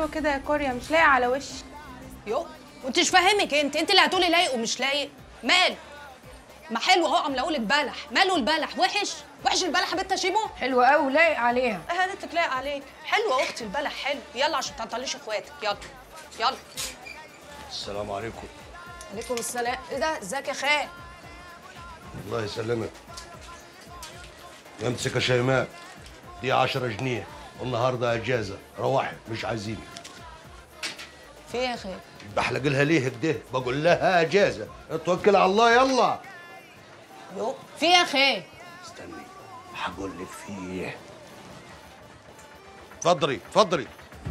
حلو كده يا كوريا مش لاقي على وشي يو وانتش فاهمك انت انت اللي هتقولي لايق ومش لايق مال ما حلو اهو عامله اقول البلح ماله البلح وحش وحش البلح يا بنت شيمو حلو قوي لايق عليها اهانتك لايق عليك حلوه يا اختي البلح حلو يلا عشان ما تعطليش اخواتك يلا يلا السلام عليكم عليكم السلام ايه ده ازيك يا خال الله يسلمك امسك يا شيماء دي 10 جنيه والنهارده اجازه روحي مش عايزيني في ايه يا خال بحلق لها ليه كده بقول لها اجازه اتوكل على الله يلا يو في ايه يا خال استني هقول لك فيه اتفضلي اتفضلي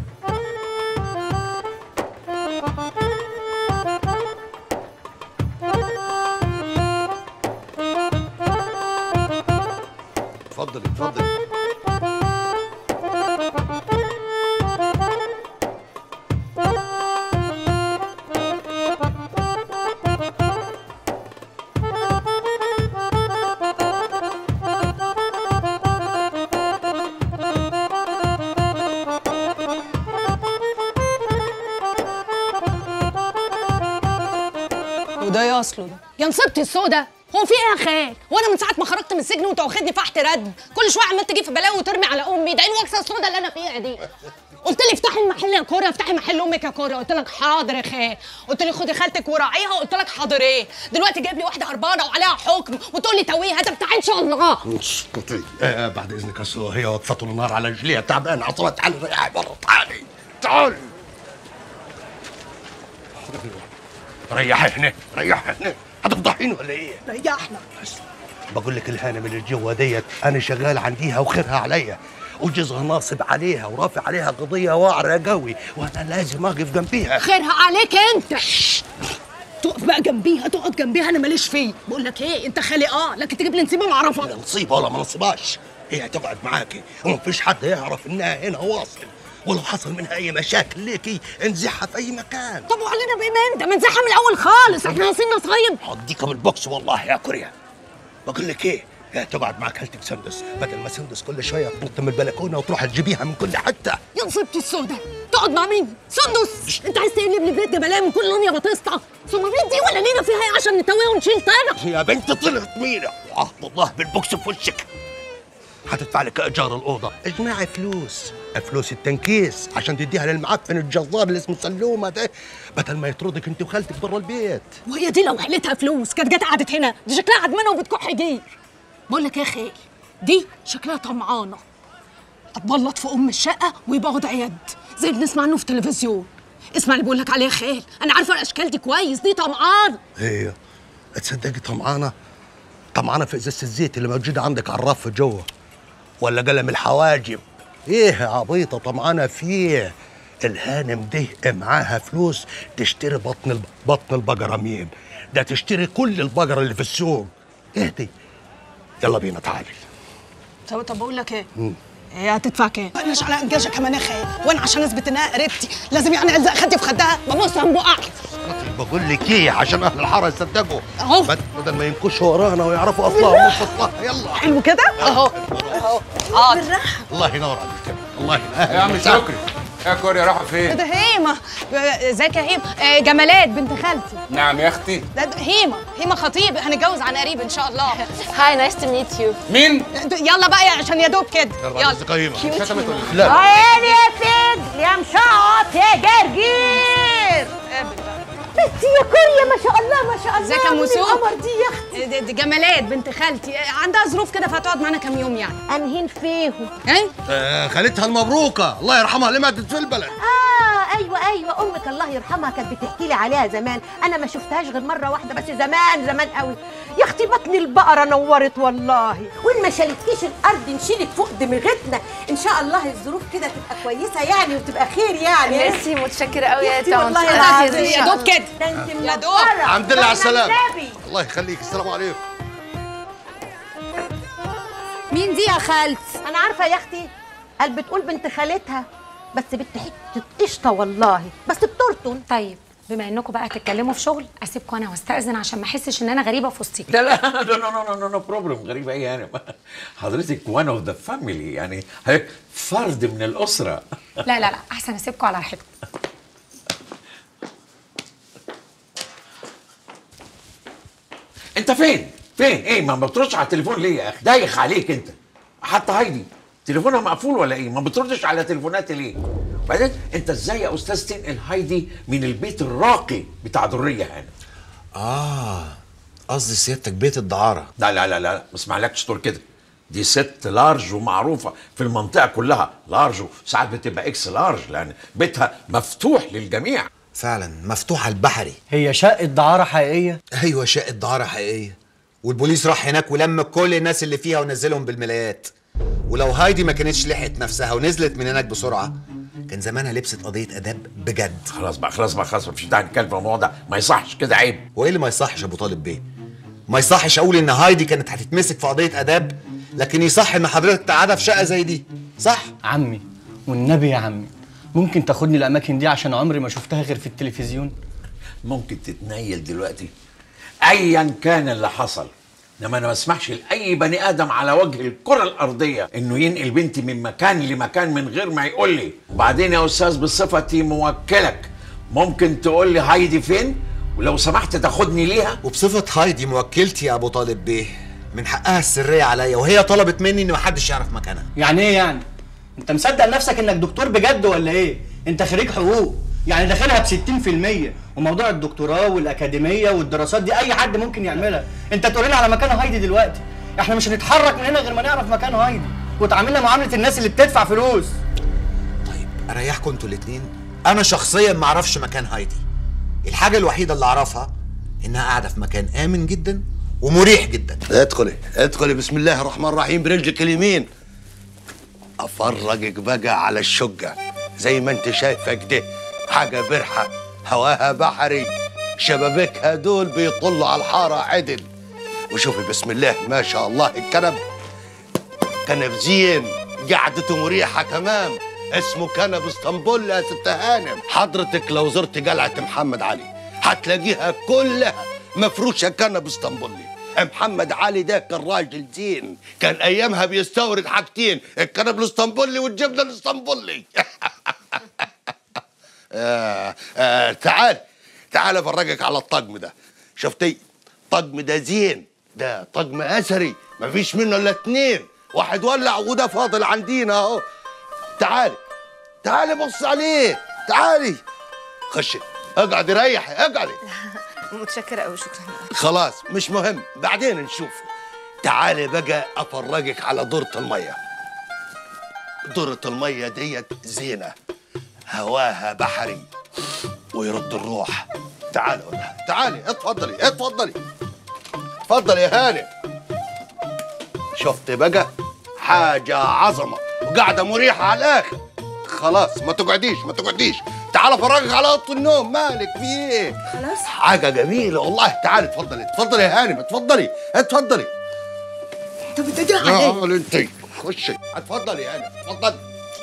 اتفضلي اتفضلي وده ايه اصله ده يا نصيبتي السودا هو في ايه يا خال وانا من ساعه ما خرجت من السجن وانت واخدني فحت ردم كل شويه عمال تجيب في بلاوي وترمي على امي ده ايه الوكسه السودا اللي انا فيها دي قلت لي افتحي المحل يا كوره افتحي محل امك يا كوره قلت لك حاضر يا خال قلت لي خدي خالتك وراعيها قلت لك حاضر ايه دلوقتي جايب لي واحده هربانه وعليها حكم وتقول لي تويها ده بتاع ان شاء الله اسكتي آه بعد اذنك اصل هي وقفته النار على رجليها تعبان عصبها تعالي ريحي بره تعالي تعالي ريحي هنا ريحي هنا هتفضحيني ولا ايه؟ ريحنا بقول لك الهانم اللي جوا ديت انا شغال عنديها وخيرها عليا وجوزها ناصب عليها ورافع عليها قضيه واعره قوي وانا لازم اقف جنبيها خيرها عليك انت تقف بقى جنبيها تقعد جنبيها انا ماليش فيه بقول لك ايه انت خالي اه لكن تجيب لي نسيبه لا معرفه نصيبها ولا ما نصيبهاش هي هتقعد معاكي ومفيش حد يعرف انها هنا واصل ولو حصل منها اي مشاكل ليكي انزعها في اي مكان طب وعلينا بايه ما انت ما نزحها من الاول خالص احنا ناقصين نصايب هديكم البوكس والله يا كوريا بقول لك ايه هي تقعد مع خالتك سندس بدل ما سندس كل شويه تنط من البلكونه وتروح تجيبيها من كل حته يا نصيبتي السودا تقعد مع مين؟ سندس انت عايز تقلب لي بيت جبلايه من كل لون يا بطيستا سمرين دي ولا لينا فيها ايه عشان نتويها ونشيل طينه يا بنت طلعت مينا وعهد الله بالبوكس في وشك هتدفع لك ايجار الاوضه اجمعي فلوس فلوس التنكيس عشان تديها للمعفن الجزار اللي اسمه سلومه ده بدل ما يطردك انت وخالتك برا البيت وهي دي لو حلتها فلوس كانت جت قعدت هنا دي شكلها عدمانه وبتكح جير بقول لك ايه يا خال دي شكلها طمعانه هتبلط في ام الشقه ويبقى وضع يد زي اللي بنسمع عنه في التلفزيون اسمع اللي بقول لك عليه يا خال انا عارفه الاشكال دي كويس دي طمعانه هي تصدقي طمعانه طمعانه في ازازه الزيت اللي موجوده عندك على الرف جوه ولا قلم الحواجب ايه يا عبيطه طمعانه فيه الهانم دي معاها فلوس تشتري بطن الب... بطن البقره مين ده تشتري كل البقره اللي في السوق اهدي يلا بينا تعالي طب طب بقول لك ايه هي هتدفع كام؟ مش على انجاجها كمان يا خال وانا عشان اثبت انها قريبتي لازم يعني الزق خدي في خدها ببص هنبقع بقول لك ايه عشان اهل الحاره يصدقوا أهو. بد- بدل ما ينكشوا ورانا ويعرفوا اصلها من فصلها يلا حلو كده اهو اهو حاضر الله ينور عليك الله ينور يا عم شكري يا كوريا راحوا ايه فين؟ ده هيمه ازيك يا هيمه آه، جمالات بنت خالتي نعم يا اختي ده ده هيمه هيمه خطيب هنتجوز عن قريب ان شاء الله هاي نايس تو ميت يو مين؟ يلا بقى يا- عشان يا دوب كده يلا يلا رزق قيمه شتمت ولا لا عيني يا فجل يا مشعط يا جرجير قابل بقى بنتي يا كوريا ما شاء الله ما شاء الله ازيك يا من موسو؟ القمر دي يا اختي دي, دي جمالات بنت خالتي آه، عندها ظروف كده فهتقعد معانا كام يوم يعني انهين فيهم ايه آه خالتها المبروكه الله يرحمها اللي ماتت في البلد اه ايوه ايوه امك الله يرحمها كانت بتحكي لي عليها زمان انا ما شفتهاش غير مره واحده بس زمان زمان قوي يا اختي بطن البقره نورت والله وان ما شالتكيش الارض نشيلك فوق دماغتنا ان شاء الله الظروف كده تبقى كويسه يعني وتبقى خير يعني ميرسي متشكرة قوي يا اختي طنط والله ألف العظيم يا يا دوب كده ده انت يا دوب. منورة. الحمد لله على صلى السلامه النبي. الله يخليك السلام عليكم مين دي يا خالتي انا عارفه يا اختي قال بتقول بنت خالتها بس بنت حته قشطه والله بس بترطن طيب بما انكم بقى تتكلموا في شغل اسيبكم انا واستاذن عشان ما احسش ان انا غريبه في وسطيكم لا لا نو نو نو نو نو بروبلم غريبة ايه يعني حضرتك وان اوف ذا فاميلي يعني حضرتك فرد من الأسرة لا لا لا احسن اسيبكم على راحتكم انت فين؟ فين؟ ايه ما بتردش على التليفون ليه يا اخي؟ دايخ عليك انت حتى هايدي تليفونها مقفول ولا ايه؟ ما بتردش على تليفوناتي ليه؟ بعدين انت ازاي يا استاذ تنقل هايدي من البيت الراقي بتاع درية هانم؟ اه قصدي سيادتك بيت الدعاره لا لا لا لا ما اسمعلكش تقول كده دي ست لارج ومعروفه في المنطقه كلها لارج وساعات بتبقى اكس لارج لان بيتها مفتوح للجميع فعلا مفتوحه البحري هي شقة دعارة حقيقية ايوه شقه دعاره حقيقيه والبوليس راح هناك ولم كل الناس اللي فيها ونزلهم بالملايات ولو هايدي ما كانتش لحقت نفسها ونزلت من هناك بسرعه كان زمانها لبست قضيه اداب بجد خلاص بقى خلاص بقى خلاص مفيش داعي نتكلم في الموضوع ده ما يصحش كده عيب وايه اللي ما يصحش يا ابو طالب بيه ما يصحش اقول ان هايدي كانت هتتمسك في قضيه اداب لكن يصح ان حضرتك تقعدها في شقه زي دي صح عمي والنبي يا عمي ممكن تاخدني الأماكن دي عشان عمري ما شفتها غير في التلفزيون ممكن تتنيل دلوقتي ايا كان اللي حصل انما انا ما اسمحش لاي بني ادم على وجه الكره الارضيه انه ينقل بنتي من مكان لمكان من غير ما يقول لي وبعدين يا استاذ بصفتي موكلك ممكن تقول لي هايدي فين ولو سمحت تاخدني ليها وبصفه هايدي موكلتي يا ابو طالب بيه من حقها السريه عليا وهي طلبت مني ان محدش يعرف مكانها يعني ايه يعني انت مصدق نفسك انك دكتور بجد ولا ايه انت خريج حقوق يعني داخلها ب 60% وموضوع الدكتوراه والاكاديميه والدراسات دي اي حد ممكن يعملها انت تقول لنا على مكان هايدي دلوقتي احنا مش هنتحرك من هنا غير ما نعرف مكان هايدي وتعاملنا معامله الناس اللي بتدفع فلوس طيب اريحكم انتوا الاتنين انا شخصيا ما اعرفش مكان هايدي الحاجه الوحيده اللي اعرفها انها قاعده في مكان امن جدا ومريح جدا ادخلي ادخلي بسم الله الرحمن الرحيم برجلك اليمين افرجك بقى على الشقه زي ما انت شايفه كده حاجه برحه هواها بحري شبابيكها دول بيطلوا على الحاره عدل وشوفي بسم الله ما شاء الله الكنب كنب زين قعدته مريحه تمام اسمه كنب اسطنبول يا ست هانم حضرتك لو زرت قلعه محمد علي هتلاقيها كلها مفروشه كنب اسطنبولي محمد علي ده كان راجل زين كان ايامها بيستورد حاجتين الكنب الاسطنبولي والجبنه الاسطنبولي آه آه تعال تعال افرجك على الطقم ده شفتي طقم ده زين ده طقم اثري مفيش منه الا اتنين واحد ولع وده فاضل عندينا اهو تعالي تعالي بص عليه تعالي خشي اقعدي ريحي اقعدي متشكرة قوي شكرا خلاص مش مهم بعدين نشوف تعالي بقى افرجك على دورة المية دورة المية ديت زينة هواها بحري ويرد الروح تعالي ولا تعالي اتفضلي اتفضلي اتفضلي يا هاني شفت بقى حاجة عظمة وقاعدة مريحة على الآخر خلاص ما تقعديش ما تقعديش تعال افرجك على اوضه النوم مالك في ايه خلاص حاجه جميله والله تعالي اتفضلي اتفضلي يا هانم اتفضلي اتفضلي طب انت دي على ايه؟ تعالي انت خشي اتفضلي يا هانم اتفضلي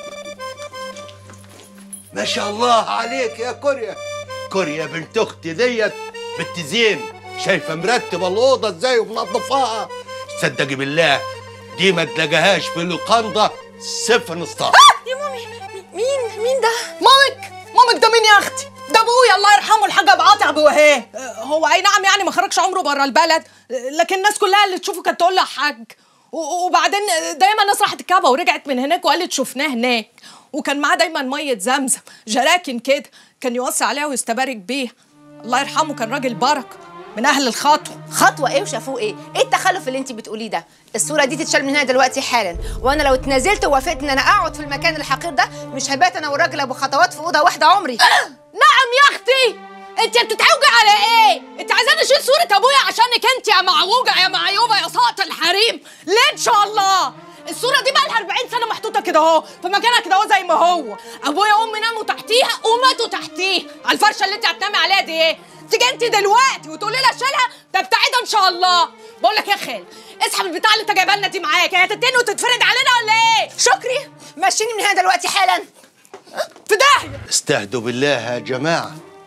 ما شاء الله عليك يا كوريا كوريا بنت اختي ديت بنت زين شايفه مرتبه الاوضه ازاي ومنظفاها صدقي بالله دي ما تلاقيهاش في لوكاندا صفر نصطاد يا مامي مين مين ده مامك مامك ده مين يا اختي ده ابويا الله يرحمه الحاج ابو عاطي ابو وهاب آه، هو اي نعم يعني ما خرجش عمره بره البلد آه، لكن الناس كلها اللي تشوفه كانت تقول له يا حاج و- وبعدين دايما الناس راحت الكعبه ورجعت من هناك وقالت شفناه هناك وكان معاه دايما ميه زمزم جراكن كده كان يوصي عليها ويستبارك بيها الله يرحمه كان راجل بركه من اهل الخطوه خطوة ايه وشافوه ايه؟ ايه التخلف اللي انت بتقوليه ده؟ الصورة دي تتشال من هنا دلوقتي حالا، وانا لو اتنازلت ووافقت ان انا اقعد في المكان الحقير ده مش هبات انا والراجل ابو خطوات في اوضة واحدة عمري. نعم يا اختي انت بتتعوجي على ايه انت عايزاني اشيل صوره ابويا عشانك انت يا معوجه يا معيوبه يا ساقط الحريم ليه ان شاء الله الصوره دي بقى لها 40 سنه محطوطه كده اهو في مكانها كده اهو زي ما هو ابويا وامي ناموا تحتيها وماتوا تحتيها على الفرشه اللي انت هتنامي عليها دي ايه تيجي انت دلوقتي وتقولي لي اشيلها ده بتاعتها ان شاء الله بقول لك يا خال اسحب البتاع اللي انت جايبها لنا دي معاك هي هتتني وتتفرد علينا ولا ايه شكري مشيني من هنا دلوقتي حالا. في داهيه استهدوا بالله يا جماعة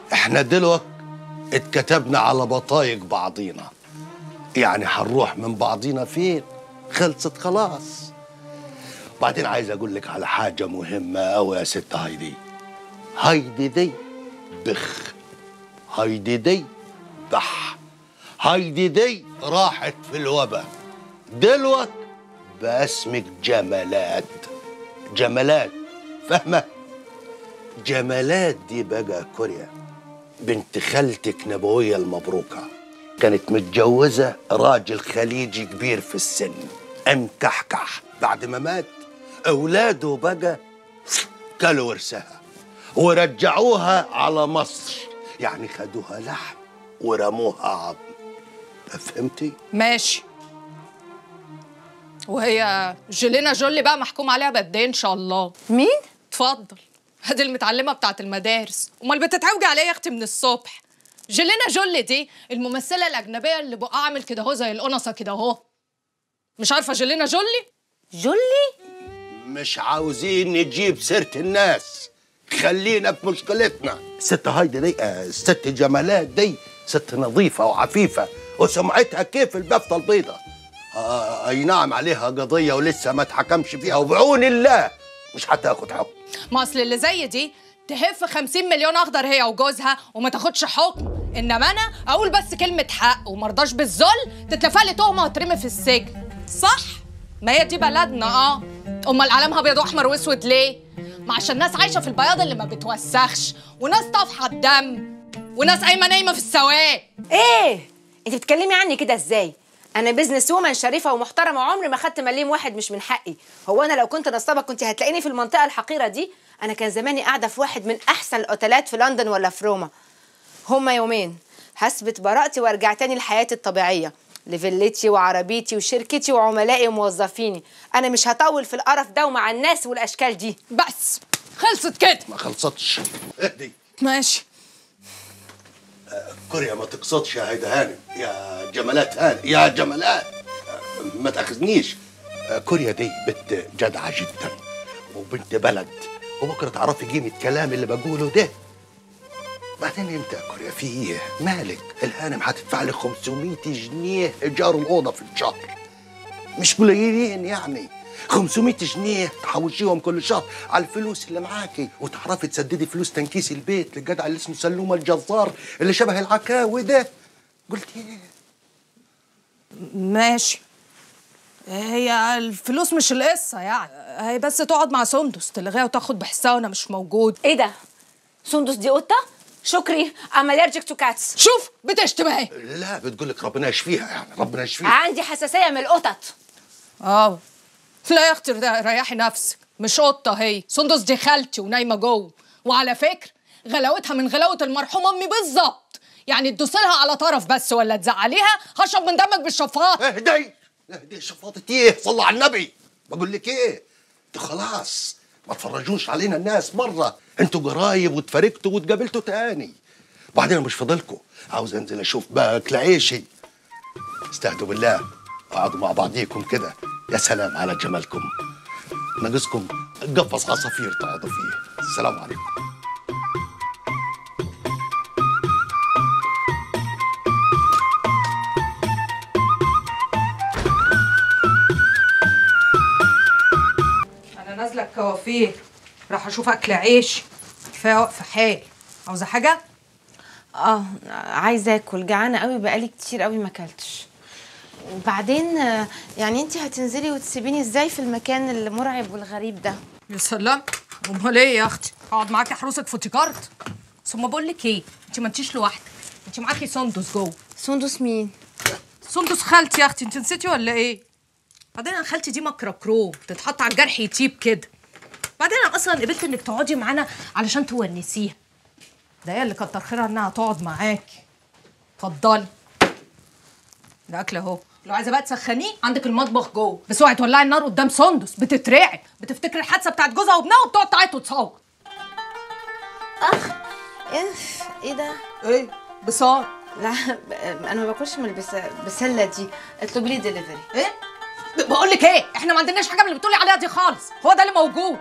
احنا دلوقتي اتكتبنا على بطايق بعضينا يعني هنروح من بعضينا فين خلصت خلاص بعدين عايز اقول لك على حاجه مهمه قوي يا ست هايدي هايدي دي بخ هايدي دي بح هايدي دي راحت في الوبا دلوقتي بقى اسمك جمالات جمالات فاهمه جمالات دي بقى كوريا بنت خالتك نبوية المبروكة كانت متجوزة راجل خليجي كبير في السن قام كحكح بعد ما مات أولاده بقى كلوا ورثها ورجعوها على مصر يعني خدوها لحم ورموها عظم فهمتي؟ ماشي وهي جيلينا جولي بقى محكوم عليها بقد ايه ان شاء الله مين؟ اتفضل هذه المتعلمه بتاعت المدارس امال بتتعوجي عليا يا اختي من الصبح جيلينا جولي دي الممثله الاجنبيه اللي بقى عامل كده اهو زي القنصه كده اهو مش عارفه جيلينا جولي جولي؟ مش عاوزين نجيب سيرة الناس خلينا في مشكلتنا الست هايدي دي آه، الست جمالات دي ست نظيفة وعفيفة وسمعتها كيف البفتة البيضة آه أي نعم عليها قضية ولسه ما اتحكمش فيها وبعون الله مش هتاخد حكم ما اصل اللي زي دي تهف 50 مليون اخضر هي وجوزها وما تاخدش حكم انما انا اقول بس كلمه حق ومرضاش بالذل تتلفق لي تهمه وترمي في السجن صح ما هي دي بلدنا اه امال علامها ابيض واحمر واسود ليه ما عشان ناس عايشه في البياض اللي ما بتوسخش وناس طافحه الدم وناس قايمه نايمه في السواد ايه؟ انت بتكلمي عني كده ازاي؟ انا بزنس وومن شريفه ومحترمه وعمري ما خدت مليم واحد مش من حقي هو انا لو كنت نصابه كنت هتلاقيني في المنطقه الحقيره دي انا كان زماني قاعده في واحد من احسن الاوتيلات في لندن ولا في روما هما يومين هثبت براءتي وارجع تاني لحياتي الطبيعيه لفيلتي وعربيتي وشركتي وعملائي وموظفيني انا مش هطول في القرف ده ومع الناس والاشكال دي بس خلصت كده ما خلصتش اهدي ماشي كوريا ما تقصدش يا هيدا هانم يا جمالات هانم يا جمالات آه، ما تاخذنيش آه، كوريا دي بنت جدعة جدا وبنت بلد وبكره تعرفي قيمة كلامي اللي بقوله ده بعدين انت يا كوريا في ايه؟ مالك؟ الهانم هتدفع لي 500 جنيه ايجار الاوضه في الشهر مش قليلين يعني 500 جنيه تحوشيهم كل شهر على الفلوس اللي معاكي وتعرفي تسددي فلوس تنكيس البيت للجدع اللي اسمه سلومه الجزار اللي شبه العكاوي ده قلت ايه؟ ماشي هي الفلوس مش القصة يعني هي بس تقعد مع سندس تلغيها وتاخد بحسها وانا مش موجود ايه ده سندس دي قطه شكري ام allergic تو كاتس شوف بتشتم اهي لا بتقول لك ربنا يشفيها يعني ربنا يشفيها عندي حساسيه من القطط اه لا يا اختي ده ريحي نفسك مش قطة هي سندس دي خالتي ونايمة جوه وعلى فكرة غلاوتها من غلاوة المرحومة امي بالظبط يعني تدوسلها على طرف بس ولا تزعليها هشرب من دمك بالشفاط اهدي اهدي شفاطة ايه؟ صلى على النبي بقول لك ايه؟ انتوا خلاص ما تفرجوش علينا الناس مرة انتوا قرايب واتفرقتوا واتقابلتوا تاني بعدين مش فاضلكوا عاوز انزل اشوف بقى اكل عيشي استهدوا بالله اقعدوا مع بعضيكم كده يا سلام على جمالكم ناقصكم قفص عصافير تقعدوا فيه السلام عليكم انا نازلة الكوافير راح اشوف اكل عيش كفاية واقفة حال عاوزة حاجة؟ اه عايزه اكل جعانه قوي بقالي كتير قوي ما اكلتش وبعدين آه، يعني انت هتنزلي وتسيبيني ازاي في المكان المرعب والغريب ده يا سلام امال ايه يا اختي اقعد معاكي حروسك فوتيكارت ثم بقول لك ايه انت ما انتيش لوحدك انت معاكي سندس جوه سندس مين سندس خالتي يا اختي انت نسيتي ولا ايه بعدين انا خالتي دي مكره كروم تتحط على الجرح يطيب كده بعدين انا اصلا قبلت انك تقعدي معانا علشان تونسيها ده هي اللي كتر خيرها انها تقعد معاكي اتفضلي الاكل اهو لو عايزه بقى تسخنيه عندك المطبخ جوه بس اوعي تولعي النار قدام سندس بتترعب بتفتكر الحادثه بتاعت جوزها وابنها وبتقعد تعيط وتصوت اخ ايه ايه ده ايه بصار لا ب- انا ما باكلش من البس... البسله دي اطلبي لي دليفري ايه بقول لك ايه احنا ما عندناش حاجه من اللي بتقولي عليها دي خالص هو ده اللي موجود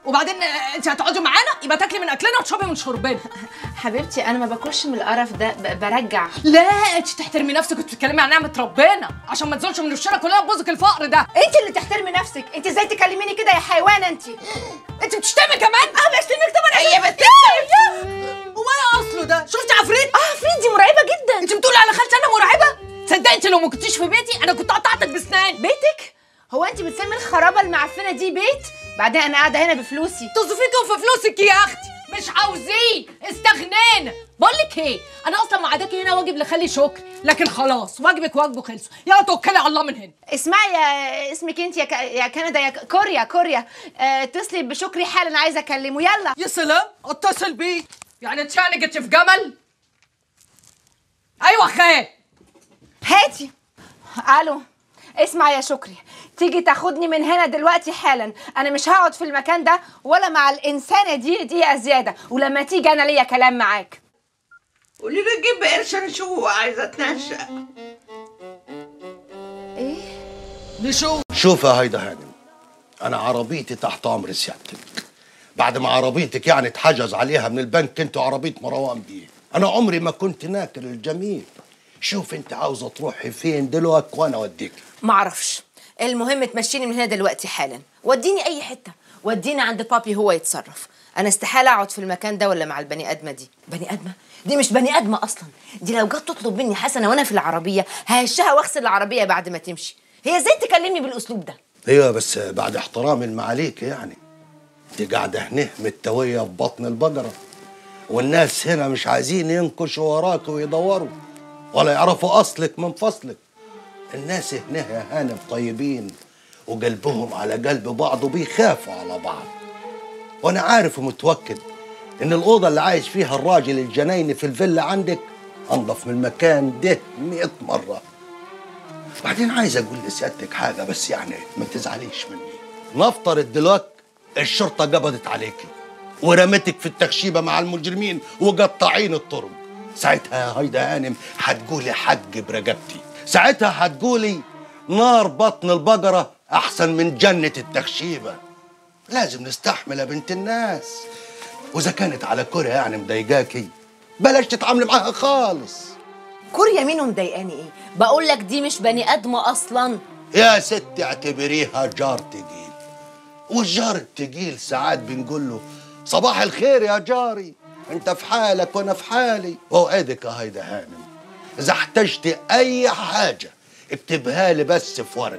وبعدين آه، انت هتقعدي معانا يبقى تاكلي من اكلنا وتشربي من شربنا حبيبتي انا ما باكلش من القرف ده ب- برجع لا انت تحترمي نفسك وتتكلمي عن نعمه ربنا عشان ما تزولش من وشنا كلها بوزك الفقر ده انت اللي تحترمي نفسك انت ازاي تكلميني كده يا حيوانه انت انت بتشتمي كمان اه بشتمك طبعا هي بت- هو ايه اصله ده شفتي عفريت اه عفريت دي مرعبه جدا انت بتقولي على خالتي انا مرعبه تصدقي انت لو ما كنتيش في بيتي انا كنت قطعتك بسنان بيتك هو انت بتسمي الخرابه المعفنه دي بيت بعدين انا قاعده هنا بفلوسي تصفيكي في فلوسك يا اختي مش عاوزين استغنينا بقول لك ايه انا اصلا وعداكي هنا واجب لخلي شكر لكن خلاص واجبك واجبه خلصوا يلا توكلي على الله من هنا اسمعي يا اسمك انت يا, ك... يا كندا يا ك- كوريا كوريا اه... اتصلي بشكري حالا عايزه اكلمه يلا يا سلام اتصل بيه يعني انت يعني جيتي في جمل ايوه خال هاتي الو اسمع يا شكري تيجي تاخدني من هنا دلوقتي حالا انا مش هقعد في المكان ده ولا مع الانسانه دي دقيقه زياده ولما تيجي انا ليا كلام معاك قولي له جيب قرش نشوف عايزه اتنشأ نشوف شوف يا هيدا هانم انا عربيتي تحت امر سيادتك بعد ما عربيتك يعني اتحجز عليها من البنك انت عربيه مروان بيه انا عمري ما كنت ناكر الجميل شوف انت عاوزه تروحي فين دلوقتي وانا اوديك معرفش المهم تمشيني من هنا دلوقتي حالا وديني اي حته وديني عند بابي هو يتصرف انا استحاله اقعد في المكان ده ولا مع البني ادمه دي بني ادمه دي مش بني ادمه اصلا دي لو جت تطلب مني حسنه وانا في العربيه ههشها واغسل العربيه بعد ما تمشي هي ازاي تكلمني بالاسلوب ده ايوه بس بعد احترام المعاليك يعني انت قاعده هنا متويه في بطن البقره والناس هنا مش عايزين ينكشوا وراك ويدوروا ولا يعرفوا اصلك من فصلك الناس هنا يا هانم طيبين وقلبهم على قلب بعض وبيخافوا على بعض وانا عارف ومتوكد ان الاوضه اللي عايش فيها الراجل الجنايني في الفيلا عندك انضف من المكان ده 100 مره بعدين عايز اقول لسيادتك حاجه بس يعني ما تزعليش مني نفترض دلوقتي الشرطه قبضت عليكي ورمتك في التخشيبه مع المجرمين وقطاعين الطرق ساعتها يا هيدا هانم هتقولي حج برقبتي ساعتها هتقولي نار بطن البقره احسن من جنه التخشيبه لازم نستحمل يا بنت الناس واذا كانت على كوريا يعني مضايقاكي بلاش تتعاملي معاها خالص كوريا مين مضايقاني ايه بقول لك دي مش بني ادمه اصلا يا ست اعتبريها جار تقيل والجار التقيل ساعات بنقول له صباح الخير يا جاري انت في حالك وانا في حالي واوعدك يا هيدا هانم اذا احتجتي اي حاجه اكتبها لي بس في ورقه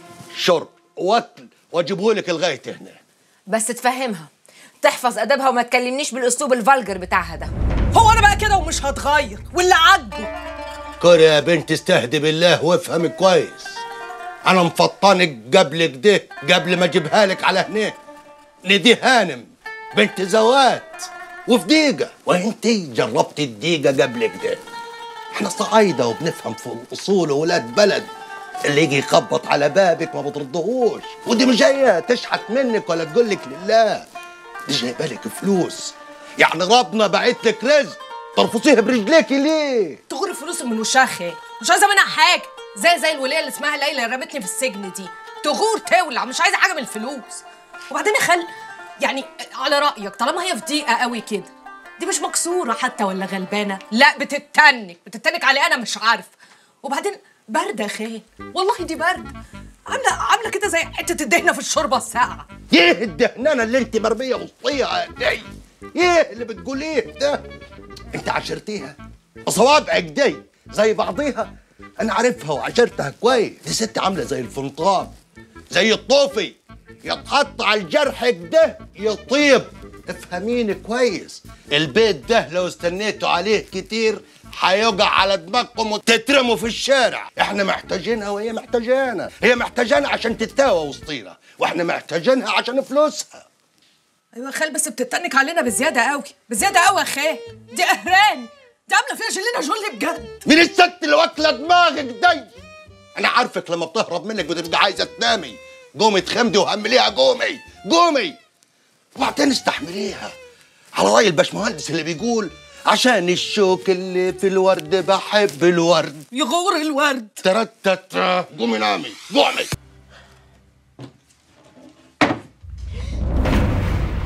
شرب واكل واجيبهولك لغايه هنا بس تفهمها تحفظ ادبها وما تكلمنيش بالاسلوب الفالجر بتاعها ده هو انا بقى كده ومش هتغير واللي عاجبه كوريا يا بنت استهدي بالله وافهمي كويس انا مفطنك قبل كده قبل ما اجيبها لك على هنا ندي هانم بنت زوات وفي دقيقة وانت جربتي الدقيقة قبل كده احنا صعايدة وبنفهم في الاصول وولاد بلد اللي يجي يخبط على بابك ما بتردهوش ودي مش جاية تشحت منك ولا تقول لك لله دي جايبه لك فلوس يعني ربنا بعت لك رزق ترفصيها برجليكي ليه؟ تغري فلوس من وشها خير مش عايزه منها حاجه زي زي الوليه اللي اسمها ليلى اللي رمتني في السجن دي تغور تولع مش عايزه حاجه من الفلوس وبعدين يا خال يعني على رايك طالما هي في ضيقه قوي كده دي مش مكسوره حتى ولا غلبانه لا بتتنك بتتنك علي انا مش عارف وبعدين بارده يا خال والله دي بارده عامله عامله كده زي حته الدهنه في الشوربه الساقعه ايه الدهنانه اللي انت مرميه وسطيها دي ايه اللي بتقوليه ده انت عشرتيها صوابعك دي زي بعضيها انا عارفها وعشرتها كويس دي ست عامله زي الفنطان زي الطوفي يتحط على الجرح ده يطيب افهميني كويس البيت ده لو استنيتوا عليه كتير هيقع على دماغكم وتترموا في الشارع احنا محتاجينها وهي محتاجانا هي محتاجانا عشان تتاوى وسطينا واحنا محتاجينها عشان فلوسها ايوه يا خال بس بتتنك علينا بزياده قوي بزياده قوي يا خال دي قهران دي عامله فيها جلينا جولي بجد مين الست اللي واكله دماغك دي انا عارفك لما بتهرب منك بتبقى عايزه تنامي قومي تخمدي وهمليها قومي قومي وبعدين استحمليها على راي الباشمهندس اللي بيقول عشان الشوك اللي في الورد بحب الورد يغور الورد ترتت قومي نامي قومي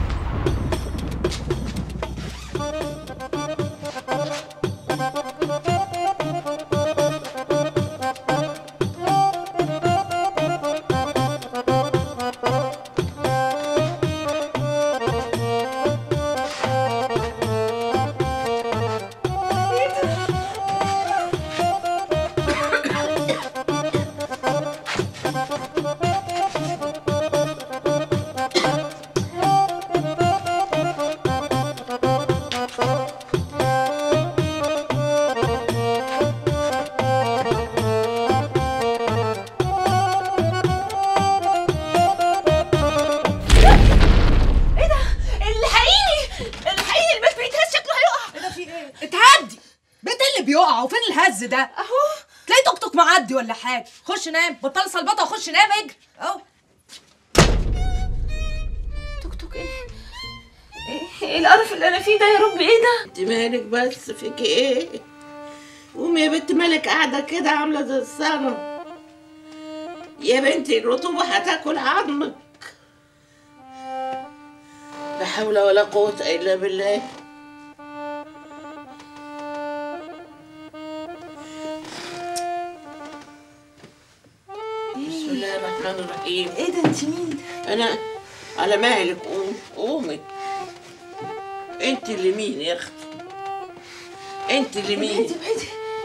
بيقع وفين الهز ده اهو تلاقي توك توك معدي ولا حاجه خش نام بطل صلبطه وخش نام اجري اهو توك توك ايه ايه ايه القرف اللي انا فيه ده يا رب ايه ده انت مالك بس فيكي ايه قومي يا بنت مالك قاعده كده عامله زي الصنم يا بنتي الرطوبه هتاكل عظمك لا حول ولا قوه الا بالله بسم الله الرحمن الرحيم ايه ده انت مين انا على مهلك قوم قومي انت اللي مين يا اختي انت اللي مين ابعدي ابعدي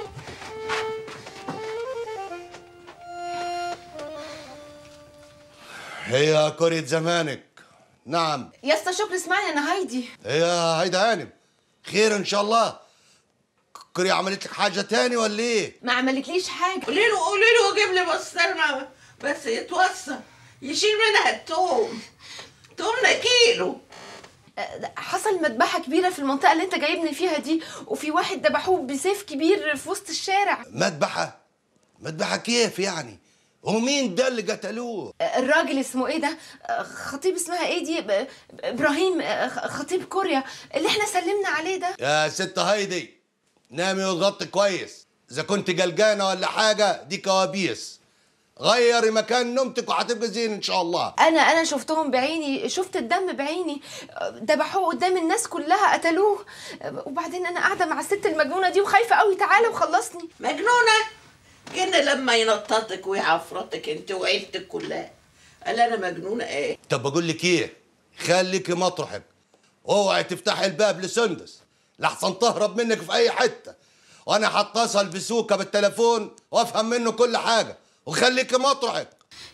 هي كورية زمانك نعم يا اسطى شكري اسمعني انا هايدي هي هيدا هانم خير ان شاء الله كوريا عملت لك حاجه تاني ولا ايه ما عملتليش حاجه قولي له قولي له وجيب لي بسطرمه بس يتوصى يشيل منها التوم تومنا كيلو آه، حصل مذبحة كبيرة في المنطقة اللي انت جايبني فيها دي وفي واحد ذبحوه بسيف كبير في وسط الشارع مذبحه مذبحه كيف يعني ومين ده اللي قتلوه آه، الراجل اسمه ايه ده آه، خطيب اسمها ايه دي ب- ابراهيم آه، خ- خطيب كوريا اللي احنا سلمنا عليه ده يا ست هايدي نامي وتغطي كويس اذا كنت قلقانه ولا حاجه دي كوابيس غيري مكان نومتك وهتبقى زين ان شاء الله انا انا شفتهم بعيني شفت الدم بعيني آه، ذبحوه قدام الناس كلها قتلوه آه، وبعدين انا قاعده مع الست المجنونه دي وخايفه قوي تعالى وخلصني مجنونه كان لما ينططك ويعفرطك انت وعيلتك كلها قال انا مجنونه ايه طب بقول لك ايه خليكي مطرحك اوعي تفتحي الباب لسندس لحسن تهرب منك في اي حته وانا هتصل بسوكه بالتليفون وافهم منه كل حاجه وخليكي مطرحك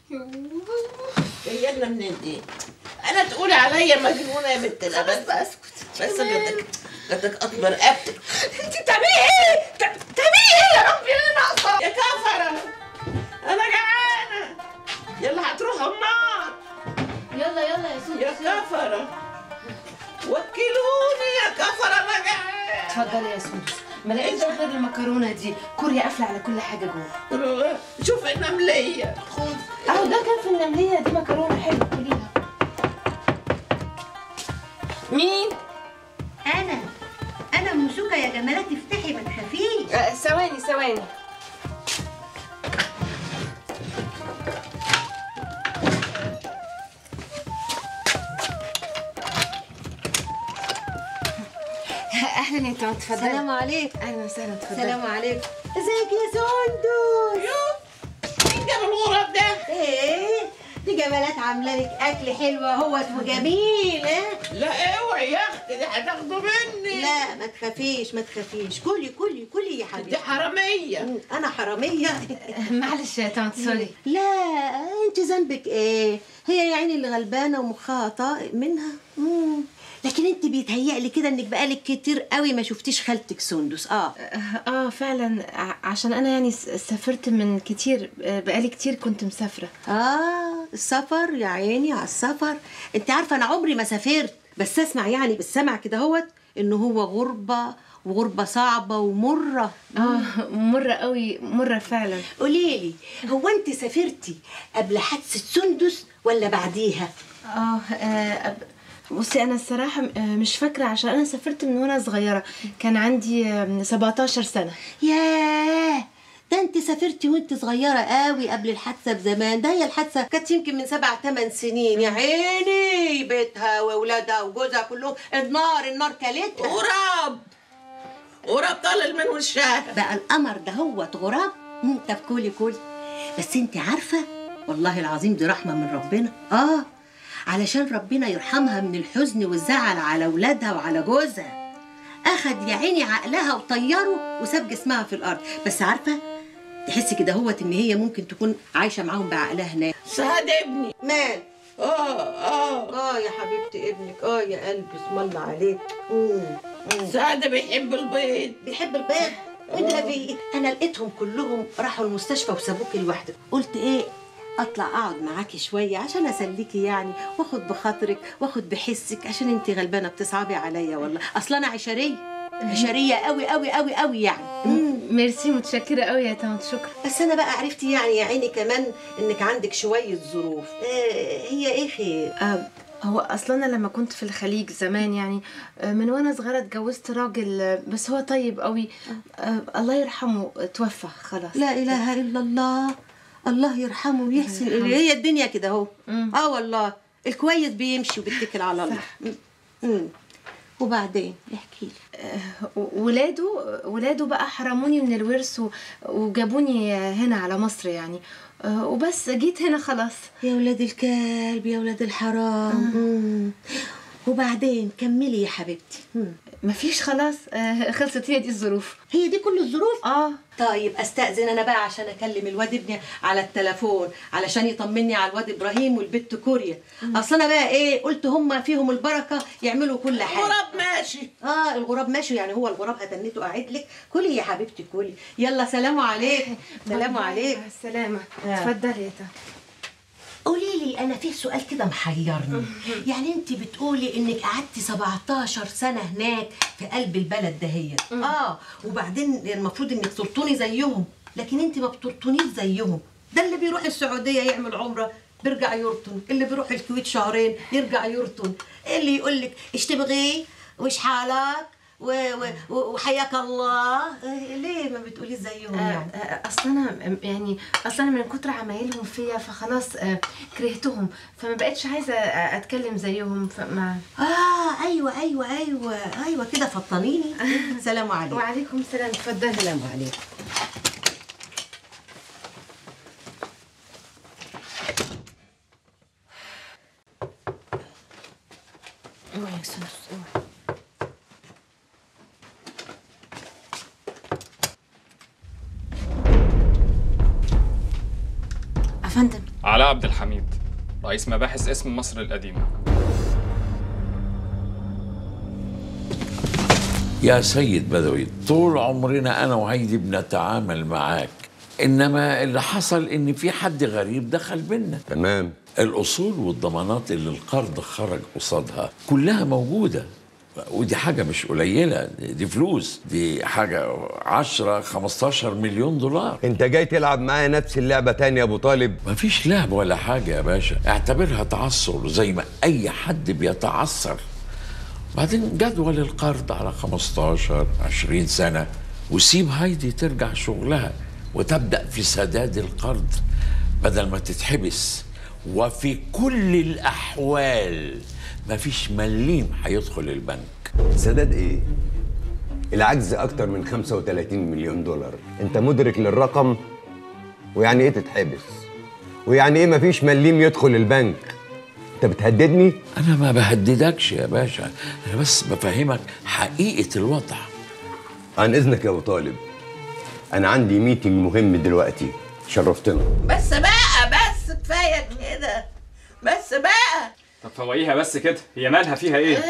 جايه لنا منين دي انا تقولي عليا مجنونه يا بنت الابد بس بس بدك بدك اطمر رقبتك انت بتعملي ايه بتعملي ايه يا ربي انا ناقصه يا كفره انا جعانه يلا هتروحوا النار يلا يلا يا سوسو يا كفره وكلوني يا كفره انا جعانه اتفضلي يا سوسو ما لقيتش غير المكرونه دي كوريا قافله على كل حاجه جوه شوف النمليه خد اهو ده كان في النمليه دي مكرونه حلوه كليها مين انا انا موسوكه يا جمالات افتحي ما تخافيش آه، ثواني ثواني اهلا يا طنط اتفضلي سلام عليكم اهلا وسهلا اتفضلي سلام عليكم ازيك يا سندس مين جاب الغراب ده ايه دي جمالات عامله لك اكل حلو اهوت وجميل اه لا اوعي يا اختي دي هتاخده مني لا ما تخافيش ما تخافيش كلي كلي كلي يا دي حبيبتي حراميه انا حراميه معلش يا طنط سوري لا انت ذنبك ايه هي يا عيني اللي غلبانه ومخها طائق منها مم. لكن انت بيتهيألي كده انك بقالك كتير قوي ما شفتيش خالتك سندس اه اه فعلا ع- عشان انا يعني س- سافرت من كتير آه، بقالي كتير كنت مسافره اه السفر يا عيني على السفر انت عارفه انا عمري ما سافرت بس اسمع يعني بالسمع كده هوت ان هو غربه وغربه صعبه ومره اه مره قوي مره فعلا قوليلي هو انت سافرتي قبل حادثه سندس ولا بعديها اه آه، أب- بصي انا الصراحه م- آه، مش فاكره عشان انا سافرت من وانا صغيره كان عندي آه، 17 سنه ياه ده انت سافرتي وانت صغيرة قوي قبل الحادثة بزمان ده هي الحادثة كانت يمكن من سبع ثمان سنين يا عيني بيتها واولادها وجوزها كلهم النار النار كلتها غراب غراب طالع من وشها بقى القمر ده هو غراب مم، طب كولي كولي بس انت عارفة والله العظيم دي رحمة من ربنا اه علشان ربنا يرحمها من الحزن والزعل على ولادها وعلى جوزها اخد يا عيني عقلها وطيره وساب جسمها في الارض بس عارفه تحسي كده هوت ان هي ممكن تكون عايشه معاهم بعقلها هناك سعد ابني مال اه اه اه يا حبيبتي ابنك اه يا قلبي اسم الله عليك مم. سعد بيحب البيض بيحب البيض وانت في انا لقيتهم كلهم راحوا المستشفى وسابوكي لوحدك قلت ايه اطلع اقعد معاكي شويه عشان اسليكي يعني واخد بخاطرك واخد بحسك عشان انت غلبانه بتصعبي عليا والله اصل انا عشريه عشريه قوي قوي قوي قوي يعني ميرسي متشكره قوي يا طنط شكرا بس انا بقى عرفتي يعني يا عيني كمان انك عندك شويه ظروف آه هي ايه خير آه هو اصلا انا لما كنت في الخليج زمان يعني آه، من وانا صغيره اتجوزت راجل آه، بس هو طيب قوي آه الله يرحمه توفى خلاص لا اله الا الله الله يرحمه ويحسن اليه هي الدنيا كده اهو اه والله الكويس بيمشي وبيتكل على الله مم. مم. وبعدين احكي لي ولاده ولاده بقى حرموني من الورث و- وجابوني هنا على مصر يعني آه، وبس جيت هنا خلاص يا ولاد الكلب يا ولاد الحرام مم. وبعدين كملي يا حبيبتي مم. مفيش خلاص آه، خلصت هي دي الظروف هي دي كل الظروف اه طيب استاذن انا بقى عشان اكلم الواد ابني على التليفون علشان يطمني على الواد ابراهيم والبت كوريا اصل انا بقى ايه قلت هم فيهم البركه يعملوا كل حاجه الغراب ماشي اه الغراب ماشي يعني هو الغراب هتنيته قاعد لك كلي يا حبيبتي كلي يلا سلام عليكم سلام عليكم السلامه آه. اتفضلي يا طنط قولي لي انا في سؤال كده محيرني يعني انت بتقولي انك قعدتي 17 سنه هناك في قلب البلد دهيت اه وبعدين المفروض انك ترطوني زيهم لكن انت ما بترطونيش زيهم ده اللي بيروح السعوديه يعمل عمره بيرجع يرطن اللي بيروح الكويت شهرين يرجع يرطن اللي يقول لك ايش تبغي وش حالك و- و- وحياك الله آه، ليه ما بتقولي زيهم آه، يعني آه، اصل انا يعني اصل انا من كتر عمايلهم فيا فخلاص آه، كرهتهم فما بقتش عايزه آه، اتكلم زيهم فما اه ايوه ايوه ايوه ايوه كده فطنيني سلام عليكم وعليكم السلام اتفضلي سلام عليكم اوعي يا سندس اوعي افندم علاء عبد الحميد رئيس مباحث اسم مصر القديمة يا سيد بدوي طول عمرنا انا وهيدي بنتعامل معاك انما اللي حصل ان في حد غريب دخل بينا تمام الاصول والضمانات اللي القرض خرج قصادها كلها موجوده ودي حاجة مش قليلة دي فلوس دي حاجة 10 15 مليون دولار انت جاي تلعب معايا نفس اللعبة تاني يا ابو طالب مفيش لعب ولا حاجة يا باشا اعتبرها تعثر زي ما أي حد بيتعثر بعدين جدول القرض على 15 20 سنة وسيب هايدي ترجع شغلها وتبدأ في سداد القرض بدل ما تتحبس وفي كل الأحوال مفيش مليم هيدخل البنك سداد ايه العجز اكتر من 35 مليون دولار انت مدرك للرقم ويعني ايه تتحبس ويعني ايه مفيش مليم يدخل البنك انت بتهددني أنا ما بهددكش يا باشا أنا بس بفهمك حقيقة الوضع عن اذنك يا ابو طالب انا عندي ميتنج مهم دلوقتي شرفتنا بس بقى بس كفايه كده بس بقى طب فوقيها بس كده هي مالها فيها ايه؟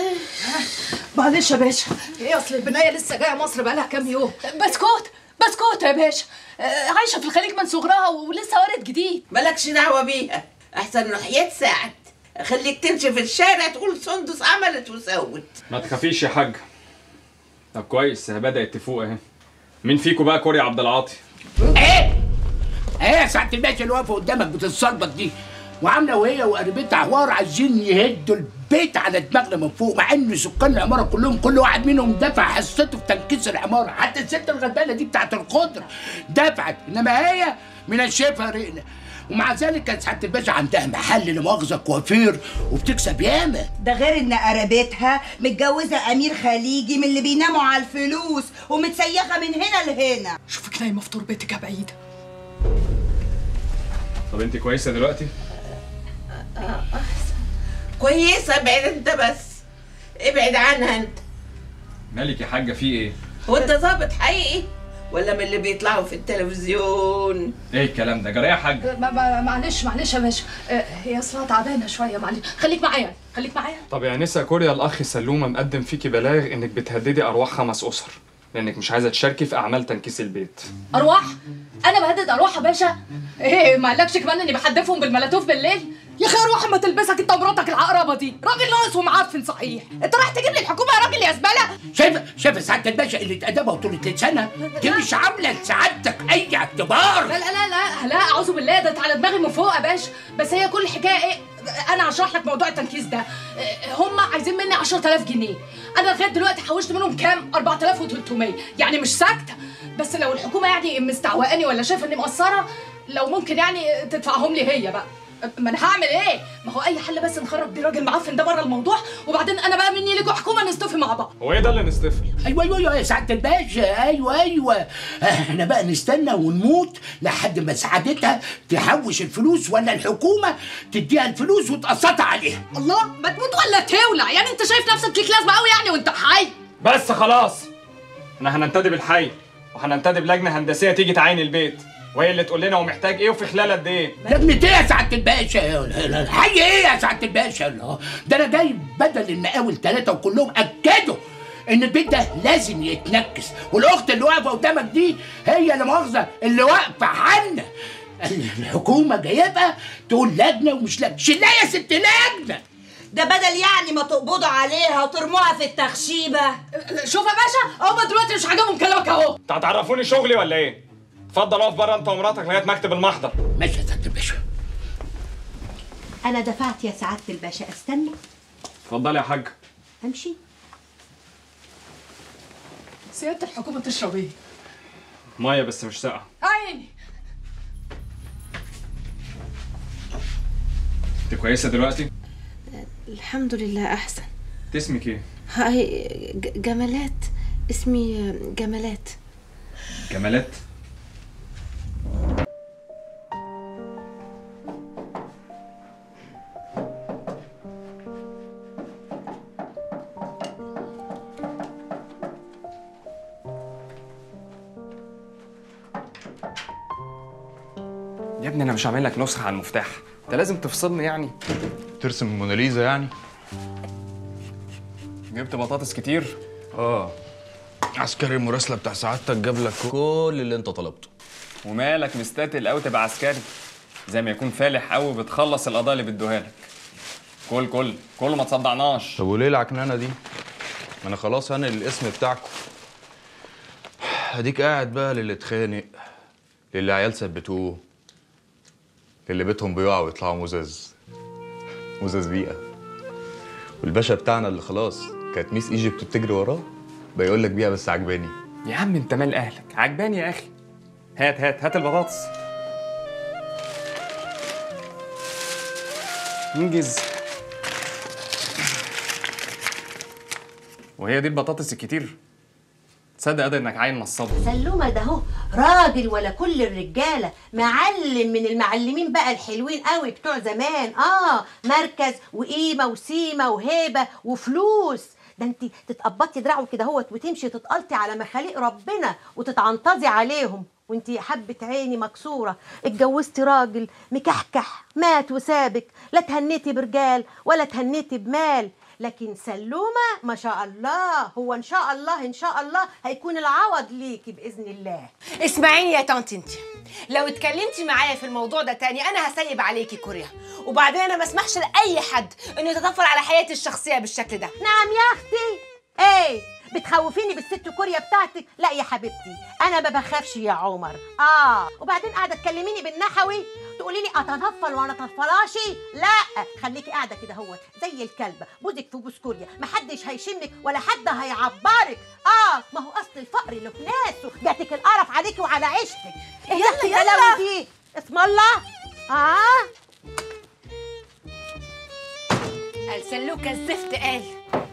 معلش يا باشا ايه اصل البنايه لسه جايه مصر بقالها كام يوم بسكوت بسكوت يا باشا آه، عايشه في الخليج من صغرها ولسه وارد جديد مالكش دعوه بيها احسن نحية سعد خليك تمشي في الشارع تقول سندس عملت وسوت ما تخافيش يا حاج طب كويس هي بدأت تفوق اهي مين فيكم بقى كوري عبد العاطي؟ ايه ايه يا سعاده الباشا اللي واقفه قدامك بتتصلبك دي وعامله وهي وقريبتها حوار عايزين يهدوا البيت على دماغنا من فوق مع ان سكان العماره كلهم كل واحد منهم دفع حصته في تنكيس العماره حتى الست الغلبانه دي بتاعت الخضره دفعت انما هي من شايفها رقنا ومع ذلك كانت سعاده الباشا عندها محل لمؤاخذه كوافير وبتكسب ياما ده غير ان قرابتها متجوزه امير خليجي من اللي بيناموا على الفلوس ومتسيخه من هنا لهنا شوفك نايمه في تربتك يا بعيده طب انت كويسة دلوقتي؟ كويسه ابعد انت بس ابعد عنها انت مالك يا حاجة في ايه؟ هو انت ظابط حقيقي ولا من اللي بيطلعوا في التلفزيون ايه الكلام ده؟ جرى يا حاج؟ ما- ما- معلش معلش يا باشا آه، هي اصلها تعبانه شويه معلش خليك معايا خليك معايا طب يا نسا كوريا الاخ سلومه مقدم فيكي بلاغ انك بتهددي ارواح خمس اسر لانك مش عايزه تشاركي في اعمال تنكيس البيت ارواح انا بهدد ارواح يا باشا ايه ما قالكش كمان اني بحدفهم بالملاتوف بالليل يا اخي ارواح ما تلبسك انت ومراتك العقربه دي راجل ناقص ومعفن صحيح انت رايح تجيب لي الحكومه يا راجل يا زباله شايفه شايف سعاده الباشا اللي ادبها وطولة لسانها دي مش عامله لسعادتك اي اعتبار لا لا لا لا لا اعوذ بالله ده انت على دماغي من فوق يا باشا بس هي كل الحكايه ايه انا هشرح لك موضوع التنكيس ده إيه، هم عايزين مني 10000 جنيه انا لغايه دلوقتي حوشت منهم كام 4300 يعني مش ساكته بس لو الحكومه يعني مستعوقاني ولا شايفه اني مقصره لو ممكن يعني تدفعهم لي هي بقى ما انا هعمل ايه ما هو اي حل بس نخرج بيه راجل معفن ده بره الموضوع وبعدين انا بقى مني ليكوا حكومه نستوفي مع بعض هو ايه ده اللي نستفل ايوه ايوه ايوه يا سعاده الباشا ايوه ايوه احنا بقى نستنى ونموت لحد ما سعادتها تحوش الفلوس ولا الحكومه تديها الفلوس وتقسطها عليها الله ما تموت ولا تولع يعني انت شايف نفسك ليك لازمه قوي يعني وانت حي بس خلاص احنا هننتدب الحي وهننتدب لجنه هندسيه تيجي تعاين البيت وهي اللي تقول لنا هو محتاج ايه وفي خلال قد ايه لجنة ايه يا سعاده الباشا الحي ايه يا سعاده الباشا الله ده انا جاي بدل المقاول ثلاثه وكلهم اكدوا ان البيت ده لازم يتنكس والاخت اللي واقفه قدامك دي هي اللي مؤاخذه اللي واقفه عنا الحكومه جايبها تقول لجنه ومش لجنه شيلها يا ست لجنه ده بدل يعني ما تقبضوا عليها وترموها في التخشيبه شوف يا باشا هما دلوقتي مش عاجبهم كلامك اهو انت هتعرفوني شغلي ولا ايه اتفضل اقف بره انت ومراتك لغايه مكتب المحضر ماشي يا سعاده الباشا انا دفعت يا سعاده الباشا استنى اتفضلي يا حاج امشي سياده الحكومه تشرب ايه ميه بس مش ساقعه عيني انت كويسه دلوقتي الحمد لله احسن اسمك ايه هاي ج- جمالات اسمي جمالات جمالات يا ابني انا مش هعمل لك نسخه على المفتاح انت لازم تفصلني يعني ترسم الموناليزا يعني جبت بطاطس كتير اه عسكري المراسله بتاع سعادتك جاب لك كل اللي انت طلبته ومالك مستتقل قوي تبقى عسكري زي ما يكون فالح قوي بتخلص القضايا اللي بيدوها لك كل كل كل ما تصدعناش طب وليه العكنانه دي ما انا خلاص انا الاسم بتاعكم اديك قاعد بقى للي اتخانق للي عيال ثبتوه للي بيتهم بيقعوا ويطلعوا مزاز مزاز بيئه والباشا بتاعنا اللي خلاص كانت ميس ايجيبت بتجري وراه بيقول لك بيئه بس عجباني يا عم انت مال اهلك عجباني يا اخي هات هات هات البطاطس انجز وهي دي البطاطس الكتير تصدق قادر انك عيل نصاب سلومه ده هو راجل ولا كل الرجاله معلم من المعلمين بقى الحلوين قوي بتوع زمان اه مركز وقيمه وسيمه وهيبه وفلوس ده انت تتقبطي دراعه كده هوت وتمشي تتقلطي على مخاليق ربنا وتتعنطزي عليهم وانت حبة عيني مكسورة اتجوزتي راجل مكحكح مات وسابك لا تهنيتي برجال ولا تهنيتي بمال لكن سلومة ما شاء الله هو ان شاء الله ان شاء الله هيكون العوض ليكي باذن الله اسمعيني يا طنط انت لو اتكلمتي معايا في الموضوع ده تاني انا هسيب عليكي كوريا وبعدين انا ما اسمحش لاي حد انه يتطفل على حياتي الشخصيه بالشكل ده نعم يا اختي ايه بتخوفيني بالست كوريا بتاعتك لا يا حبيبتي انا ما بخافش يا عمر اه وبعدين قاعده تكلميني بالنحوي تقولي لي اتنفل وانا تنفلاشي لا خليكي قاعده كده هو زي الكلبه بوزك في بوز كوريا محدش هيشمك ولا حد هيعبرك اه ما هو اصل الفقر له ناسه جاتك القرف عليكي وعلى عيشتك ايه يا اختي يلا. البلاوي دي اسم الله اه قال سلوكه الزفت قال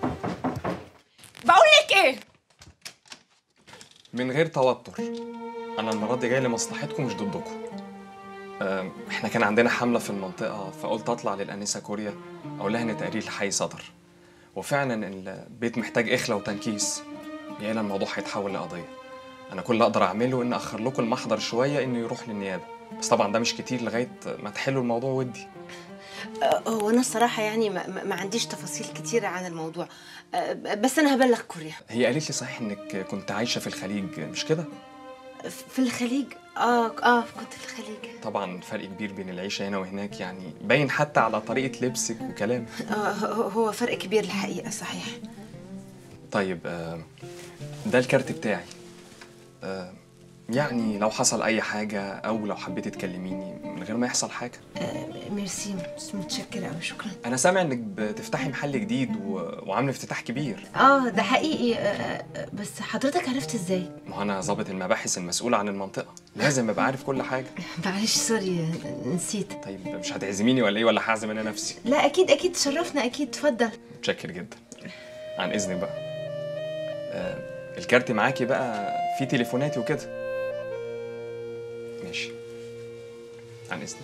بقول لك ايه من غير توتر انا المره دي جاي لمصلحتكم مش ضدكم أم، احنا كان عندنا حمله في المنطقه فقلت اطلع للانسه كوريا اقول لها ان تقرير الحي صدر وفعلا البيت محتاج اخلة وتنكيس يا الا الموضوع هيتحول لقضيه انا كل اللي اقدر اعمله ان اخر لكم المحضر شويه انه يروح للنيابه بس طبعا ده مش كتير لغايه ما تحلوا الموضوع ودي آه، هو انا الصراحه يعني ما, ما- ما عنديش تفاصيل كتيره عن الموضوع آه، بس انا هبلغ كوريا هي قالت لي صحيح انك كنت عايشه في الخليج مش كده في الخليج اه اه كنت في الخليج طبعا فرق كبير بين العيشه هنا وهناك يعني باين حتى على طريقه لبسك وكلامك آه هو هو فرق كبير الحقيقه صحيح طيب آه، ده الكارت بتاعي آه، يعني لو حصل اي حاجه او لو حبيتي تكلميني من غير ما يحصل حاجه ميرسي متشكرة أوي شكرا انا سامع انك بتفتحي محل جديد و... وعامله افتتاح كبير اه ده حقيقي آه، آه، بس حضرتك عرفت ازاي؟ ما هو انا ظابط المباحث المسؤول عن المنطقه لازم ابقى عارف كل حاجه معلش سوري آه، نسيت طيب مش هتعزميني ولا ايه ولا هعزم انا نفسي لا اكيد اكيد تشرفنا اكيد اتفضل متشكر جدا عن اذنك بقى آه الكارت معاكي بقى فيه تليفوناتي وكده ماشي عن اذنك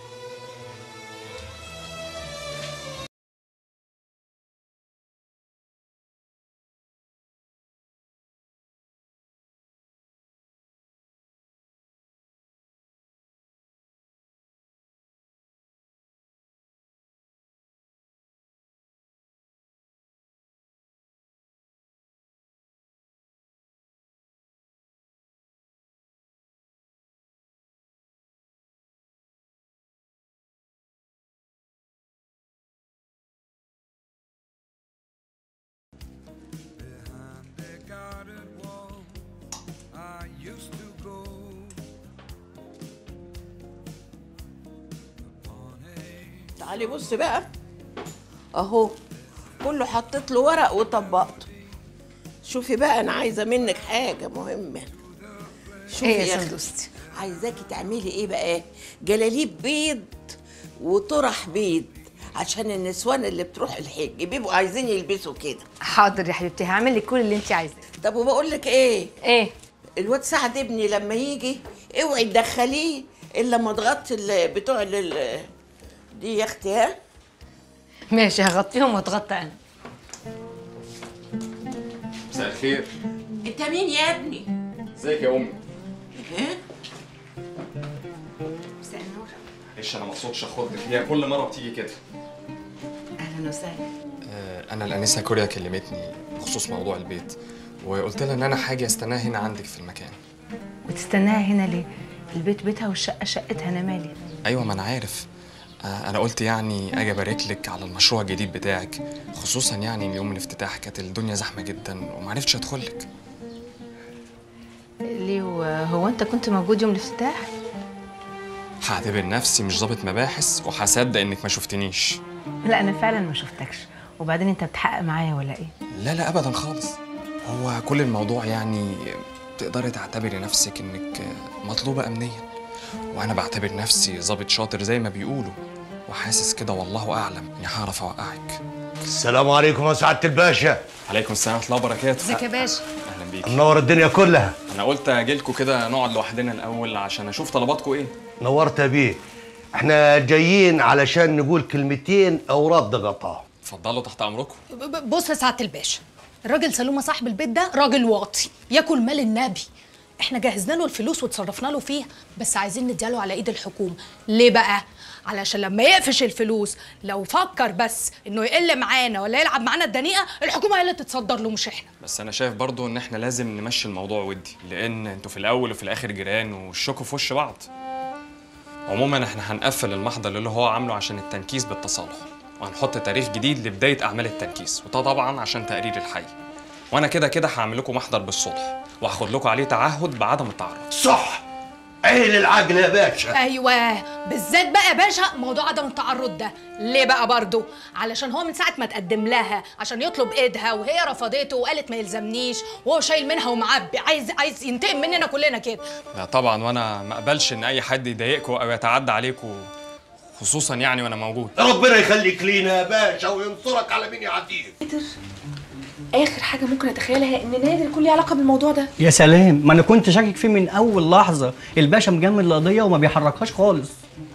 تعالي بص بقى اهو كله حطيت له ورق وطبقته شوفي بقى انا عايزه منك حاجه مهمه شوفي إيه يا يا أخي، سندوستي؟ عايزاكي تعملي ايه بقى جلاليب بيض وطرح بيض عشان النسوان اللي بتروح الحج بيبقوا عايزين يلبسوا كده حاضر يا حبيبتي هعمل لك كل اللي انت عايزاه طب وبقول لك ايه ايه الواد سعد ابني لما يجي اوعي تدخليه الا لما تغطي ال- بتوع ال- دي يا اختي ها ماشي هغطيهم واتغطى انا مساء الخير انت مين يا ابني ازيك يا امي ها مساء النور معلش انا ما اقصدش اخدك هي كل مره بتيجي كده اهلا وسهلا آه، انا الانسه كوريا كلمتني بخصوص موضوع البيت وقلت لها ان انا حاجه استناها هنا عندك في المكان وتستناها هنا ليه؟ البيت بيتها والشقه شقتها انا مالي ايوه ما انا عارف آه، انا قلت يعني اجي ابارك لك على المشروع الجديد بتاعك خصوصا يعني إن يوم الافتتاح كانت الدنيا زحمه جدا ومعرفتش ادخل لك ليه هو انت كنت موجود يوم الافتتاح؟ هعتبر نفسي مش ظابط مباحث وهصدق انك ما شفتنيش لا انا فعلا ما شفتكش وبعدين انت بتحقق معايا ولا ايه؟ لا لا ابدا خالص هو كل الموضوع يعني تقدري تعتبري نفسك انك مطلوبه امنيا وانا بعتبر نفسي ظابط شاطر زي ما بيقولوا وحاسس كده والله اعلم اني هعرف اوقعك السلام عليكم يا سعاده الباشا عليكم السلام ورحمه الله وبركاته ازيك يا باشا اهلا بيك منور الدنيا كلها انا قلت اجي لكم كده نقعد لوحدنا الاول عشان اشوف طلباتكم ايه نورت يا بيه احنا جايين علشان نقول كلمتين او رد غطاء اتفضلوا تحت امركم ب- ب- بص يا سعاده الباشا الراجل سلومه صاحب البيت ده راجل واطي ياكل مال النبي احنا جهزنا له الفلوس وتصرفنا له فيها بس عايزين نديها على ايد الحكومه ليه بقى علشان لما يقفش الفلوس لو فكر بس انه يقل معانا ولا يلعب معانا الدنيئه الحكومه هي اللي تتصدر له مش احنا بس انا شايف برضو ان احنا لازم نمشي الموضوع ودي لان انتوا في الاول وفي الاخر جيران والشكوا في وش بعض عموما احنا هنقفل المحضر اللي هو عامله عشان التنكيس بالتصالح وهنحط تاريخ جديد لبدايه اعمال التنكيس وده طبعا عشان تقرير الحي وانا كده كده هعمل لكم محضر بالصلح وهاخد لكم عليه تعهد بعدم التعرض صح عين العقل يا باشا ايوه بالذات بقى يا باشا موضوع عدم التعرض ده ليه بقى برضو علشان هو من ساعه ما تقدم لها عشان يطلب ايدها وهي رفضته وقالت ما يلزمنيش وهو شايل منها ومعبي عايز عايز ينتقم مننا كلنا كده لا طبعا وانا ما اقبلش ان اي حد يضايقكم او يتعدى عليكم خصوصا يعني وانا موجود ربنا يخليك لينا يا باشا وينصرك على مين يعديك اخر حاجه ممكن اتخيلها ان نادر يكون ليه علاقه بالموضوع ده يا سلام ما انا كنت شاكك فيه من اول لحظه الباشا مجمد القضيه وما بيحركهاش خالص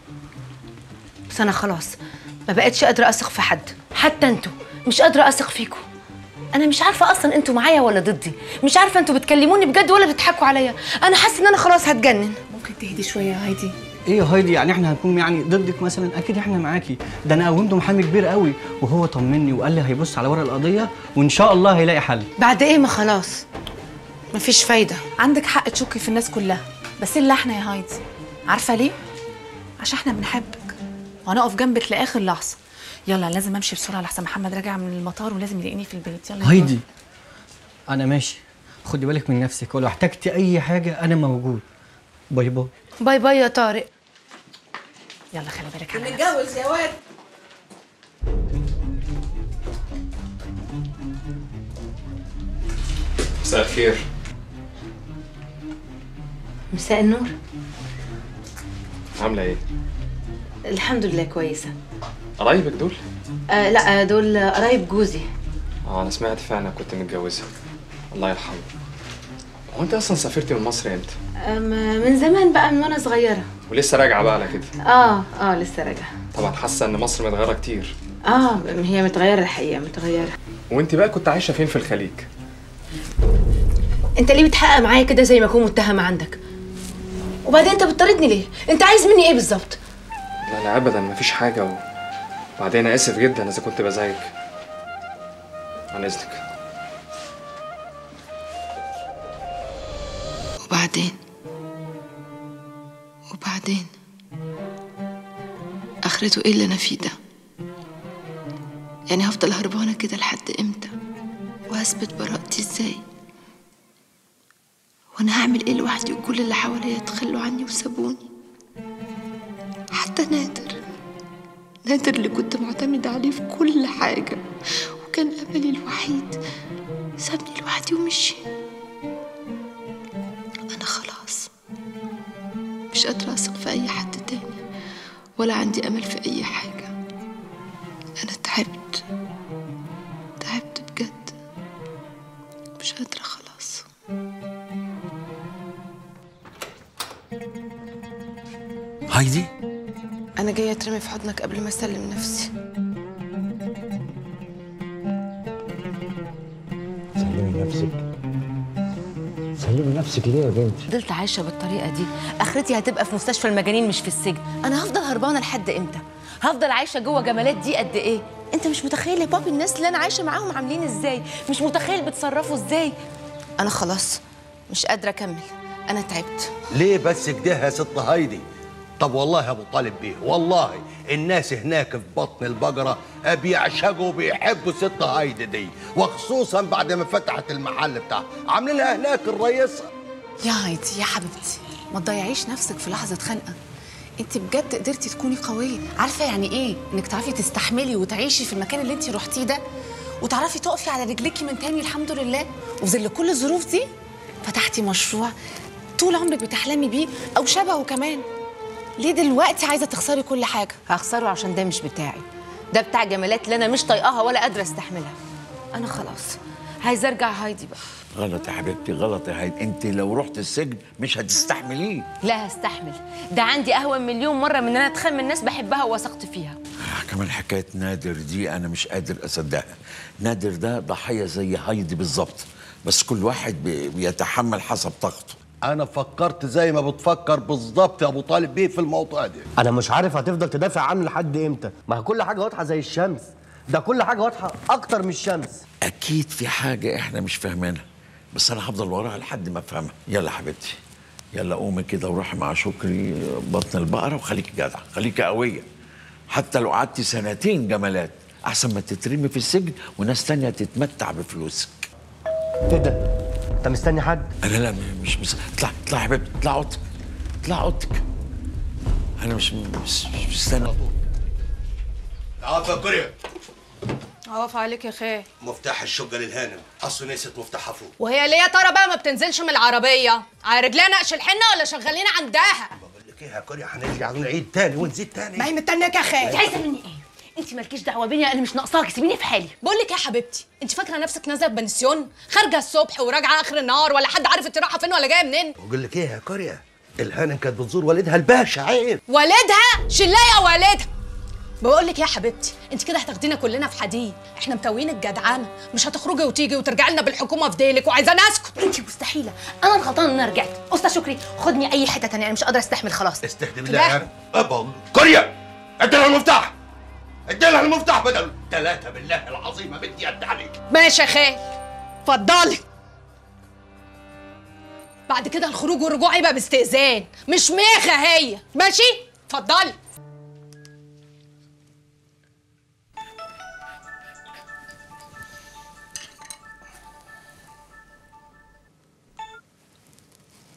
بس انا خلاص ما بقتش قادره اثق في حد حتى انتوا مش قادره اثق فيكم انا مش عارفه اصلا انتوا معايا ولا ضدي مش عارفه انتوا بتكلموني بجد ولا بتضحكوا عليا انا حاسه ان انا خلاص هتجنن ممكن تهدي شويه يا هايدي ايه يا هايدي يعني احنا هنكون يعني ضدك مثلا اكيد احنا معاكي ده انا قومته محامي كبير قوي وهو طمني وقال لي هيبص على ورق القضيه وان شاء الله هيلاقي حل بعد ايه ما خلاص مفيش فايده عندك حق تشكي في الناس كلها بس الا احنا يا هايدي عارفه ليه عشان احنا بنحبك وهنقف جنبك لاخر لحظه يلا لازم امشي بسرعه لحسن محمد راجع من المطار ولازم يلاقيني في البيت يلا هايدي انا ماشي خدي بالك من نفسك ولو احتجتي اي حاجه انا موجود باي باي باي باي يا طارق يلا خلي بالك على نفسك متجوز يا واد مساء الخير مساء النور عامله ايه الحمد لله كويسه قرايبك دول آه لا آه، دول قرايب جوزي اه انا سمعت فعلا كنت متجوزه الله يرحمه هو انت اصلا سافرتي من مصر امتى آم، من زمان بقى من وانا صغيره ولسه راجعه بقى على كده اه اه لسه راجعه طبعا حاسه ان مصر متغيره كتير اه هي متغيره الحقيقه متغيره وانت بقى كنت عايشه فين في الخليج انت ليه بتحقق معايا كده زي ما اكون متهم عندك وبعدين انت بتطاردني ليه انت عايز مني ايه بالظبط لا لا ابدا مفيش حاجه و... وبعدين انا اسف جدا اذا كنت بزعجك عن اذنك وبعدين وبعدين اخرته ايه اللي انا فيه ده يعني هفضل هربانه كده لحد امتى وهثبت براءتي ازاي وانا هعمل ايه لوحدي وكل اللي حواليا يتخلوا عني وسابوني حتى نادر نادر اللي كنت معتمدة عليه في كل حاجة وكان أملي الوحيد سابني لوحدي ومشي أنا خلاص مش قادرة أثق في أي حد تاني ولا عندي أمل في أي حاجة أنا تعبت تعبت بجد مش قادرة خلاص هايدي أنا جاية أترمي في حضنك قبل ما أسلم نفسي سلمي نفسك سلمي نفسك ليه يا بنتي فضلت عايشه بالطريقه دي اخرتي هتبقى في مستشفى المجانين مش في السجن انا هفضل هربانه لحد امتى هفضل عايشه جوه جمالات دي قد ايه انت مش متخيل يا بابي الناس اللي انا عايشه معاهم عاملين ازاي مش متخيل بيتصرفوا ازاي انا خلاص مش قادره اكمل انا تعبت ليه بس كده يا ست هايدي طب والله يا ابو طالب بيه والله الناس هناك في بطن البقره بيعشقوا وبيحبوا ست هايدي دي وخصوصا بعد ما فتحت المحل بتاعها عاملين لها هناك الرئيسه يا هايدي يا حبيبتي ما تضيعيش نفسك في لحظه خنقه انت بجد قدرتي تكوني قويه عارفه يعني ايه انك تعرفي تستحملي وتعيشي في المكان اللي انت رحتيه ده وتعرفي تقفي على رجليكي من تاني الحمد لله وفي ظل كل الظروف دي فتحتي مشروع طول عمرك بتحلمي بيه او شبهه كمان ليه دلوقتي عايزه تخسري كل حاجه هخسره عشان ده مش بتاعي ده بتاع جمالات اللي انا مش طايقاها ولا قادره استحملها انا خلاص عايزه ارجع هايدي بقى غلط يا حبيبتي غلط يا هايدي انت لو رحت السجن مش هتستحمليه لا هستحمل ده عندي اهون مليون مره من ان انا اتخان من ناس بحبها ووثقت فيها آه، كمان حكايه نادر دي انا مش قادر اصدقها نادر ده ضحيه زي هايدي بالظبط بس كل واحد بي- بيتحمل حسب طاقته انا فكرت زي ما بتفكر بالظبط يا ابو طالب بيه في الموضوع ده انا مش عارف هتفضل تدافع عنه لحد امتى ما هي كل حاجه واضحه زي الشمس ده كل حاجه واضحه اكتر من الشمس اكيد في حاجه احنا مش فاهمينها بس انا هفضل وراها لحد ما افهمها يلا حبيبتي يلا قومي كده وروحي مع شكري بطن البقره وخليكي جدعه خليكي قويه حتى لو قعدتي سنتين جمالات احسن ما تترمي في السجن وناس تانية تتمتع بفلوسك ايه ده انت مستني حد انا لا مش مش اطلع اطلع يا حبيبتي اطلع اوضتك اطلع اوضتك انا مش مش مش مستني عارفه يا كوريا عوف عليك يا خال مفتاح الشقه للهانم اصله نسيت مفتاحها فوق وهي ليه يا ترى بقى ما بتنزلش من العربيه على رجليها نقش الحنه ولا شغالين عندها لك ايه يا كوريا هنرجع نعيد تاني ونزيد تاني ما هي مستنياك يا خال انت عايزه مني ايه انت مالكيش دعوه بيا انا مش ناقصاكي سيبيني في حالي بقول لك يا حبيبتي انت فاكره نفسك نازله بنسيون خارجه الصبح وراجعه اخر النهار ولا حد عارف انت رايحه فين ولا جايه منين بقول لك ايه يا كوريا الهانم كانت بتزور والدها الباشا عيب والدها شلايه والدها بقول لك يا حبيبتي انت كده هتاخدينا كلنا في حديد احنا متوين الجدعانه مش هتخرجي وتيجي وترجعي لنا بالحكومه في ديلك وعايزاني اسكت انت مستحيله انا الغلطانه ان انا رجعت استاذ شكري خدني اي حته تانية انا مش قادره استحمل خلاص استهدي بالله يا هانم ابا كوريا ادي لها المفتاح ادي لها المفتاح بدل ثلاثه بالله العظيم ما بدي ادي عليك ماشي يا خال اتفضلي بعد كده الخروج والرجوع يبقى باستئذان مش ميخه هي ماشي اتفضلي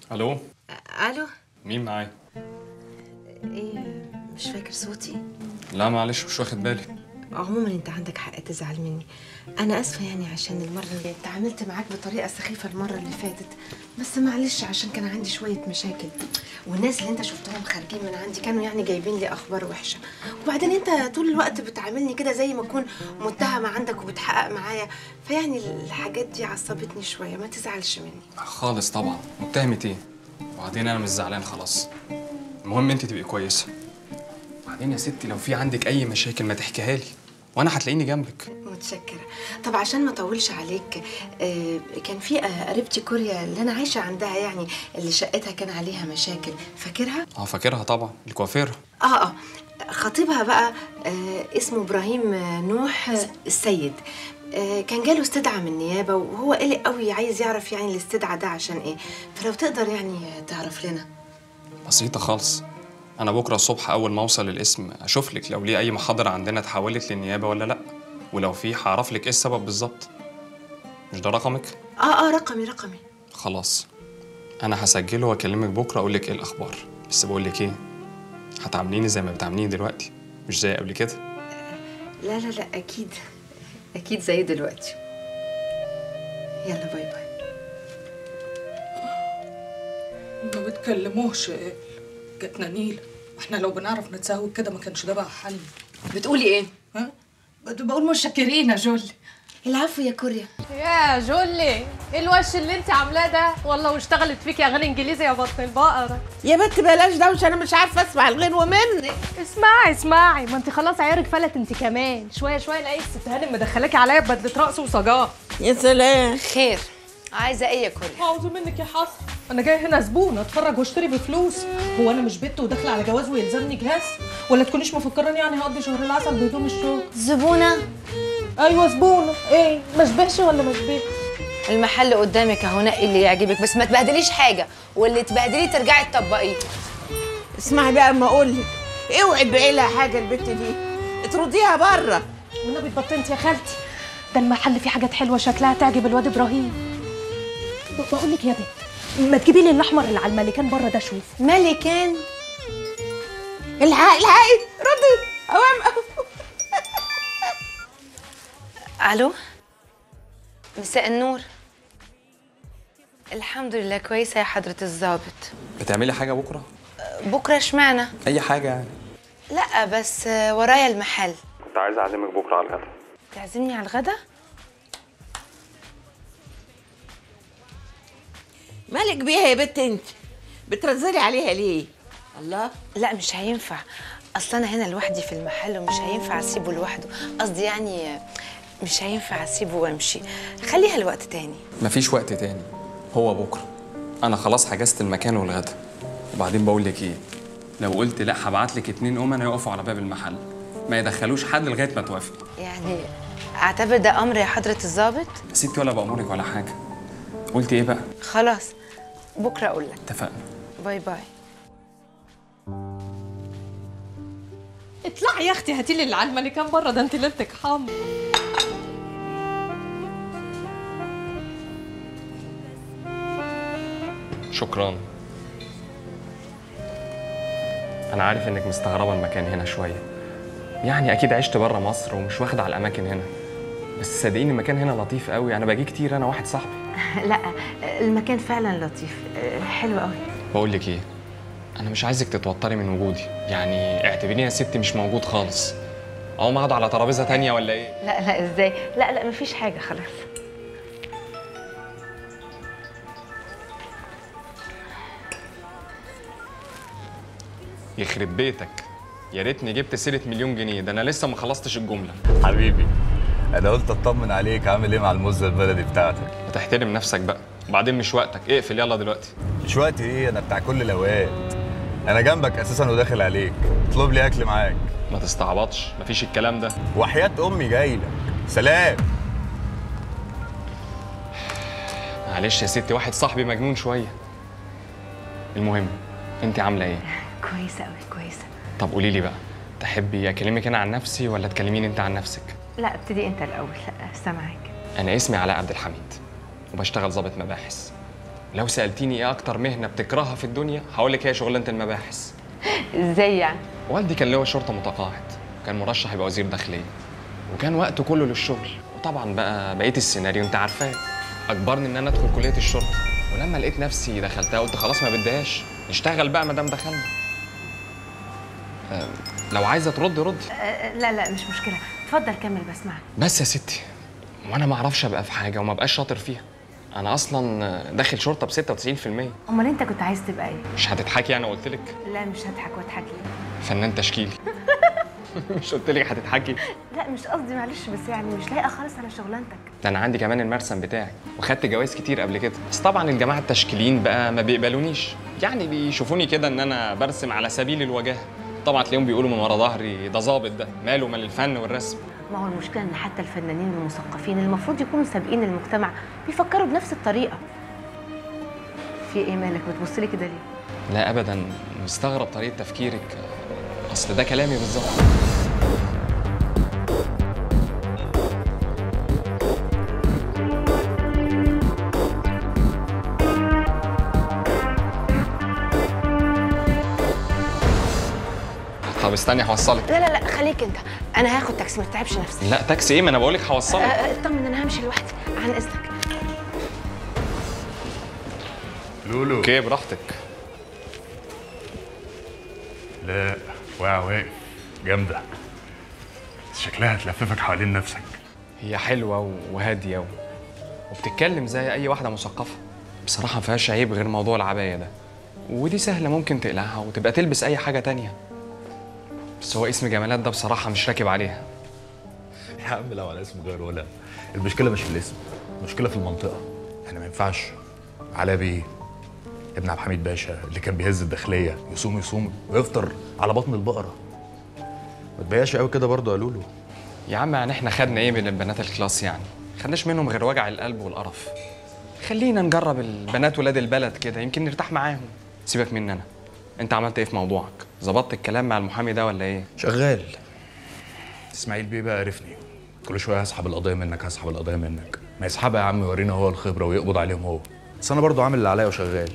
الو الو مين معايا ايه مش فاكر صوتي لا معلش مش واخد بالي عموما انت عندك حق تزعل مني انا اسفه يعني عشان المره اللي اتعاملت معاك بطريقه سخيفه المره اللي فاتت بس معلش عشان كان عندي شويه مشاكل والناس اللي انت شفتهم خارجين من عندي كانوا يعني جايبين لي اخبار وحشه وبعدين انت طول الوقت بتعاملني كده زي ما اكون متهمه عندك وبتحقق معايا فيعني الحاجات دي عصبتني شويه ما تزعلش مني خالص طبعا متهمة ايه وبعدين انا مش زعلان خلاص المهم انت تبقي كويسه بعدين يا ستي لو في عندك اي مشاكل ما تحكيها لي وانا هتلاقيني جنبك متشكرة طب عشان ما اطولش عليك آه، كان في آه، قريبتي كوريا اللي انا عايشة عندها يعني اللي شقتها كان عليها مشاكل فاكرها؟ اه فاكرها طبعا الكوافير اه اه خطيبها بقى آه، اسمه ابراهيم آه، نوح آه، السيد آه، كان جاله استدعاء من النيابة وهو قلق قوي عايز يعرف يعني الاستدعاء ده عشان ايه فلو تقدر يعني آه، تعرف لنا بسيطه خالص انا بكره الصبح اول ما اوصل القسم اشوف لك لو ليه اي محاضره عندنا اتحولت للنيابه ولا لا ولو في هعرف لك ايه السبب بالظبط مش ده رقمك اه اه رقمي رقمي خلاص انا هسجله واكلمك بكره اقول لك ايه الاخبار بس بقول لك ايه هتعامليني زي ما بتعامليني دلوقتي مش زي قبل كده لا لا لا اكيد اكيد زي دلوقتي يلا باي باي ما بتكلموش جاتنا نيلة واحنا لو بنعرف نتساوي كده ما كانش ده بقى حل بتقولي ايه؟ ها؟ بت- بقول متشكرين يا جولي العفو يا كوريا يا جولي ايه الوش اللي انت عاملاه ده والله واشتغلت فيكي اغاني انجليزي يا بطن البقره يا بنت بلاش دوشه انا مش عارفه اسمع الغنوه منك اسمعي اسمعي ما انت خلاص عيارك فلت انت كمان شويه شويه الاقي الست هانم مدخلاكي عليا ببدله رقص وصجاه يا سلام خير عايزه ايه يا كوريا اعوذ منك يا حسن انا جايه هنا زبون اتفرج واشتري بفلوس هو انا مش بنت وداخله على جواز ويلزمني جهاز ولا تكونيش مفكراني يعني هقضي شهر العسل بهدوم الشغل زبونه ايوه زبونه ايه ما اشبهش ولا ما اشبهش المحل قدامك اهو نقي اللي يعجبك بس ما تبهدليش حاجه واللي تبهدلي ترجعي تطبقيه اسمعي بقى اما اقول لك اوعي تبيعي لها حاجه البت دي اطرديها بره والنبي اتبطنت يا خالتي ده المحل فيه حاجات حلوه شكلها تعجب الواد ابراهيم بقول لك يا بنت ما تجيبي لي الاحمر اللي على الملكان بره ده شوف ملكان الحقي الحقي ردي اوام الو مساء النور الحمد لله كويسه يا حضره الضابط بتعملي حاجه بكره بكره اشمعنى اي حاجه يعني لا بس آه، ورايا المحل كنت عايز اعزمك بكره على الغدا تعزمني على الغدا مالك بيها يا بنت انت بترزلي عليها ليه الله لا مش هينفع اصل انا هنا لوحدي في المحل ومش هينفع اسيبه لوحده قصدي يعني آه، مش هينفع اسيبه وامشي خليها لوقت تاني مفيش وقت تاني هو بكره انا خلاص حجزت المكان والغدا وبعدين بقول لك ايه لو قلت لا هبعت لك اتنين امنا يقفوا على باب المحل ما يدخلوش حد لغايه ما توافقي يعني اعتبر ده امر يا حضره الضابط يا ستي ولا بامرك ولا حاجه قلت ايه بقى خلاص بكره اقول لك اتفقنا باي باي اطلعي يا اختي هاتي لي اللي على الملكان بره ده انت ليلتك حمر شكرا انا عارف انك مستغربه المكان هنا شويه يعني اكيد عشت بره مصر ومش واخد على الاماكن هنا بس صدقيني المكان هنا لطيف قوي انا باجي كتير انا واحد صاحبي لا المكان فعلا لطيف آه، حلو قوي بقول لك ايه انا مش عايزك تتوتري من وجودي يعني اعتبريني يا ستي مش موجود خالص اقوم اقعد على ترابيزه تانية ولا ايه لا لا ازاي لا لا مفيش حاجه خلاص يخرب بيتك يا ريتني جبت سيره مليون جنيه ده انا لسه ما خلصتش الجمله حبيبي انا قلت اطمن عليك عامل ايه مع المزه البلدي بتاعتك ما تحترم نفسك بقى وبعدين مش وقتك اقفل يلا دلوقتي مش وقت ايه انا بتاع كل الاوقات انا جنبك اساسا وداخل عليك اطلب لي اكل معاك ما تستعبطش مفيش الكلام ده وحياه امي جاي لك سلام معلش يا ستي واحد صاحبي مجنون شويه المهم انت عامله ايه كويسه قوي كويسه طب قولي لي بقى تحبي اكلمك انا عن نفسي ولا تكلميني انت عن نفسك لا ابتدي انت الاول لا سامعك انا اسمي علاء عبد الحميد وبشتغل ضابط مباحث لو سالتيني ايه اكتر مهنه بتكرهها في الدنيا هقول لك هي شغلانه المباحث ازاي يعني والدي كان لواء شرطه متقاعد وكان مرشح يبقى وزير داخليه وكان وقته كله للشغل وطبعا بقى بقيه السيناريو انت عارفاه اجبرني ان انا ادخل كليه الشرطه ولما لقيت نفسي دخلتها قلت خلاص ما بديهاش نشتغل بقى ما دام دخلنا آه، لو عايزه تردي ردي لا لا مش مشكله اتفضل كمل بسمعك بس يا ستي وانا ما اعرفش ابقى في حاجه وما بقاش شاطر فيها انا اصلا داخل شرطه ب 96% امال انت كنت عايز تبقى ايه مش هتضحكي انا قلت لك لا مش هضحك واضحك ليه فنان تشكيلي مش قلت لك هتضحكي لا مش قصدي معلش بس يعني مش لايقه خالص على شغلانتك ده انا عندي كمان المرسم بتاعي وخدت جوائز كتير قبل كده بس طبعا الجماعه التشكيليين بقى ما بيقبلونيش يعني بيشوفوني كده ان انا برسم على سبيل الوجاهه طبعا تلاقيهم بيقولوا من ورا ظهري ده ظابط ده ماله مال الفن والرسم ما هو المشكله ان حتى الفنانين المثقفين المفروض يكونوا سابقين المجتمع بيفكروا بنفس الطريقه في ايه مالك بتبص لي كده ليه لا ابدا مستغرب طريقه تفكيرك اصل ده كلامي بالظبط طب استني هوصلك لا لا لا خليك انت انا هاخد تاكسي ما تتعبش نفسك لا تاكسي ايه ما انا بقول لك آه، هوصلك آه، اطمن انا همشي لوحدي عن اذنك لولو اوكي براحتك لا واقع واقف جامدة شكلها هتلففك حوالين نفسك هي حلوه وهاديه و... وبتتكلم زي اي واحده مثقفه بصراحه ما فيهاش عيب غير موضوع العبايه ده ودي سهله ممكن تقلعها وتبقى تلبس اي حاجه تانية بس هو اسم جمالات ده بصراحه مش راكب عليها يا عم لو على اسم غير ولا المشكلة مش في الاسم المشكلة في المنطقة احنا ما ينفعش علاء بيه ابن عبد الحميد باشا اللي كان بيهز الداخلية يصوم يصوم ويفطر على بطن البقرة ما تبياش قوي كده برضه يا لولو يا عم يعني احنا خدنا ايه من البنات الكلاس يعني خدناش منهم غير وجع القلب والقرف خلينا نجرب البنات ولاد البلد كده يمكن نرتاح معاهم سيبك مني انا انت عملت ايه في موضوعك ظبطت الكلام مع المحامي ده ولا ايه شغال اسماعيل بيه بقى عرفني كل شويه هسحب القضيه منك هسحب القضيه منك ما يسحبها يا عم يورينا هو الخبره ويقبض عليهم هو بس انا برضو عامل اللي عليا وشغال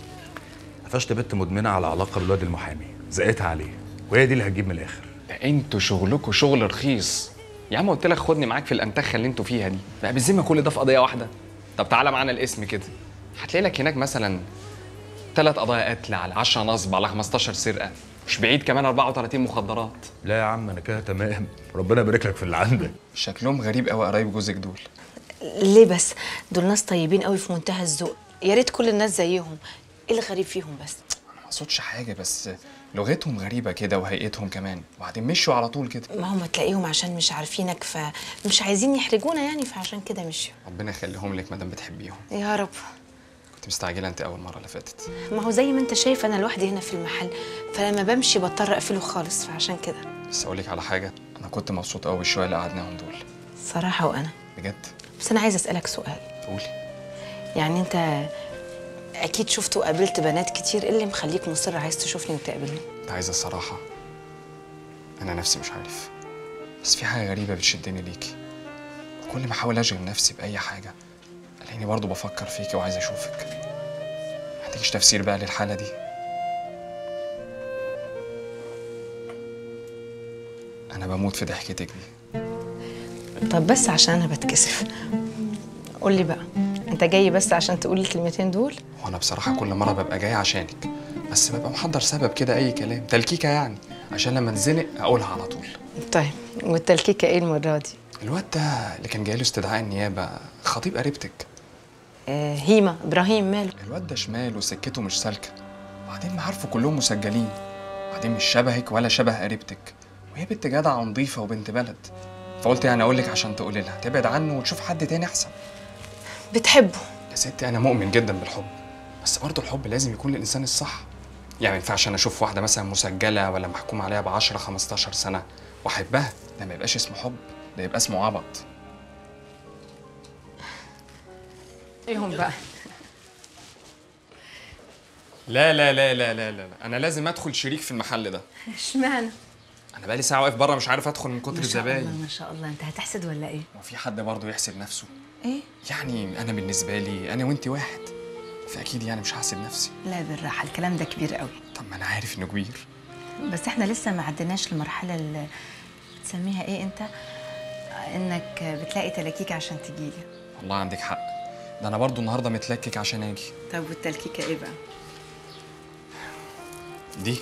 قفشت بنت مدمنه على علاقه بالواد المحامي زقتها عليه وهي دي اللي هتجيب من الاخر ده انتوا شغلكوا شغل رخيص يا عم قلت لك خدني معاك في الانتخه اللي انتوا فيها دي بقى بالذمه كل ده في قضيه واحده طب تعالى معانا الاسم كده هتلاقي لك هناك مثلا ثلاث قضايا قتل على 10 نصب على 15 سرقه مش بعيد كمان 34 مخدرات لا يا عم انا كده تمام ربنا يبارك لك في اللي عندك شكلهم غريب قوي قرايب جوزك دول ليه بس دول ناس طيبين قوي في منتهى الذوق يا ريت كل الناس زيهم ايه الغريب فيهم بس ما اقصدش حاجه بس لغتهم غريبه كده وهيئتهم كمان وبعدين مشوا على طول كده ما هم تلاقيهم عشان مش عارفينك فمش عايزين يحرجونا يعني فعشان كده مشيوا ربنا يخليهم لك مادام بتحبيهم يا رب كنت مستعجله انت اول مره اللي فاتت ما هو زي ما انت شايف انا لوحدي هنا في المحل فلما بمشي بضطر اقفله خالص فعشان كده بس اقول لك على حاجه انا كنت مبسوط قوي بالشويه اللي قعدناهم دول صراحه وانا بجد بس انا عايزه اسالك سؤال قولي يعني انت اكيد شفت وقابلت بنات كتير إيه اللي مخليك مصر عايز تشوفني وتقابلني انت عايزه الصراحه انا نفسي مش عارف بس في حاجه غريبه بتشدني ليكي كل ما احاول اشغل نفسي باي حاجه الاقيني برضه بفكر فيكي وعايز اشوفك ما عندكش تفسير بقى للحاله دي انا بموت في ضحكتك دي طب بس عشان انا بتكسف قول لي بقى انت جاي بس عشان تقول الكلمتين دول وانا بصراحه كل مره ببقى جاي عشانك بس ببقى محضر سبب كده اي كلام تلكيكه يعني عشان لما اتزنق اقولها على طول طيب والتلكيكه ايه المره دي الواد ده اللي كان جاي له استدعاء النيابه خطيب قريبتك آه هيما ابراهيم ماله الواد ده شمال وسكته مش سالكه وبعدين معارفه كلهم مسجلين وبعدين مش شبهك ولا شبه قريبتك وهي بنت جدعه ونظيفه وبنت بلد فقلت يعني اقول لك عشان تقولي لها تبعد عنه وتشوف حد تاني احسن بتحبه يا ستي انا مؤمن جدا بالحب بس برضه الحب لازم يكون للانسان الصح يعني ما ينفعش انا اشوف واحده مثلا مسجله ولا محكوم عليها ب 10 15 سنه واحبها ده ما يبقاش اسمه حب ده يبقى اسمه عبط ايهم بقى لا لا لا لا لا لا انا لازم ادخل شريك في المحل ده اشمعنى انا بقالي ساعه واقف بره مش عارف ادخل من كتر ما شاء الله الزباين ما شاء الله انت هتحسد ولا ايه وفي حد برضه يحسب نفسه ايه يعني انا بالنسبه لي انا وانت واحد فاكيد يعني مش هحسب نفسي لا بالراحه الكلام ده كبير قوي طب ما انا عارف انه كبير بس احنا لسه ما عدناش المرحله اللي تسميها ايه انت انك بتلاقي تلاكيك عشان تجيلي والله عندك حق ده انا برضو النهارده متلكك عشان اجي طب والتلكيكه ايه بقى دي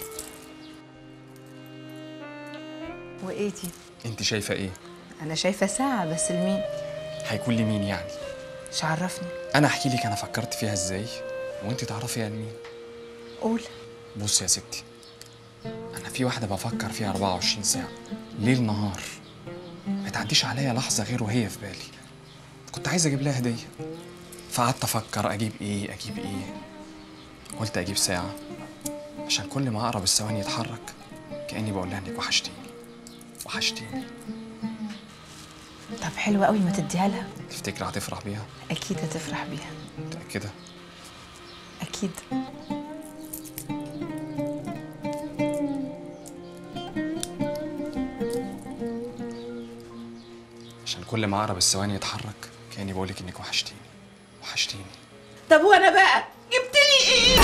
وايه دي انت شايفه ايه انا شايفه ساعه بس لمين هيكون لي مين يعني مش عرفني انا احكي لك انا فكرت فيها ازاي وانت تعرفيها لمين قول بص يا ستي انا في واحده بفكر فيها 24 ساعه ليل نهار ما تعديش عليا لحظه غير وهي في بالي كنت عايز اجيب لها هديه فقعدت افكر اجيب ايه اجيب ايه قلت اجيب ساعه عشان كل ما اقرب الثواني يتحرك كاني بقول لها انك وحشتيني وحشتيني طب حلوه قوي ما تديها لها تفتكر هتفرح بيها اكيد هتفرح بيها متاكده اكيد عشان كل ما اقرب الثواني يتحرك كاني بقول لك انك وحشتيني وحشتيني طب وانا بقى جبت لي ايه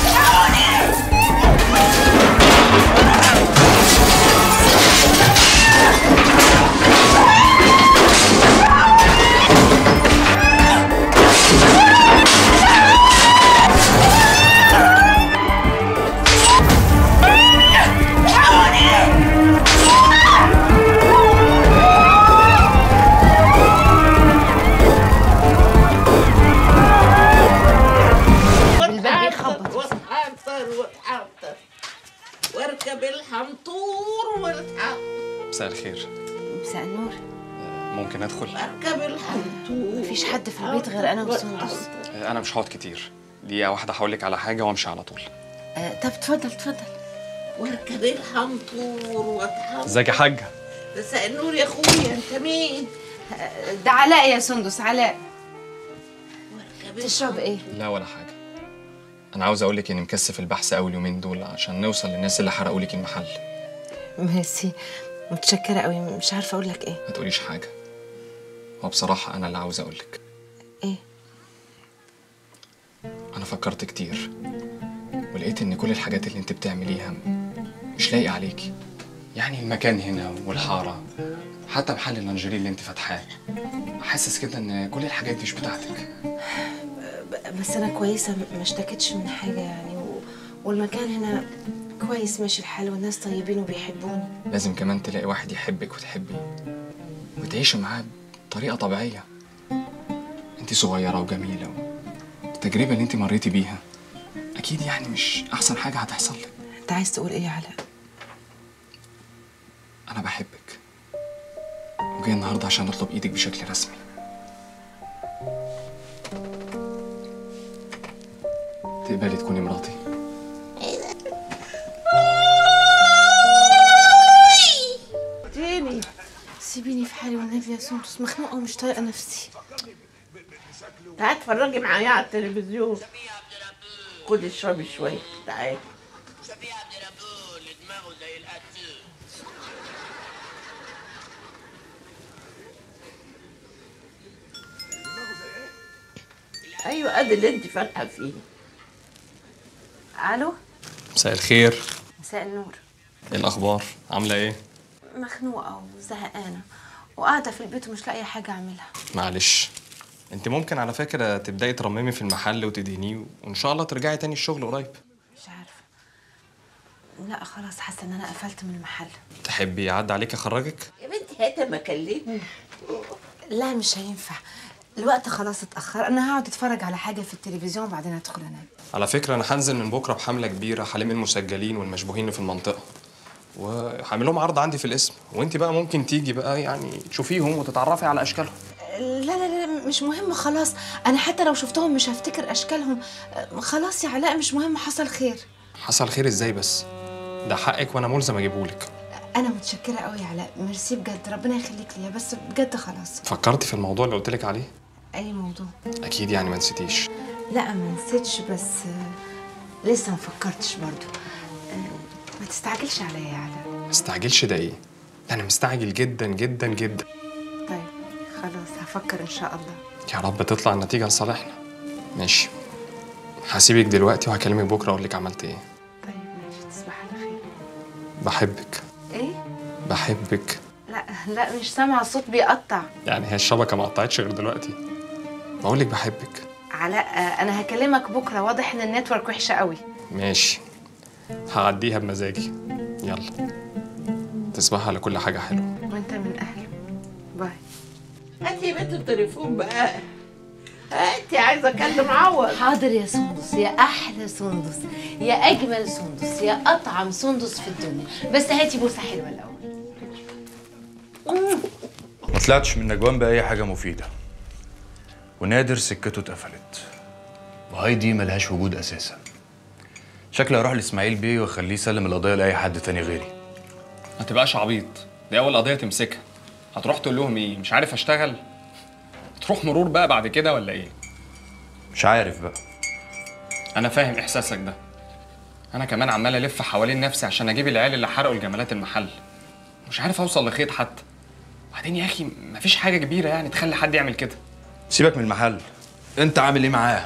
الباب بيخبط واتحنطر واتحنطر واركب الحنطور واتحنطر مساء الخير مساء النور ممكن ادخل اركب الحنطور مفيش حد في البيت غير انا وسندس انا مش هقعد كتير دقيقه واحده هقول لك على حاجه وامشي على طول آه طب اتفضل اتفضل واركب الحنطور واتحنطر ازيك يا حاجه مساء النور يا اخويا انت مين ده علاء يا سندس علاء تشرب ايه لا ولا حاجه انا عاوز اقول لك اني مكثف البحث اول يومين دول عشان نوصل للناس اللي حرقوا لك المحل ميرسي متشكره قوي مش عارفه اقول لك ايه ما تقوليش حاجه هو بصراحه انا اللي عاوز اقول لك ايه انا فكرت كتير ولقيت ان كل الحاجات اللي انت بتعمليها مش لايقه عليكي يعني المكان هنا والحاره حتى محل اللانجيري اللي انت فاتحاه حاسس كده ان كل الحاجات دي مش بتاعتك ب- بس انا كويسه ما اشتكتش من حاجه يعني و... والمكان هنا كويس ماشي الحال والناس طيبين وبيحبوني لازم كمان تلاقي واحد يحبك وتحبيه وتعيشي معاه بطريقه طبيعيه انت صغيره وجميله التجربه اللي انت مريتي بيها اكيد يعني مش احسن حاجه هتحصل لك انت عايز تقول ايه يا علاء انا بحبك وجاي النهارده عشان اطلب ايدك بشكل رسمي تقبلي تكوني مراتي تاني سيبيني في حالي والنبي يا سندس مخنوقه ومش طايقه نفسي تعالي اتفرجي معايا على التلفزيون خدي اشربي شويه تعالي ايوه ادي اللي انت فاتحه فيه الو مساء الخير مساء النور ايه الاخبار عامله ايه مخنوقه وزهقانه وقاعده في البيت ومش لاقيه حاجه اعملها معلش انت ممكن على فكره تبداي ترممي في المحل وتدهنيه وان شاء الله ترجعي تاني الشغل قريب مش عارفه لا خلاص حاسه ان انا قفلت من المحل تحبي يعدي عليك اخرجك يا بنتي هاتي ما اكلمك لا مش هينفع الوقت خلاص اتاخر انا هقعد اتفرج على حاجه في التلفزيون وبعدين ادخل انام على فكره انا هنزل من بكره بحمله كبيره حالم المسجلين والمشبوهين اللي في المنطقه وهعمل لهم عرض عندي في الاسم وانت بقى ممكن تيجي بقى يعني تشوفيهم وتتعرفي على اشكالهم لا لا لا مش مهم خلاص انا حتى لو شفتهم مش هفتكر اشكالهم أه، خلاص يا علاء مش مهم حصل خير حصل خير ازاي بس ده حقك وانا ملزم اجيبهولك انا متشكره قوي يا علاء ميرسي بجد ربنا يخليك ليا بس بجد خلاص فكرتي في الموضوع اللي قلتلك عليه اي موضوع اكيد يعني ما نسيتيش لا ما نسيتش بس آه، لسه ما فكرتش برضو آه، ما تستعجلش عليا يا علاء ما استعجلش ده ايه ده انا مستعجل جدا جدا جدا طيب خلاص هفكر ان شاء الله يا رب تطلع النتيجه لصالحنا ماشي هسيبك دلوقتي وهكلمك بكره اقول لك عملت ايه طيب ماشي تصبح على خير بحبك ايه بحبك لا لا مش سامعه الصوت بيقطع يعني هي الشبكه ما قطعتش غير دلوقتي بقول لك بحبك علاء آه، انا هكلمك بكره واضح ان النتورك وحشه قوي ماشي هعديها بمزاجي يلا تصبح على كل حاجه حلوه وانت من اهله باي هاتي يا بنت التليفون بقى هاتي عايزه اكلم عوض حاضر يا سندس يا احلى سندس يا اجمل سندس يا اطعم سندس في الدنيا بس هاتي بوسه حلوه الاول ما طلعتش من نجوان بأي حاجة مفيدة ونادر سكته اتقفلت وهايدي ملهاش وجود أساسا شكلي هروح لإسماعيل بيه وأخليه يسلم القضية لأي حد تاني غيري ما تبقاش عبيط دي اول قضيه تمسكها هتروح تقول لهم ايه مش عارف اشتغل تروح مرور بقى بعد كده ولا ايه مش عارف بقى انا فاهم احساسك ده انا كمان عمال الف حوالين نفسي عشان اجيب العيال اللي حرقوا الجمالات المحل مش عارف اوصل لخيط حتى وبعدين يا اخي مفيش حاجه كبيره يعني تخلي حد يعمل كده سيبك من المحل أنت عامل إيه معاه؟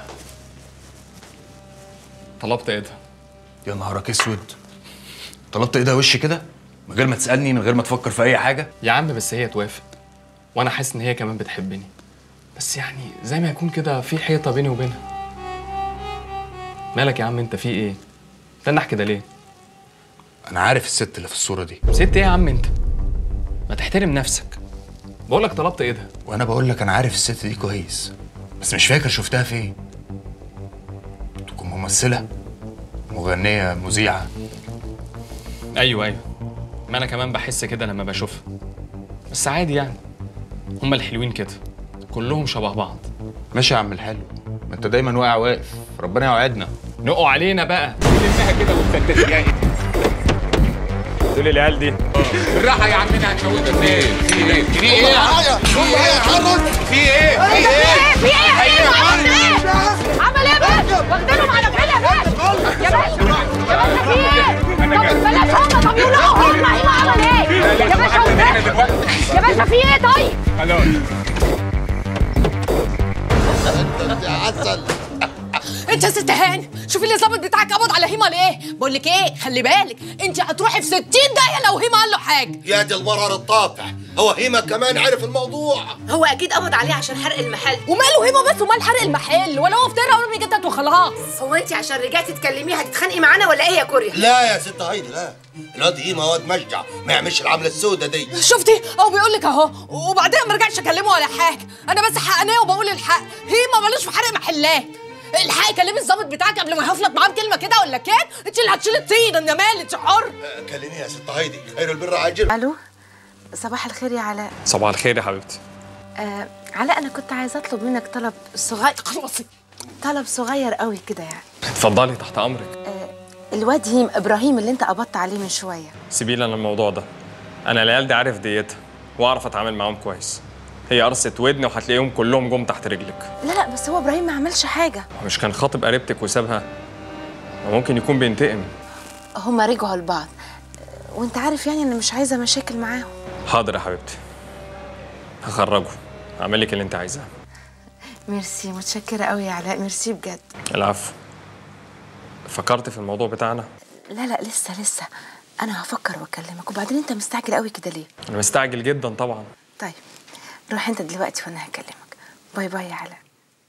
طلبت ايه ده؟ يا نهارك اسود طلبت ايه ده وش كده؟ من غير ما تسألني من غير ما تفكر في أي حاجة؟ يا عم بس هي توافق وانا حاسس ان هي كمان بتحبني بس يعني زي ما يكون كده في حيطه بيني وبينها مالك يا عم انت في ايه تنح كده ليه أنا عارف الست اللي في الصورة دي ست ايه يا عم انت ما تحترم نفسك بقول لك طلبت ايه ده وأنا بقول لك أنا عارف الست دي كويس بس مش فاكر شفتها فين تكون ممثلة مغنية مذيعة ايوه ايوه ما انا كمان بحس كده لما بشوفها بس عادي يعني هما الحلوين كده كلهم شبه بعض ماشي يا عم الحلو ما انت دايما واقع واقف ربنا يوعدنا نقوا علينا بقى لمها كده وتفتت يا دول العيال دي بالراحه يا عمنا هتموتنا فين؟ في ايه؟ في ايه؟ معايا في ايه؟ في ايه؟ في في ايه؟ ايه يا حلو عمل ايه عمل ايه بس واخدينهم على كده يا باشا يا باشا يا باشا في ايه طب بلاش هم طب يقولوا هم ايه عمل ايه يا باشا وبس. يا باشا في ايه طيب انت يا عسل انت يا ست هاني شوفي اللي الظابط بتاعك قبض على هيما ليه بقول لك ايه خلي بالك انت هتروحي في 60 دقيقه لو هيما قال له حاجه يا دي المرار الطافع هو هيما كمان عرف الموضوع هو اكيد قبض عليه عشان حرق المحل وماله هيما بس ومال حرق المحل ولا هو افترى ولا بيجتت وخلاص هو انت عشان رجعتي تكلميه هتتخانقي معانا ولا ايه يا كوريا لا يا ست هايدي لا الواد هيما واد مشجع ما يعملش العمله السوداء دي شفتي هو بيقول لك اهو وبعدين ما رجعش اكلمه ولا حاجه انا بس حقانيه وبقول الحق هيما ملوش في حرق محلات الحق كلمي الظابط بتاعك قبل ما يهفلط معاه بكلمه كده ولا كده انت اللي هتشيلي الطين انا مالي انت حر كلميني يا ست هايدي خير البر عاجل الو صباح الخير يا علاء صباح الخير يا حبيبتي آه علاء انا كنت عايزه اطلب منك طلب صغير خلاصي طلب صغير قوي كده يعني اتفضلي تحت امرك الواد هيم ابراهيم اللي انت قبضت عليه من شويه سيبي لي انا الموضوع ده انا العيال دي عارف ديتها واعرف اتعامل معاهم كويس هي قرصة ودن وهتلاقيهم كلهم جم تحت رجلك لا لا بس هو ابراهيم ما عملش حاجه مش كان خاطب قريبتك وسابها وممكن يكون بينتقم هما رجعوا لبعض وانت عارف يعني انا مش عايزه مشاكل معاهم حاضر يا حبيبتي هخرجه اعمل لك اللي انت عايزاه ميرسي متشكره قوي يا علاء ميرسي بجد العفو فكرت في الموضوع بتاعنا لا لا لسه لسه انا هفكر واكلمك وبعدين انت مستعجل قوي كده ليه انا مستعجل جدا طبعا طيب روح انت دلوقتي وانا هكلمك باي باي يا علاء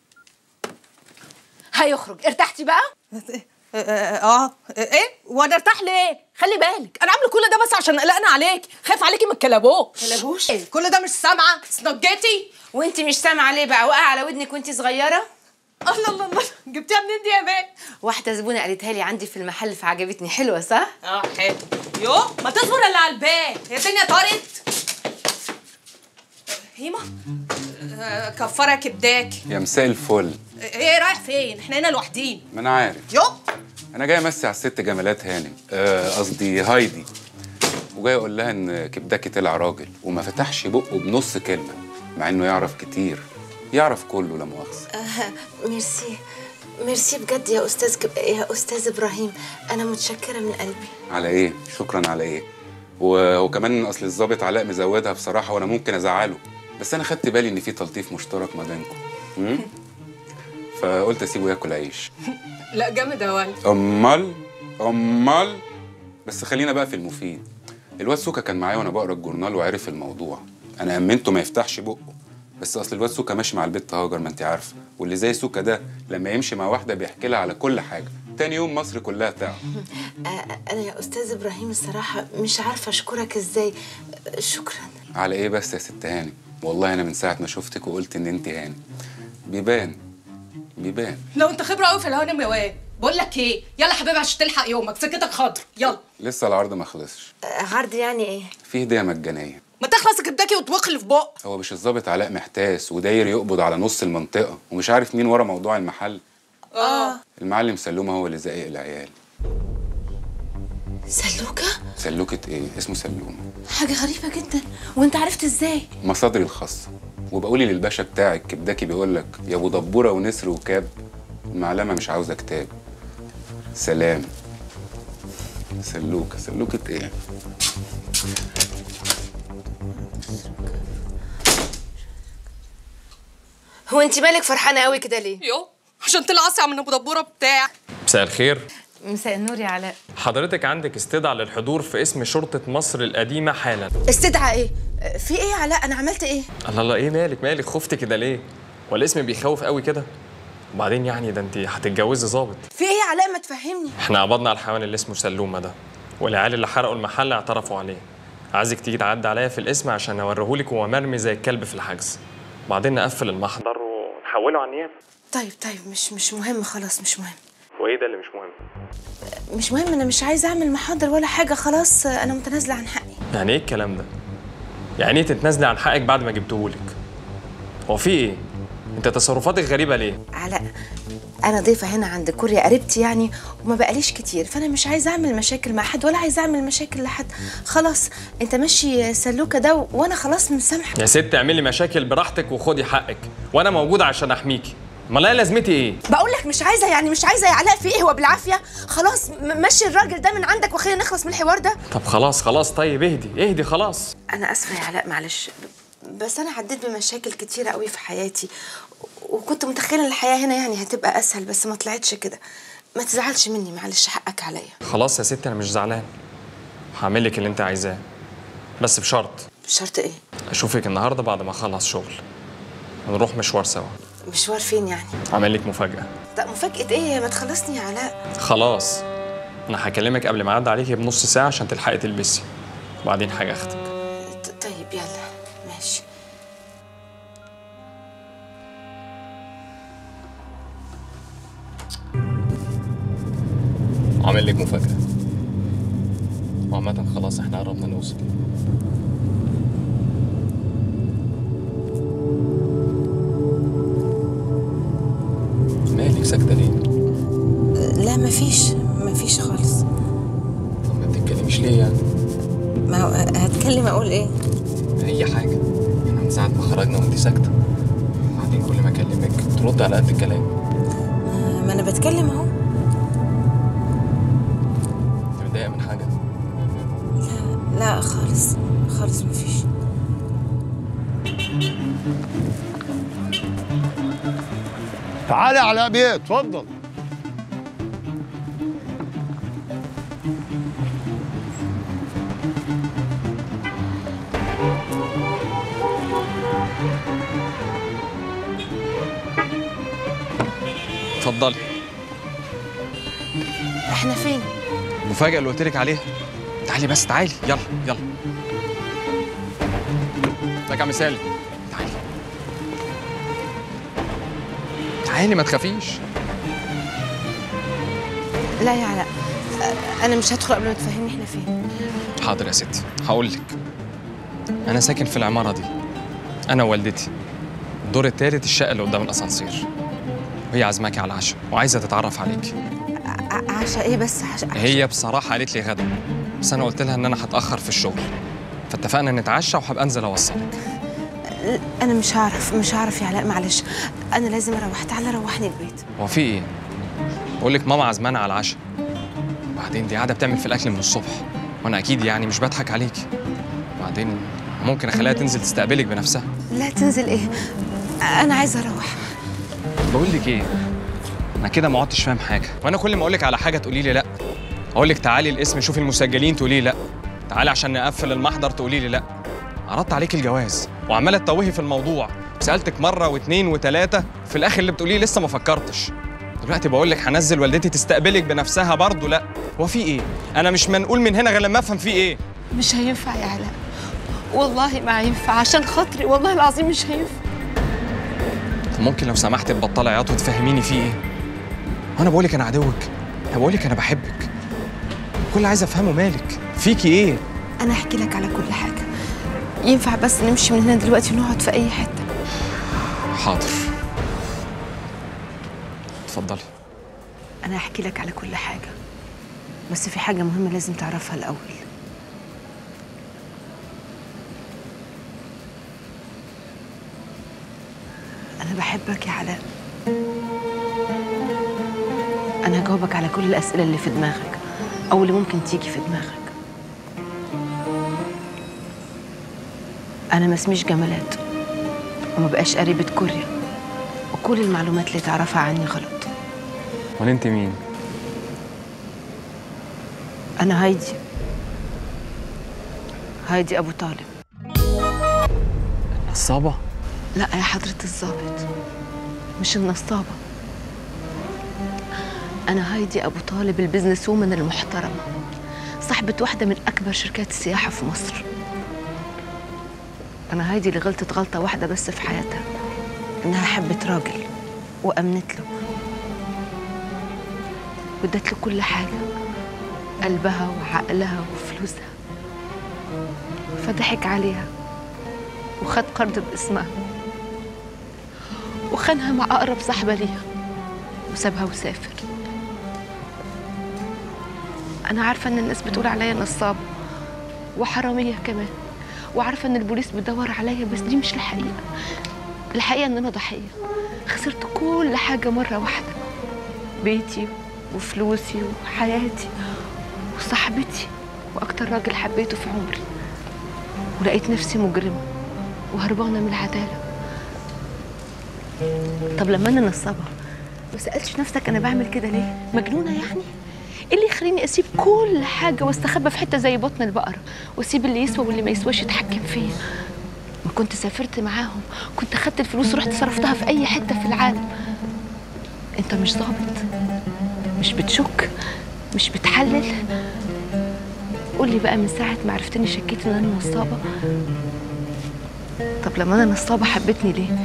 هيخرج ارتحتي بقى اه ايه وانا ارتاح ليه خلي بالك انا عامله كل ده بس عشان قلقنا عليك خايف عليكي من الكلابوش كلابوش؟ كل ده مش سامعه سنجتي وانت مش سامعه ليه بقى واقعه على ودنك وانت صغيره الله الله الله جبتيها منين دي يا بنت واحده زبونه قالتها لي عندي في المحل فعجبتني حلوه صح اه حلو يو ما تصبر اللي على الباب هي الدنيا طارت هيما آه، كفاره كبداك يا مساء الفل ايه رايح فين احنا هنا لوحدين ما انا عارف يو انا جاي امسي على الست جمالات هانم آه، قصدي هايدي وجاي اقول لها ان كبداكي طلع راجل وما فتحش بقه بنص كلمه مع انه يعرف كتير يعرف كله لا مؤاخذه آه ميرسي ميرسي بجد يا استاذ كب... يا استاذ ابراهيم انا متشكره من قلبي على ايه شكرا على ايه و- وكمان اصل الظابط علاء مزودها بصراحه وانا ممكن ازعله بس انا خدت بالي ان في تلطيف مشترك ما بينكم مم؟ فقلت اسيبه ياكل عيش لا جامد يا ولد امال امال بس خلينا بقى في المفيد الواد سوكا كان معايا وانا بقرا الجورنال وعرف الموضوع انا امنته ما يفتحش بقه بس اصل الواد سوكا ماشي مع البت هاجر ما انت عارفه واللي زي سوكا ده لما يمشي مع واحده بيحكي لها على كل حاجه تاني يوم مصر كلها تعرف آه، انا يا استاذ ابراهيم الصراحه مش عارفه اشكرك ازاي آه، شكرا على ايه بس يا ست هاني والله انا من ساعه ما شفتك وقلت ان انت هاني بيبان بيبان لو انت خبره قوي في الهوانم يا واد بقول لك ايه يلا حبيبي عشان تلحق يومك سكتك خضر يلا لسه العرض ما خلصش آه، عرض يعني ايه في هديه مجانيه ما تخلص كبداكي وتوخ اللي في بق هو مش الظابط علاء محتاس وداير يقبض على نص المنطقه ومش عارف مين ورا موضوع المحل اه المعلم سلومه هو اللي زقق العيال سلوكه سلوكة ايه اسمه سلومه حاجه غريبه جدا وانت عرفت ازاي مصادري الخاصه وبقولي للباشا بتاعك كبداكي بيقول لك يا ابو دبوره ونسر وكاب المعلمه مش عاوزه كتاب سلام سلوكه سلوكة ايه هو انت مالك فرحانه قوي كده ليه يو عشان طلع اسرع من ابو دبوره بتاع مساء الخير مساء النور يا علاء حضرتك عندك استدعاء للحضور في اسم شرطة مصر القديمة حالا استدعى ايه في ايه يا علاء انا عملت ايه الله الله ايه مالك مالك خفت كده ليه ولا الاسم بيخوف قوي كده وبعدين يعني ده انت هتتجوزي ظابط في ايه يا علاء ما تفهمني احنا قبضنا على الحيوان اللي اسمه سلومه ده والعيال اللي حرقوا المحل اعترفوا عليه عايزك تيجي تعدي عليا في الاسم عشان اوريهولك وهو مرمي زي الكلب في الحجز بعدين نقفل المحضر ونحوله على النيابه طيب طيب مش مش مهم خلاص مش مهم وايه ده اللي مش مهم مش مهم انا مش عايزه اعمل محاضر ولا حاجه خلاص انا متنازله عن حقي يعني ايه الكلام ده يعني ايه تتنازلي عن حقك بعد ما جبتهولك هو في ايه انت تصرفاتك غريبه ليه علاء انا ضيفه هنا عند كوريا قريبتي يعني وما بقاليش كتير فانا مش عايزه اعمل مشاكل مع حد ولا عايزه اعمل مشاكل لحد خلاص انت ماشي سلوكه ده وانا خلاص مسامحه يا ست اعملي مشاكل براحتك وخدي حقك وانا موجود عشان احميكي امال انا لازمتي ايه بقول لك مش عايزه يعني مش عايزه يا علاء في ايه هو بالعافيه خلاص م- مشي الراجل ده من عندك وخلينا نخلص من الحوار ده طب خلاص خلاص طيب اهدي اهدي خلاص انا اسفه يا علاء معلش بس انا عديت بمشاكل كتيره قوي في حياتي وكنت متخيله ان الحياه هنا يعني هتبقى اسهل بس ما طلعتش كده ما تزعلش مني معلش حقك عليا خلاص يا ست انا مش زعلان هعمل لك اللي انت عايزاه بس بشرط شرط ايه اشوفك النهارده بعد ما اخلص شغل نروح مشوار سوا مشوار فين يعني هعمل لك مفاجاه طب مفاجاه ايه ما تخلصني يا علاء خلاص انا هكلمك قبل ما اعدي عليكي بنص ساعه عشان تلحقي تلبسي وبعدين حاجه اخدك ط- طيب يلا ماشي عامل لك مفاجاه وعامة خلاص احنا قربنا نوصل مالك ساكته ليه؟ لا مفيش مفيش خالص طب ما تتكلميش ليه يعني؟ ما هو هتكلم اقول ايه اي حاجه احنا من ساعه ما خرجنا وانت ساكته بعدين كل ما اكلمك ترد على قد الكلام ما انا بتكلم اهو انت متضايقه من حاجه لا خالص خالص مفيش تعالى على بيت اتفضل اتفضلي احنا فين المفاجاه اللي قلت لك عليها تعالي بس تعالي يلا يلا ازيك يا عم سالم تعالي تعالي ما تخافيش لا يا علاء أ- انا مش هدخل قبل ما تفهمني احنا فين حاضر يا ستي هقول لك انا ساكن في العماره دي انا ووالدتي الدور التالت الشقه اللي قدام الاسانسير وهي عازماكي على العشاء وعايزه تتعرف عليك ع- عشاء ايه بس عشاء هي بصراحه قالت لي غدا بس انا قلت لها ان انا هتاخر في الشغل فاتفقنا نتعشى وهبقى انزل اوصلك انا مش هعرف مش هعرف يا علاء معلش انا لازم اروح تعالى روحني البيت هو في ايه بقول لك ماما عازمانا على العشاء وبعدين دي قاعده بتعمل في الاكل من الصبح وانا اكيد يعني مش بضحك عليكي وبعدين ممكن اخليها تنزل تستقبلك بنفسها لا تنزل ايه انا عايزه اروح بقول لك ايه انا كده ما عدتش فاهم حاجه وانا كل ما اقول لك على حاجه تقولي لي لا اقول لك تعالي الاسم شوفي المسجلين تقولي لي لا تعالي عشان نقفل المحضر تقولي لي لا عرضت عليك الجواز وعماله تتوهي في الموضوع سالتك مره واثنين وثلاثه في الاخر اللي بتقوليه لسه ما فكرتش دلوقتي بقول لك هنزل والدتي تستقبلك بنفسها برضه لا هو في ايه انا مش منقول من هنا غير لما افهم في ايه مش هينفع يا علاء والله ما هينفع عشان خاطري والله العظيم مش هينفع طب ممكن لو سمحت تبطلي عياط وتفهميني في ايه وانا بقول لك انا عدوك انا بقول لك انا بحبك كل اللي عايز افهمه مالك فيكي ايه انا احكي لك على كل حاجه ينفع بس نمشي من هنا دلوقتي ونقعد في اي حته حاضر اتفضلي انا هحكي لك على كل حاجه بس في حاجه مهمه لازم تعرفها الاول انا بحبك يا علاء انا هجاوبك على كل الاسئله اللي في دماغك او اللي ممكن تيجي في دماغك انا ما اسميش جمالات وما بقاش قريبه كوريا وكل المعلومات اللي تعرفها عني غلط ولا انت مين انا هايدي هايدي ابو طالب نصابه لا يا حضرة الضابط مش النصابة أنا هايدي أبو طالب البزنس وومن المحترمة صاحبة واحدة من أكبر شركات السياحة في مصر أنا هايدي اللي غلطت غلطة واحدة بس في حياتها إنها حبت راجل وأمنت له وادت له كل حاجة قلبها وعقلها وفلوسها فضحك عليها وخد قرض باسمها وخانها مع أقرب صاحبة ليها وسابها وسافر أنا عارفة إن الناس بتقول عليا نصابة وحرامية كمان وعارفة إن البوليس بيدور عليا بس دي مش الحقيقة الحقيقة إن أنا ضحية خسرت كل حاجة مرة واحدة بيتي وفلوسي وحياتي وصاحبتي وأكتر راجل حبيته في عمري ولقيت نفسي مجرمة وهربانة من العدالة طب لما انا نصابه ما سالتش نفسك انا بعمل كده ليه مجنونه يعني ايه اللي يخليني اسيب كل حاجه واستخبى في حته زي بطن البقره واسيب اللي يسوى واللي ما يسواش يتحكم فيا ما كنت سافرت معاهم كنت خدت الفلوس ورحت صرفتها في اي حته في العالم انت مش ظابط مش بتشك مش بتحلل قول لي بقى من ساعه ما عرفتني شكيت ان انا نصابه طب لما انا نصابه حبتني ليه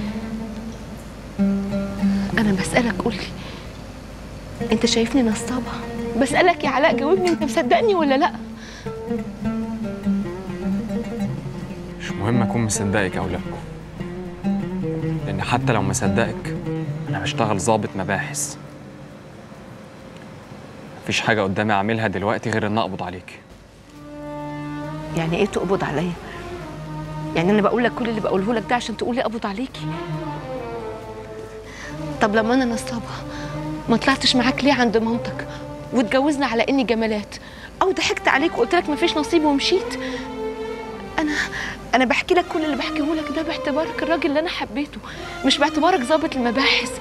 انا بسالك قول لي انت شايفني نصابه بسالك يا علاء جاوبني انت مصدقني ولا لا مش مهم اكون مصدقك او لا لان حتى لو مصدقك انا بشتغل ضابط مباحث مفيش حاجه قدامي اعملها دلوقتي غير ان اقبض عليك يعني ايه تقبض عليا يعني انا بقول لك كل اللي بقوله لك ده عشان تقولي اقبض عليكي طب لما انا نصابه ما طلعتش معاك ليه عند مامتك واتجوزنا على اني جمالات او ضحكت عليك وقلت لك مفيش نصيب ومشيت انا انا بحكي لك كل اللي بحكيه لك ده باعتبارك الراجل اللي انا حبيته مش باعتبارك ضابط المباحث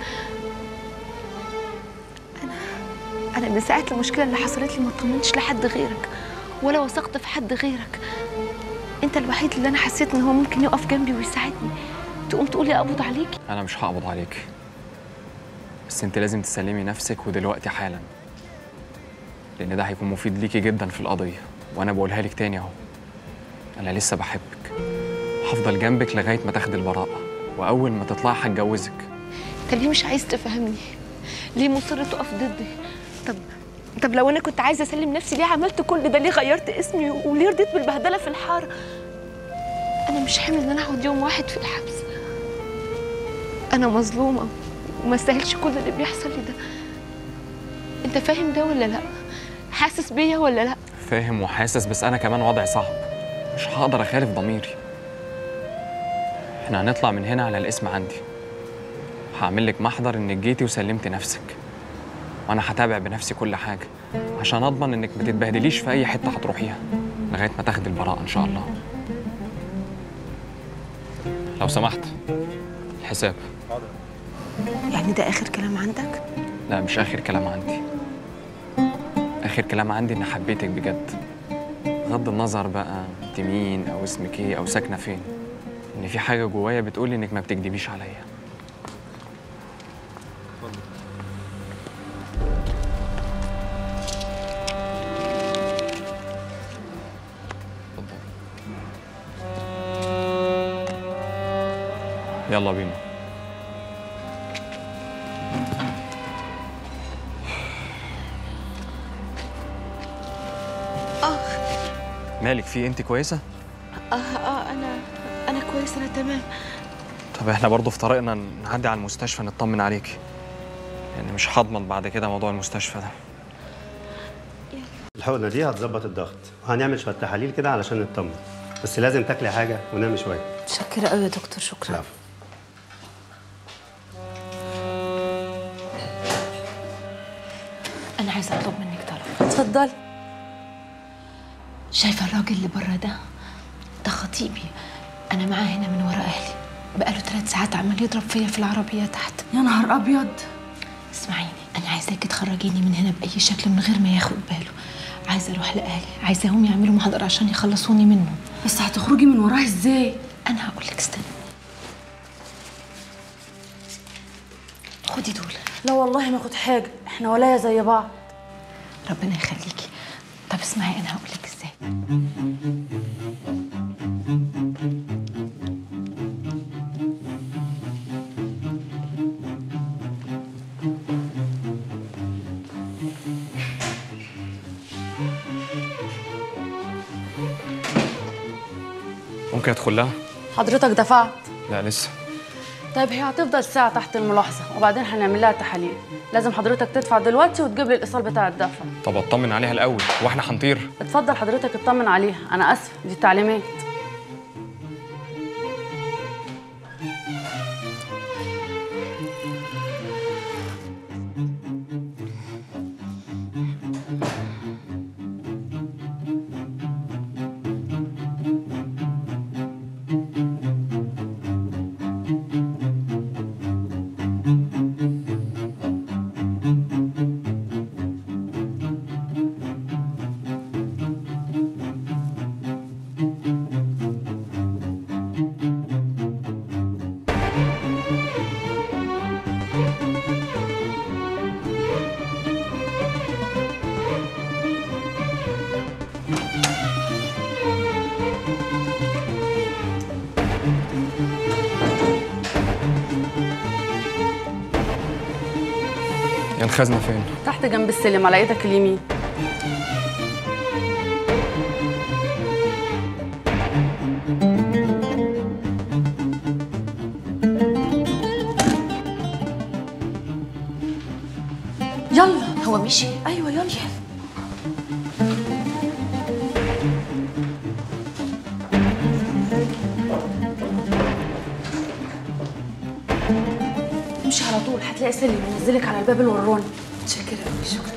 انا انا من ساعه المشكله اللي حصلت لي ما اطمنتش لحد غيرك ولا وثقت في حد غيرك انت الوحيد اللي انا حسيت ان هو ممكن يقف جنبي ويساعدني تقوم تقول لي اقبض عليكي انا مش هقبض عليك بس انت لازم تسلمي نفسك ودلوقتي حالا لان ده هيكون مفيد ليكي جدا في القضيه وانا بقولها لك تاني اهو انا لسه بحبك هفضل جنبك لغايه ما تاخدي البراءه واول ما تطلعي هتجوزك انت ليه مش عايز تفهمني ليه مصر تقف ضدي طب طب لو انا كنت عايزه اسلم نفسي ليه عملت كل ده ليه غيرت اسمي وليه رضيت بالبهدله في الحاره انا مش حامل ان انا اقعد يوم واحد في الحبس انا مظلومه وما استاهلش كل اللي بيحصل لي ده انت فاهم ده ولا لا حاسس بيا ولا لا فاهم وحاسس بس انا كمان وضعي صعب مش هقدر اخالف ضميري احنا هنطلع من هنا على الاسم عندي هعمل لك محضر انك جيتي وسلمتي نفسك وانا هتابع بنفسي كل حاجه عشان اضمن انك ما تتبهدليش في اي حته هتروحيها لغايه ما تاخدي البراءه ان شاء الله لو سمحت الحساب يعني ده اخر كلام عندك لا مش اخر كلام عندي اخر كلام عندي اني حبيتك بجد بغض النظر بقى انت مين او اسمك ايه او ساكنه فين ان في حاجه جوايا بتقول انك ما بتكدبيش عليا يلا بينا اه مالك في انت كويسه اه اه انا انا كويسه انا تمام طب احنا برضه في طريقنا نعدي على المستشفى نطمن عليكي يعني مش هضمن بعد كده موضوع المستشفى ده الحقنه دي هتظبط الضغط وهنعمل شويه تحاليل كده علشان نطمن بس لازم تاكلي حاجه ونامي شويه متشكرة قوي يا دكتور شكرا انا عايزه اطلب منك طلب اتفضلي شايفه الراجل اللي بره ده ده خطيبي انا معاه هنا من ورا اهلي بقاله ثلاث ساعات عمال يضرب فيا في العربيه تحت يا نهار ابيض اسمعيني انا عايزاكي تخرجيني من هنا باي شكل من غير ما ياخد باله عايزه اروح لاهلي عايزاهم يعملوا محاضره عشان يخلصوني منه بس هتخرجي من وراه ازاي انا هقول لك استني خدي دول لا والله ما اخد حاجه احنا ولايا زي بعض ربنا يخليكي طب اسمعي انا هقول لك ازاي ممكن ادخل لها حضرتك دفعت لا لسه طيب هي هتفضل ساعة تحت الملاحظة وبعدين هنعمل لها تحاليل لازم حضرتك تدفع دلوقتي وتجيب لي الإيصال بتاع الدفع طب اطمن عليها الاول واحنا هنطير اتفضل حضرتك اطمن عليها أنا آسفة دي تعليمات يا الخزنه فين تحت جنب السلم على إيدك اليمين يلا هو مشي ايوه يلا امشي على طول هتلاقي سلم ينزلك على الباب الوراني متشكرة قوي شكرا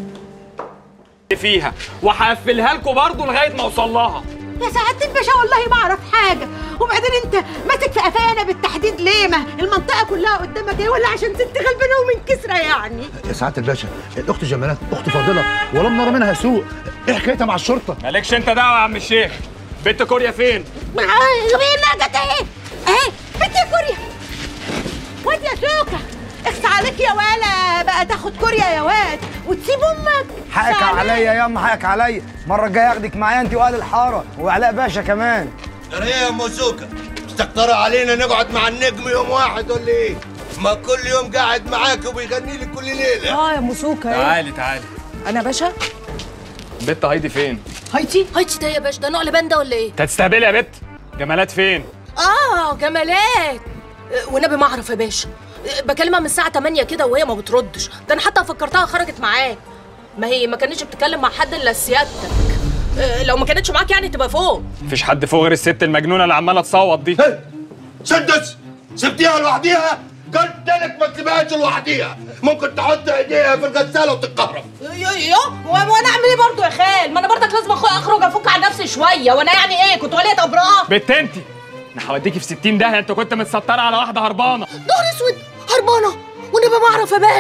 فيها وهقفلها لكم برضه لغايه ما اوصل لها يا سعادة الباشا والله ما اعرف حاجة وبعدين انت ماسك في قفانا بالتحديد ليه ما المنطقة كلها قدامك ايه ولا عشان ست غلبانة ومن كسرة يعني يا سعاده الباشا الاخت جمالات اخت فاضله ولم نرى منها سوء ايه حكايتها مع الشرطه مالكش انت دعوه يا عم الشيخ بنت كوريا فين مين جت اهي اهي بنت يا كوريا واد يا سوكة اخس عليك يا ولا بقى تاخد كوريا يا واد وتسيب امك حقك سلام. عليا يا ام حقك عليا المره الجايه اخدك معايا انت واهل الحاره وعلاء باشا كمان ترى ايه يا موزوكا مستكترة علينا نقعد مع النجم يوم واحد ولا ايه؟ ما كل يوم قاعد معاك وبيغني لي كل ليلة اه يا مسوكه تعالي تعالي انا باشا بنت هايدي فين هايتي هايتي ده يا باشا ده نوع لبان ولا ايه انت هتستهبلي يا بت جمالات فين اه جمالات آه، والنبي ما اعرف يا باشا آه، بكلمها من الساعه 8 كده وهي ما بتردش ده انا حتى فكرتها خرجت معاك ما هي ما كانتش بتتكلم مع حد الا سيادتك آه، لو ما كانتش معاك يعني تبقى فوق مفيش حد فوق غير الست المجنونه اللي عماله تصوت دي سدس سبتيها لوحديها قلت لك ما تسيبهاش لوحديها ممكن تحط ايديها في الغسالة وتتكهرب يو يو وانا اعمل ايه برضه يا خال ما انا برضك لازم أخ- اخرج افك عن نفسي شويه وانا يعني ايه كنت وليه ابراء بت انت انا هوديكي في 60 داهيه انت كنت متستره على واحده هربانه نهار اسود هربانه والنبي ما اعرف يا باشا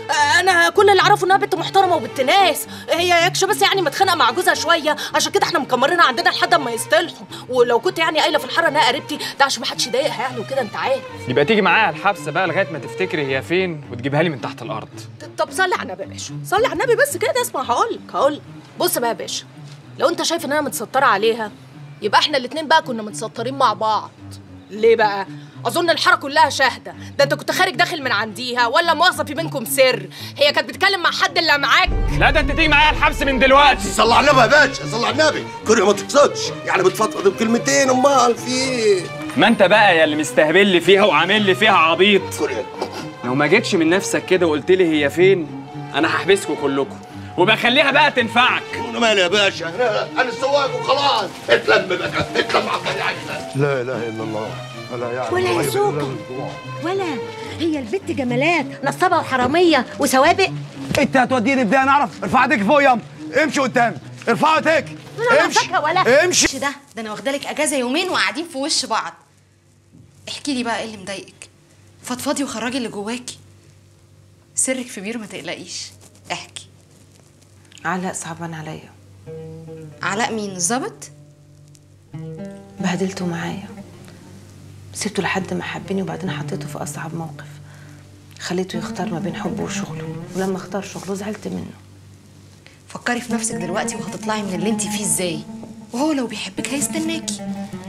انا كل اللي اعرفه انها بنت محترمه وبنت ناس هي يكش بس يعني متخانقه مع جوزها شويه عشان كده احنا مكمرينها عندنا لحد ما يصطلحوا ولو كنت يعني قايله في الحاره انها قريبتي ده عشان ما حدش يضايقها يعني وكده انت عارف يبقى تيجي معايا الحبس بقى لغايه ما تفتكري هي فين وتجيبها لي من تحت الارض طب صلي على النبي يا باشا صلي على النبي بس كده اسمع هقولك هقولك بص بقى يا باشا لو انت شايف ان انا متستره عليها يبقى احنا الاتنين بقى كنا متسترين مع بعض ليه بقى اظن الحاره كلها شاهده ده انت كنت خارج داخل من عنديها ولا مؤاخذه في بينكم سر هي كانت بتتكلم مع حد اللي معاك لا ده انت تيجي معايا الحبس من دلوقتي صلى على النبي يا باشا صلى على النبي كوريا ما تقصدش يعني بتفضفض بكلمتين امال في ايه ما انت بقى يا اللي مستهبل لي فيها وعامل لي فيها عبيط كوريا لو ما جيتش من نفسك كده وقلت لي هي فين انا هحبسكم كلكم وبخليها بقى تنفعك انا مالي يا باشا انا انا السواق وخلاص اتلم بقى اتلم على الطريق لا اله الا الله ولا يعلم ولا الغيب يسوق. إلا الله. ولا هي البت جمالات نصابه وحراميه وسوابق انت هتوديني بدي انا اعرف ارفع ايدك فوق يا امشي قدامي ارفع ايدك انا امشي فاكره ولا امشي ده ده انا واخده لك اجازه يومين وقاعدين في وش بعض احكي لي بقى ايه اللي مضايقك فضفضي وخرجي اللي جواكي سرك في بير ما تقلقيش احكي علاء صعبان عليا علاء مين الظابط بهدلته معايا سبته لحد ما حبني وبعدين حطيته في اصعب موقف خليته يختار ما بين حبه وشغله ولما اختار شغله زعلت منه فكري في نفسك دلوقتي وهتطلعي من اللي انت فيه ازاي وهو لو بيحبك هيستناكي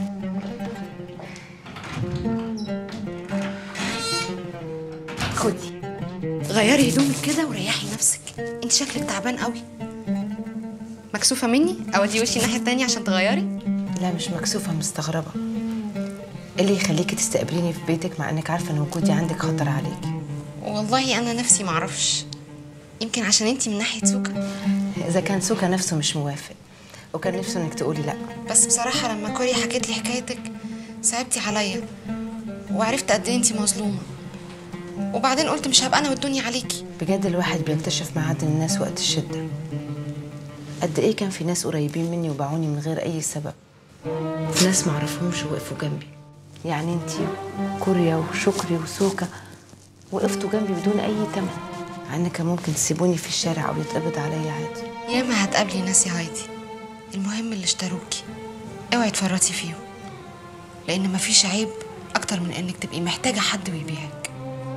خدي غيري هدومك كده وريحي نفسك انت شكلك تعبان قوي مكسوفه مني اودي وشي الناحيه التانية عشان تغيري لا مش مكسوفه مستغربه إيه اللي يخليكي تستقبليني في بيتك مع انك عارفه ان وجودي عندك خطر عليكي والله انا نفسي معرفش يمكن عشان انت من ناحيه سوكا اذا كان سوكا نفسه مش موافق وكان نفسه انك تقولي لا بس بصراحه لما كوريا حكيت لي حكايتك صعبتي عليا وعرفت قد ايه انت مظلومه وبعدين قلت مش هبقى انا والدنيا عليكي بجد الواحد بيكتشف معادن الناس وقت الشده قد ايه كان في ناس قريبين مني وباعوني من غير اي سبب ناس معرفهمش وقفوا جنبي يعني انتي كوريا وشكري وسوكا وقفتوا جنبي بدون اي تمن مع ان كان ممكن تسيبوني في الشارع او يتقبض عليا عادي ياما هتقابلي ناس يا هايدي المهم اللي اشتروكي اوعي تفرطي فيهم لان مفيش عيب اكتر من انك تبقي محتاجه حد ويبيعك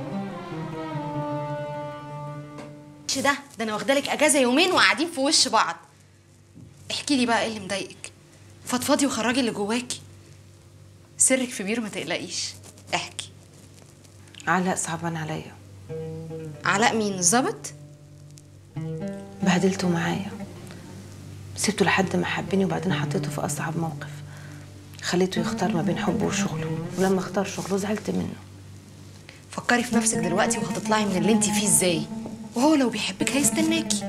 مش ده ده انا واخده لك اجازه يومين وقاعدين في وش بعض احكي لي بقى ايه اللي مضايقك فضفضي وخرجي اللي جواكي سرك في بير ما تقلقيش احكي علاء صعبان عليا علاء مين الظابط بهدلته معايا سبته لحد ما حبني وبعدين حطيته في اصعب موقف خليته يختار ما بين حبه وشغله ولما اختار شغله زعلت منه فكري في نفسك دلوقتي وهتطلعي من اللي انت فيه ازاي وهو لو بيحبك هيستناكي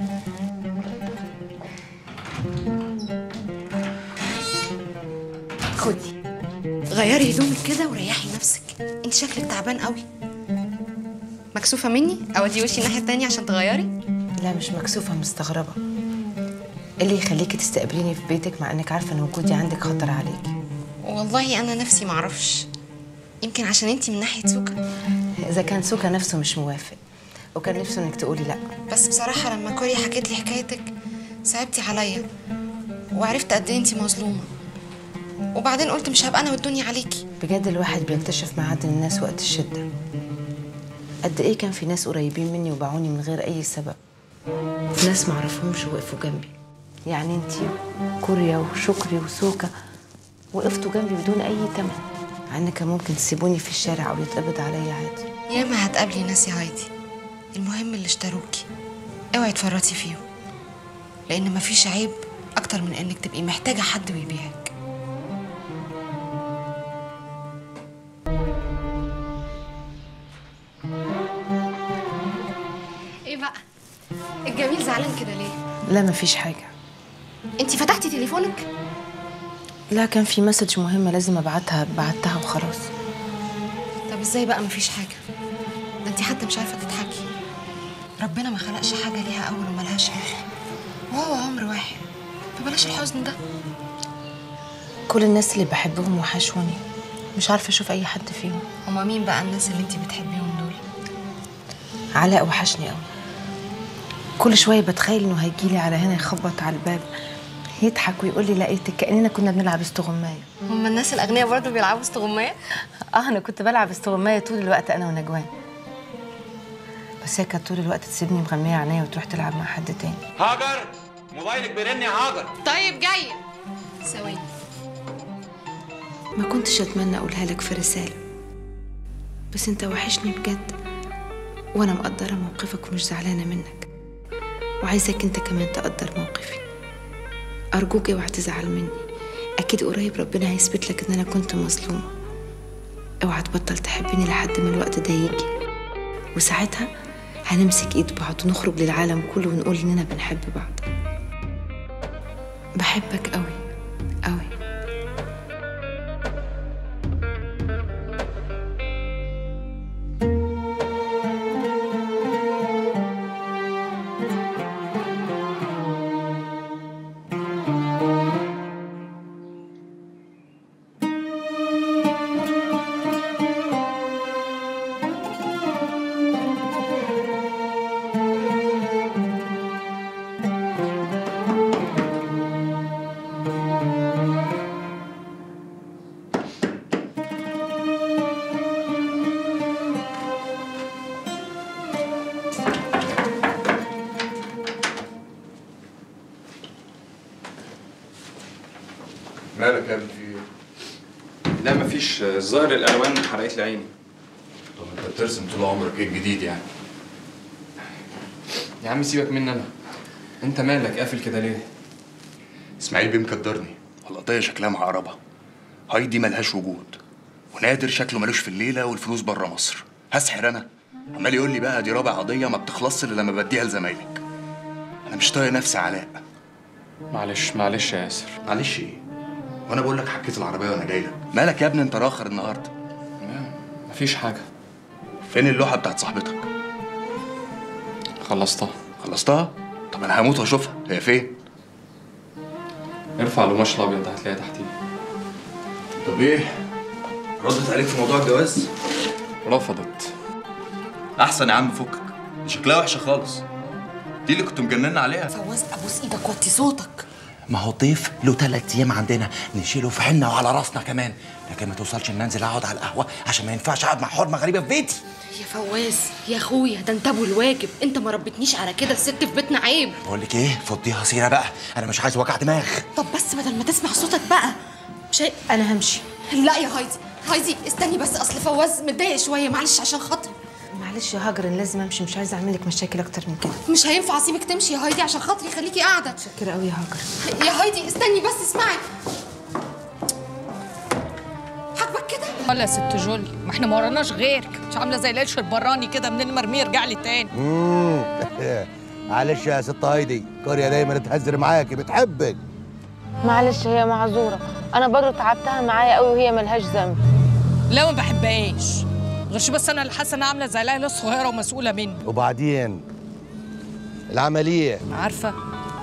خدي غيري هدومك كده وريحي نفسك انت شكلك تعبان قوي مكسوفه مني اودي وشي الناحيه التانية عشان تغيري لا مش مكسوفه مستغربه إيه اللي يخليكي تستقبليني في بيتك مع انك عارفه ان وجودي عندك خطر عليكي والله انا نفسي معرفش يمكن عشان انت من ناحيه سوكا اذا كان سوكا نفسه مش موافق وكان نفسه انك تقولي لا بس بصراحه لما كوريا حكيت لي حكايتك صعبتي عليا وعرفت قد ايه انت مظلومه وبعدين قلت مش هبقى انا والدنيا عليكي بجد الواحد بيكتشف معادن الناس وقت الشده قد ايه كان في ناس قريبين مني وباعوني من غير اي سبب ناس معرفهمش وقفوا جنبي يعني انتي كوريا وشكري وسوكا وقفتوا جنبي بدون اي تمن مع ان كان ممكن تسيبوني في الشارع او يتقبض عليا عادي ياما هتقابلي ناس يا هايدي المهم اللي اشتروكي اوعي تفرطي فيهم لان مفيش عيب اكتر من انك تبقي محتاجه حد ويبيعك ايه بقى الجميل زعلان كده ليه لا مفيش حاجه انت فتحتي تليفونك لا كان في مسج مهمه لازم ابعتها بعتها وخلاص طب ازاي بقى مفيش حاجه ده انت حتى مش عارفه تضحكي ربنا ما خلقش حاجه ليها اول وملهاش اخر وهو عمر واحد فبلاش الحزن ده كل الناس اللي بحبهم وحشوني مش عارفه اشوف اي حد فيهم هما مين بقى الناس اللي انت بتحبيهم دول علاء وحشني قوي كل شويه بتخيل انه هيجيلي على هنا يخبط على الباب يضحك ويقول لي لقيتك كاننا كنا بنلعب استغمايه هم الناس الاغنياء برضه بيلعبوا استغمايه اه انا كنت بلعب استغمايه طول الوقت انا ونجوان بس هي كانت طول الوقت تسيبني مغميه عينيا وتروح تلعب مع حد تاني هاجر موبايلك بيرن يا هاجر طيب جايه ثواني ما كنتش اتمنى اقولها لك في رساله بس انت وحشني بجد وانا مقدره موقفك ومش زعلانه منك وعايزك انت كمان تقدر موقفي ارجوك اوعى تزعل مني اكيد قريب ربنا هيثبت لك ان انا كنت مظلومه اوعى تبطل تحبني لحد ما الوقت ده يجي وساعتها هنمسك ايد بعض ونخرج للعالم كله ونقول اننا بنحب بعض بحبك قوي قوي مالك يا ابني في ايه؟ لا مفيش الظاهر الالوان حرقت لي عيني طب انت بترسم طول عمرك ايه الجديد يعني؟ يا عم سيبك مني انا انت مالك قافل كده ليه اسماعيل بيه مكدرني والقضية شكلها معقربة هايدي ملهاش وجود ونادر شكله ملوش في الليلة والفلوس بره مصر هسحر أنا عمال يقول لي بقى دي رابع قضية ما بتخلصش إلا لما بديها لزمايلك أنا مش طايق نفسي علاء معلش معلش يا ياسر معلش إيه؟ وأنا بقول لك حكيت العربية وأنا جاي لك مالك يا ابني أنت راخر النهاردة مفيش حاجة فين اللوحة بتاعت صاحبتك؟ خلصتها خلصتها؟ طب أنا هموت وأشوفها هي فين؟ ارفع القماش الابيض ده هتلاقيها تحتيه طب إيه؟ ردت عليك في موضوع الجواز؟ رفضت أحسن يا عم فكك دي شكلها وحشة خالص دي اللي كنت مجنن عليها فواز ابوس ايدك وطي صوتك ما هو ضيف له ثلاث ايام عندنا نشيله في حنه وعلى راسنا كمان لكن ما توصلش ان انزل اقعد على القهوه عشان ما ينفعش اقعد مع حرمه غريبه في بيتي يا فواز يا اخويا ده انت ابو الواجب انت ما ربتنيش على كده الست في بيتنا عيب بقول لك ايه فضيها سيره بقى انا مش عايز وجع دماغ طب بس بدل ما تسمع صوتك بقى مش هي... انا همشي لا يا هايدي هايدي استني بس اصل فواز متضايق شويه معلش عشان خاطري معلش يا هاجر أنا لازم امشي مش عايزه اعمل لك مشاكل اكتر من كده مش هينفع اسيبك تمشي يا هايدي عشان خاطري خليكي قاعده شكرا قوي يا هاجر يا هايدي استني بس اسمعي عاجبك كده ولا يا ست جولي ما احنا ما وراناش غيرك مش عامله زي القش البراني كده منين مرميه يرجع لي تاني مم. معلش يا ست هايدي كوريا دايما تهزر معاكي بتحبك معلش هي معذوره انا برضه تعبتها معايا قوي وهي ملهاش ذنب لا ما بحبهاش غيرش بس انا اللي حاسه انها عامله زي العيله الصغيره ومسؤوله مني وبعدين العملية عارفه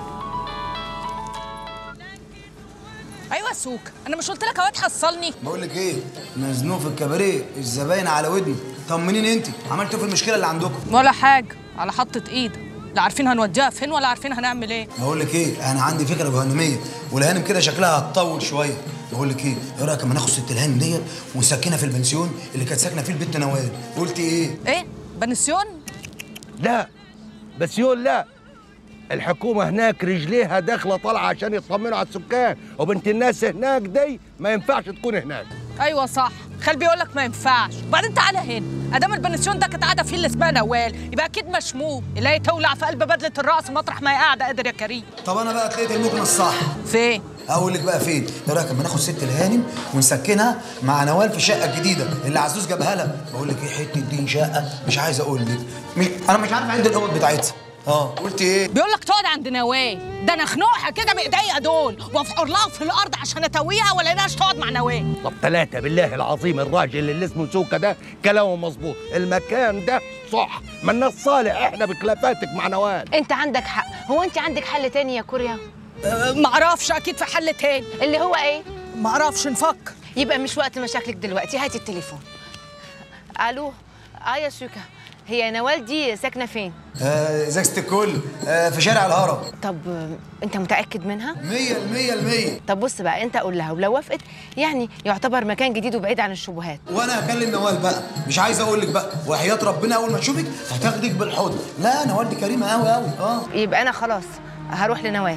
ايوه يا سوك انا مش قلت لك اوقات حصلني بقول لك ايه مزنوق في الكباريه الزباين على ودني طمنيني انت عملتوا في المشكله اللي عندكم ولا حاجه على حطه ايد لا عارفين هنوديها فين ولا عارفين هنعمل ايه بقول لك ايه انا عندي فكره جهنميه والهانم كده شكلها هتطول شويه بقول لك ايه ايه رايك اما ناخد ست الهانم ديت ونسكنها في البنسيون اللي كانت ساكنه فيه البت نوال قلتي ايه ايه بنسيون لا بس يقول لا الحكومة هناك رجليها داخلة طالعة عشان يطمنوا على السكان وبنت الناس هناك دي ما ينفعش تكون هناك ايوه صح خال بيقول لك ما ينفعش وبعدين تعالى هنا ادام البنسيون ده كانت قاعده فيه اللي اسمها نوال يبقى اكيد مشموم اللي تولع في قلب بدله الرقص مطرح ما هي قاعده قادر يا كريم طب انا بقى تلاقيت المكنه الصح فين اقول لك بقى فين ايه رايك اما ناخد ست الهانم ونسكنها مع نوال في الشقه الجديده اللي عزوز جابها لها بقول لك ايه حته دين شقه مش عايز اقول لك مش- انا مش عارف عند الاوض بتاعتها اه قلت ايه بيقول لك تقعد عند نوال ده انا اخنقها كده بايديا دول وافقر لها في الارض عشان اتويها ولا انهاش تقعد مع نوال طب ثلاثة بالله العظيم الراجل اللي اسمه سوكا ده كلامه مظبوط المكان ده صح ما الناس صالح احنا بخلافاتك مع نوال انت عندك حق هو انت عندك حل تاني يا كوريا معرفش اكيد في حل تاني اللي هو ايه معرفش نفكر يبقى مش وقت مشاكلك دلوقتي هاتي التليفون الو اه يا سوكا هي نوال دي ساكنه فين آه ازازه الكل آه في شارع الهرم طب آه، انت متاكد منها مية المية المية طب بص بقى انت قول لها ولو وافقت يعني يعتبر مكان جديد وبعيد عن الشبهات وانا هكلم نوال بقى مش عايز اقول لك بقى وحياه ربنا اول ما تشوفك هتاخدك بالحضن لا نوال دي كريمه قوي قوي اه يبقى انا خلاص هروح لنوال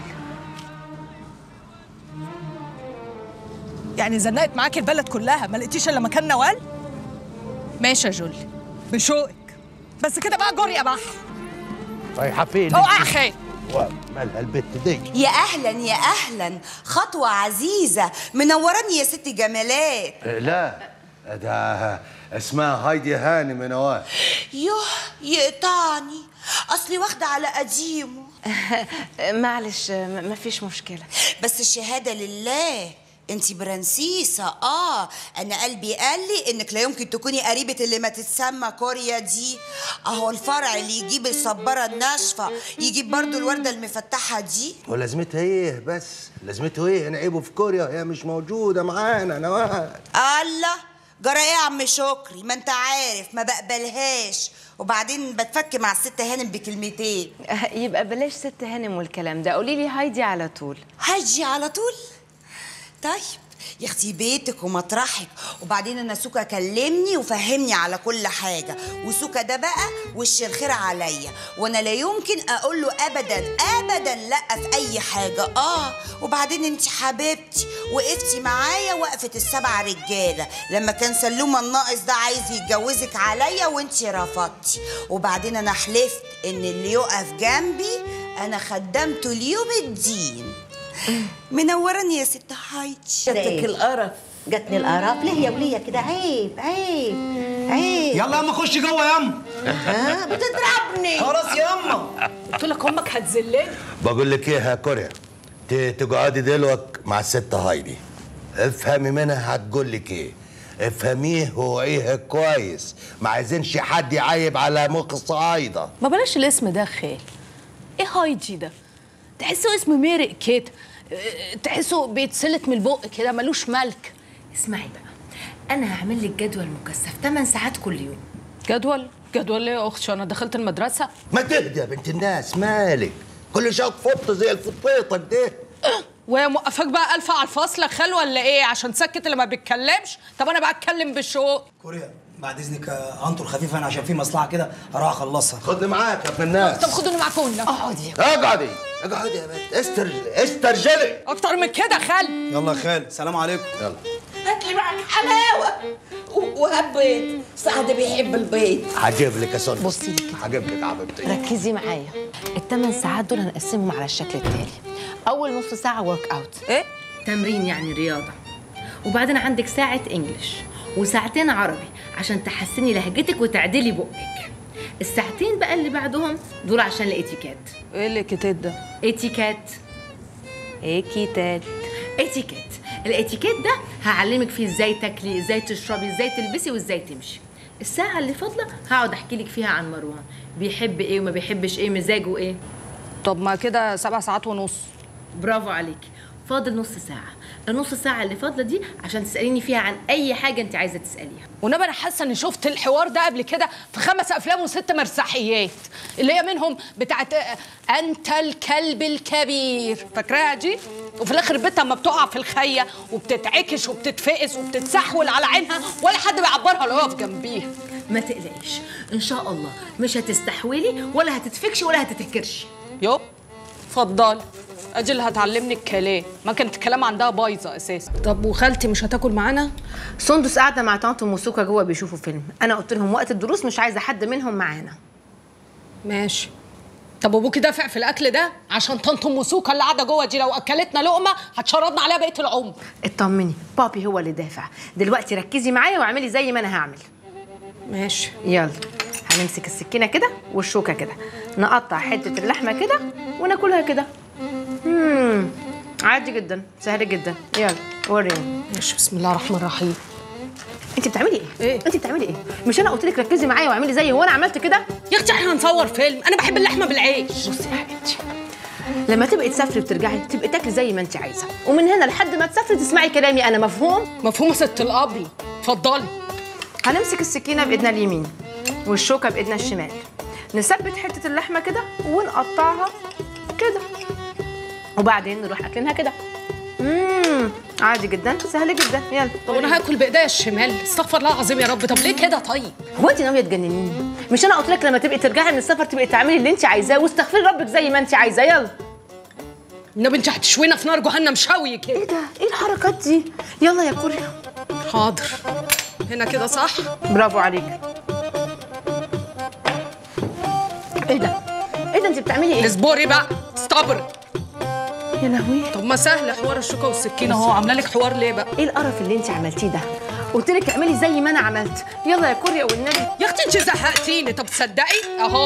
يعني زنقت معاك البلد كلها ما لقيتيش الا مكان نوال ماشي يا جولي بشوقك بس كده بقى جري يا بحر رايحه فين اوعى يا اخي مالها البت دي يا اهلا يا اهلا خطوه عزيزه منوراني يا ست جمالات لا ده اسمها هايدي هاني من نوال يوه يقطعني اصلي واخده على قديمه معلش ما فيش مشكله بس الشهاده لله انتي برنسيسة اه انا قلبي قال لي انك لا يمكن تكوني قريبة اللي ما تتسمى كوريا دي اهو الفرع اللي يجيب الصبارة الناشفة يجيب برضو الوردة المفتحة دي ولازمتها ايه بس لازمته ايه نعيبه في كوريا هي مش موجوده معانا نوال الله جرى ايه يا عم شكري ما انت عارف ما بقبلهاش وبعدين بتفك مع الست هانم بكلمتين يبقى بلاش ست هانم والكلام ده قولي لي هايدي على طول هاجي على طول طيب يا اختي بيتك ومطرحك وبعدين انا سوكا كلمني وفهمني على كل حاجه وسوكا ده بقى وش الخير عليا وانا لا يمكن اقول له ابدا ابدا لا في اي حاجه اه وبعدين انت حبيبتي وقفتي معايا وقفه السبع رجاله لما كان سلومه الناقص ده عايز يتجوزك عليا وانت رفضتي وبعدين انا حلفت ان اللي يقف جنبي انا خدمته ليوم الدين منوراني يا ست هايدي جاتك القرف جاتني القرف ليه يا وليه كده عيب عيب عيب يلا ياما خش جوه ياما ها بتضربني خلاص ياما قلت لك امك هتذلني بقول لك ايه يا كوريا ت- تقعدي دلوقتي مع الست هايدي افهمي منها هتقول لك ايه افهميه وعيه كويس ما عايزينش حد يعيب على مخ الصعايده ما بلاش الاسم ده خال ايه هايدي ده تحسه اسم ميرق كده اه، تحسه بيتسلت من البق كده ملوش ملك اسمعي بقى انا هعمل لك جدول مكثف 8 ساعات كل يوم جدول جدول ليه يا اختي انا دخلت المدرسه ما تهدى يا بنت الناس مالك كل شويه تفط زي الفطيطه ده وهي موقفاك بقى الف على الفصل يا خال ولا ايه عشان تسكت اللي ما بيتكلمش طب انا بقى اتكلم بالشوق كوريا بعد اذنك آه، انطر خفيف انا عشان في مصلحه كده هروح اخلصها خدني معاك يا ابن الناس طب خدوني معاكم اقعدي اقعدي اقعدي يا بنت استرجلي استرجلي اكتر من كده خال يلا يا خال سلام عليكم يلا هات لي معاك حلاوه و- وهات بيض سعد بيحب البيض هجيب لك يا سون بصي لي كده. هجيب لك حبيبتي ركزي معايا الثمان ساعات دول هنقسمهم على الشكل التالي اول نص ساعه ورك اوت ايه تمرين يعني رياضه وبعدين عندك ساعه انجليش وساعتين عربي عشان تحسني لهجتك وتعدلي بقك الساعتين بقى اللي بعدهم دول عشان الاتيكيت ايه الاتيكيت ده اتيكيت اتيكيت اتيكيت الاتيكيت ده هعلمك فيه ازاي تاكلي ازاي تشربي ازاي تلبسي وازاي تمشي الساعة اللي فاضلة هقعد احكي لك فيها عن مروان بيحب ايه وما بيحبش ايه مزاجه ايه طب ما كده سبع ساعات ونص برافو عليكي فاضل نص ساعة النص ساعة اللي فاضلة دي عشان تسأليني فيها عن أي حاجة أنت عايزة تسأليها ونبقى انا حاسه اني شفت الحوار ده قبل كده في خمس افلام وست مسرحيات اللي هي منهم بتاعت آه، انت الكلب الكبير فاكراها دي وفي الاخر البت اما بتقع في الخيه وبتتعكش وبتتفقس وبتتسحول على عينها ولا حد بيعبرها ولا يقف جنبيها ما تقلقيش إن شاء الله مش هتستحولي ولا هتتفكشي ولا هتتهكرشي يب اتفضلي ادي اللي هتعلمني الكلام ما كانت الكلام عندها بايظه اساسا طب وخالتي مش هتاكل معانا سندس قاعدة مع طنط وسوكا جوه بيشوفوا فيلم أنا قلت لهم وقت الدروس مش عايزة حد منهم معانا ماشي طب وابوكي دافع في الاكل ده عشان طنط ام سوكا اللي قاعده جوه دي لو اكلتنا لقمه هتشردنا عليها بقيه العمر اطمني بابي هو اللي دافع دلوقتي ركزي معايا واعملي زي ما أنا هعمل ماشي يلا هنمسك السكينة كده والشوكة كده نقطع حتة اللحمة كده وناكلها كده مم. عادي جدا سهل جدا يلا وريني ماشي بسم الله الرحمن الرحيم انت بتعملي ايه؟ ايه؟ انت بتعملي ايه؟ مش انا قلت لك ركزي معايا واعملي زيي وانا عملت كده؟ يا اختي احنا هنصور فيلم انا بحب اللحمه بالعيش بصي يا حبيبتي لما تبقي تسافري وترجعي تبقي تاكلي زي ما انت عايزه ومن هنا لحد ما تسافري تسمعي كلامي انا مفهوم مفهوم ست الابله اتفضلي هنمسك السكينه بايدنا اليمين والشوكه بايدنا الشمال نثبت حته اللحمه كده ونقطعها كده وبعدين نروح اكلينها كده امم عادي جدا سهل جدا يلا طب انا هاكل بايديا الشمال استغفر الله العظيم يا رب طب ليه كده طيب هو انت ناويه تجننيني مش انا قلت لك لما تبقي ترجعي من السفر تبقي تعملي اللي انت عايزاه واستغفري ربك زي ما انت عايزاه يلا النبي انت هتشوينا في نار جهنم شوي كده ايه ده ايه الحركات دي يلا يا كوريا حاضر هنا كده صح برافو عليك ايه ده ايه ده انت بتعملي ايه اصبري بقى استبر يا لهوي طب ما سهل حوار الشوكه والسكينه اهو عامله لك حوار ليه بقى ايه القرف اللي انت عملتيه ده قلت لك اعملي زي ما انا عملت يلا يا كوريا والنبي يا اختي انت زهقتيني طب تصدقي اهو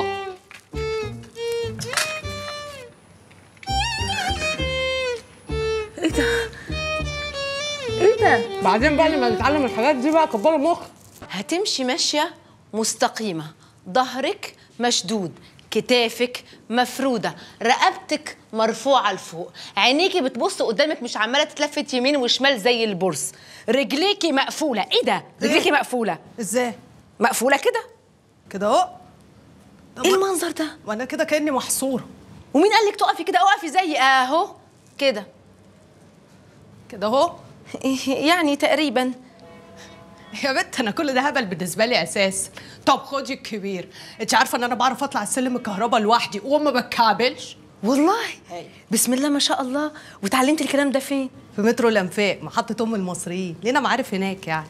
ايه ده ايه ده بعدين بقى لما نتعلم الحاجات دي بقى كبروا مخ هتمشي ماشيه مستقيمه ظهرك مشدود كتافك مفروده رقبتك مرفوعه لفوق عينيكي بتبص قدامك مش عماله تتلفت يمين وشمال زي البرص رجليكي مقفوله ايه ده رجليكي مقفوله ازاي مقفوله كده كده اهو ايه المنظر ده وانا كده كاني محصوره ومين قال لك تقفي كده اقفي زي اهو كده كده اهو يعني تقريبا يا بنت انا كل ده هبل بالنسبه لي اساس طب خدي الكبير انت عارفه ان انا بعرف اطلع السلم الكهرباء لوحدي وما بتكعبلش والله بسم الله ما شاء الله وتعلمتي الكلام ده فين في مترو الانفاق محطه ام المصريين لينا معارف هناك يعني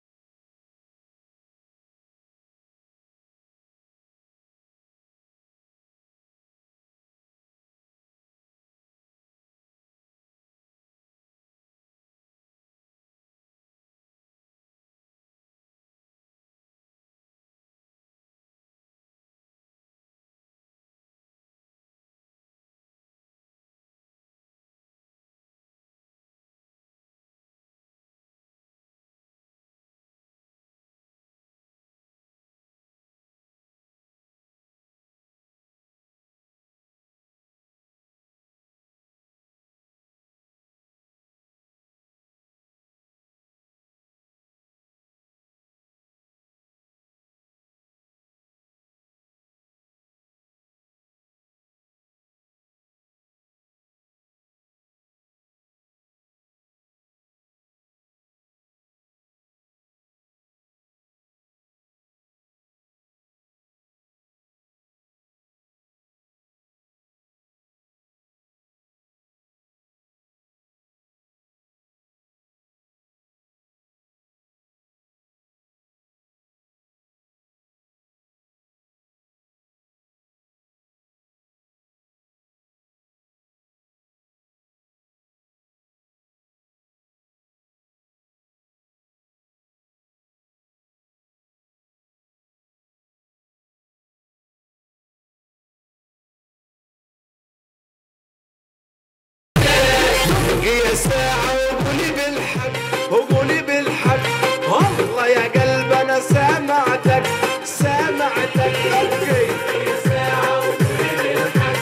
هي ساعة وقولي بالحق وقولي بالحق والله يا قلب أنا سامعتك سامعتك أوكي هي ساعة وقولي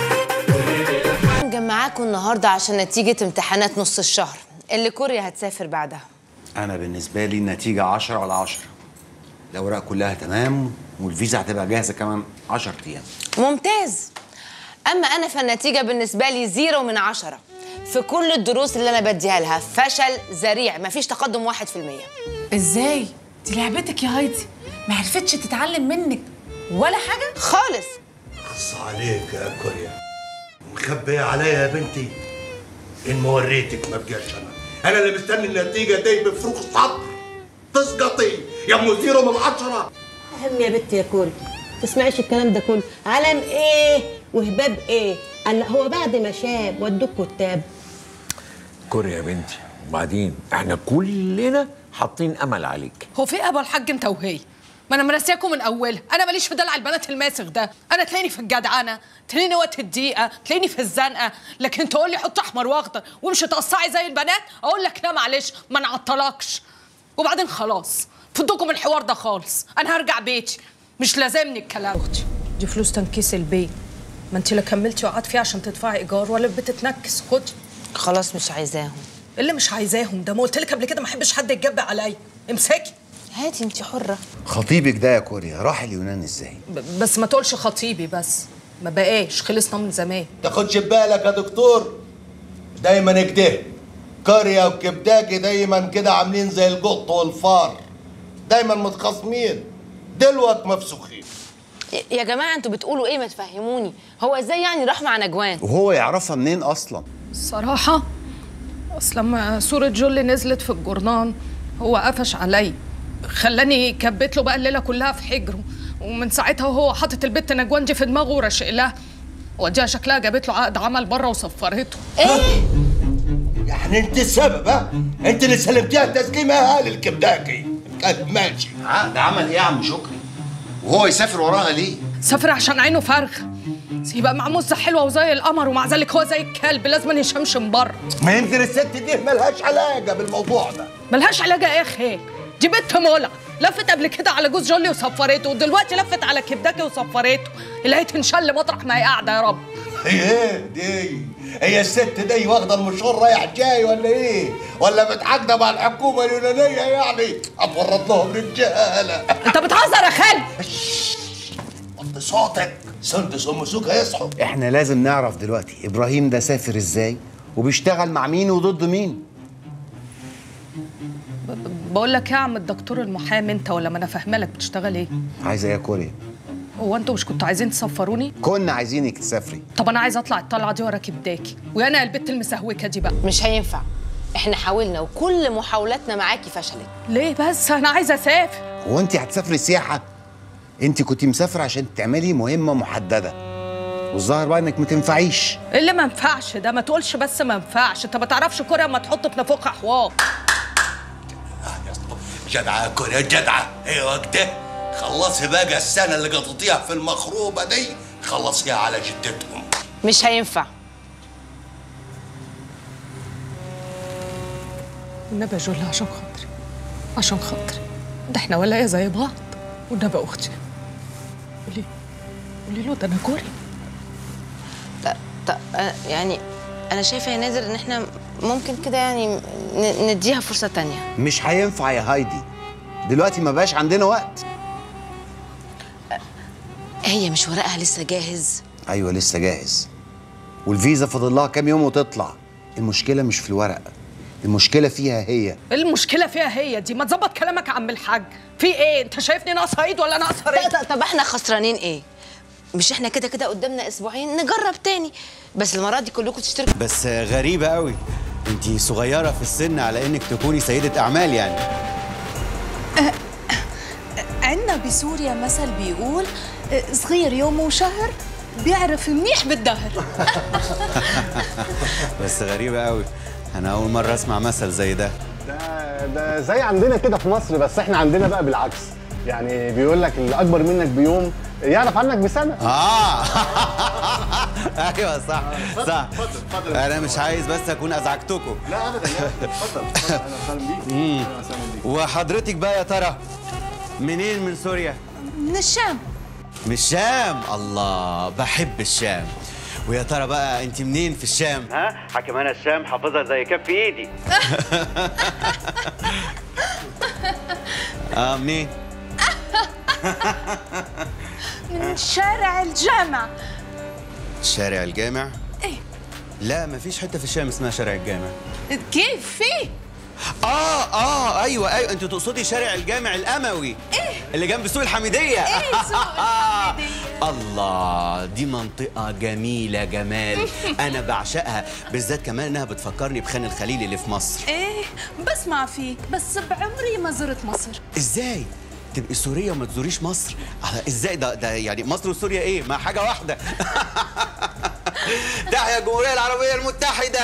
بالحق مجمعاكم النهارده عشان نتيجه امتحانات نص الشهر اللي كوريا هتسافر بعدها انا بالنسبه لي النتيجه 10 على 10 الاوراق كلها تمام والفيزا هتبقى جاهزه كمان 10 ايام ممتاز اما انا فالنتيجه بالنسبه لي زيرو من عشرة في كل الدروس اللي انا بديها لها فشل ذريع مفيش تقدم واحد في المية ازاي دي لعبتك يا هايدي ما عرفتش تتعلم منك ولا حاجه خالص خص عليك يا كوريا مخبية عليا يا بنتي إن ما وريتك ما بقاش أنا أنا اللي مستني النتيجة دي بفروغ الصبر تسقطي يا أم زيرو من عشرة هم يا بنت يا كل تسمعيش الكلام ده كله علم ايه وهباب ايه قال لا هو بعد ما شاب ودوك كتاب كوريا يا بنتي وبعدين احنا كلنا حاطين امل عليك هو في ابو الحاج انت وهي ما انا مرسياكم من اولها انا ماليش في دلع البنات الماسخ ده انا تلاقيني في الجدعنه تلاقيني وقت الدقيقه تلاقيني في الزنقه لكن تقول لي حط احمر واخضر ومش تقصعي زي البنات اقول لك لا معلش ما نعطلكش وبعدين خلاص فضكم الحوار ده خالص انا هرجع بيتي مش لازمني الكلام اختي دي فلوس تنكيس البيت ما انت لا كملتي وقعدت فيها عشان تدفعي ايجار ولا بتتنكس خدي خلاص مش عايزاهم اللي مش عايزاهم ده ما قلت لك قبل كده ما احبش حد يتجب عليا امسكي هاتي انت حره خطيبك ده يا كوريا راح اليونان ازاي ب- بس ما تقولش خطيبي بس ما بقاش خلصنا من زمان تاخدش بالك يا دكتور دايما كده قرية وكبداكي دايما كده عاملين زي القط والفار دايما متخاصمين دلوقت مفسوخين يا جماعه انتوا بتقولوا ايه ما تفهموني هو ازاي يعني راح مع نجوان وهو يعرفها منين اصلا الصراحة أصل لما صورة جولي نزلت في الجورنان هو قفش علي خلاني كبت له بقى الليلة كلها في حجره ومن ساعتها وهو حاطط البت نجوان دي في دماغه ورشق لها وديها شكلها جابت له عقد عمل بره وصفرته ايه يعني انت السبب ها انت اللي سلمتيها تسليمها للكبداكي كانت ماشي عقد عمل ايه يا عم شكري وهو يسافر وراها ليه سافر عشان عينه فارغة يبقى مع مزة حلوة وزي القمر ومع ذلك هو زي الكلب لازم يشمشم بره ما يمكن الست دي ملهاش علاقه بالموضوع ده ملهاش علاجة يا اخي دي بنت مولع لفت قبل كده على جوز جولي وصفرته ودلوقتي لفت على كبداكي وصفرته اللي هي تنشل مطرح ما هي قاعده يا رب هي ايه دي هي الست دي واخده المشوار رايح جاي ولا ايه ولا متعاقده مع الحكومه اليونانيه يعني هتورط لهم رجاله انت بتهزر يا خالد وطي صوتك سندس ام سوق هيصحوا احنا لازم نعرف دلوقتي ابراهيم ده سافر ازاي وبيشتغل مع مين وضد مين بقول لك يا عم الدكتور المحامي انت ولا ما انا فاهمه لك بتشتغل ايه عايزه ايه يا كوريا هو انتوا مش كنتوا عايزين تسفروني كنا عايزينك تسافري طب انا عايزه اطلع الطلعه دي ورا كبداكي ويا انا البت المسهوكه دي بقى مش هينفع احنا حاولنا وكل محاولاتنا معاكي فشلت ليه بس انا عايزه اسافر هو انت هتسافري سياحه انت كنت مسافره عشان تعملي مهمه محدده والظاهر بقى انك ما تنفعيش إيه اللي ما ينفعش ده ما تقولش بس ما ينفعش انت ما تعرفش كوريا ما تحط في نافوخها حوار جدعه كوريا جدعه ايوه كده خلصي بقى السنه اللي قضيتيها في المخروبه دي خلصيها على جدتهم مش هينفع النبي يا جولة عشان خاطري عشان خاطري ده احنا ولاية زي بعض والنبي اختي قولي قولي له ده انا كوري طب أنا- يعني انا شايفه يا نادر ان احنا ممكن كده يعني ن- نديها فرصه تانية مش هينفع يا هايدي دلوقتي ما بقاش عندنا وقت هي مش ورقها لسه جاهز ايوه لسه جاهز والفيزا فاضل لها كام يوم وتطلع المشكله مش في الورق المشكله فيها هي المشكلة فيها هي دي ما تظبط كلامك يا عم الحاج في ايه انت شايفني ناقصة ايد ولا ناقصة رجل طب, طب احنا خسرانين ايه مش احنا كده كده قدامنا اسبوعين نجرب تاني بس المره دي كلكم تشتركوا بس غريبة قوي انتي صغيرة في السن على انك تكوني سيدة اعمال يعني عندنا بسوريا مثل بيقول آه، صغير يوم وشهر بيعرف منيح بالدهر بس غريبة قوي انا اول مرة اسمع مثل زي ده ده ده زي عندنا كده في مصر بس احنا عندنا بقى بالعكس يعني بيقول لك اللي اكبر منك بيوم يعرف عنك بسنه اه ايوه صح صح انا مش عايز بس اكون ازعجتكم لا ابدا لا اتفضل اتفضل اهلا وسهلا بيك مم. أهلا وسهلا بيك. وحضرتك بقى يا ترى منين من سوريا من الشام من الشام الله بحب الشام ويا ترى بقى انت منين في الشام ها حكم انا الشام حافظها زي كف ايدي اه منين من شارع الجامع شارع الجامع ايه لا مفيش حته في الشام اسمها شارع الجامع كيف في اه اه ايوه ايوه انت تقصدي شارع الجامع الاموي ايه اللي جنب سوق الحميديه ايه سوق الحميدية الله دي منطقة جميلة جمال أنا بعشقها بالذات كمان إنها بتفكرني بخان الخليل اللي في مصر ايه بسمع فيك بس بعمري ما زرت مصر إزاي؟ تبقي سورية وما تزوريش مصر؟ على إزاي ده ده يعني مصر وسوريا إيه؟ ما حاجة واحدة تحيا الجمهورية العربية المتحدة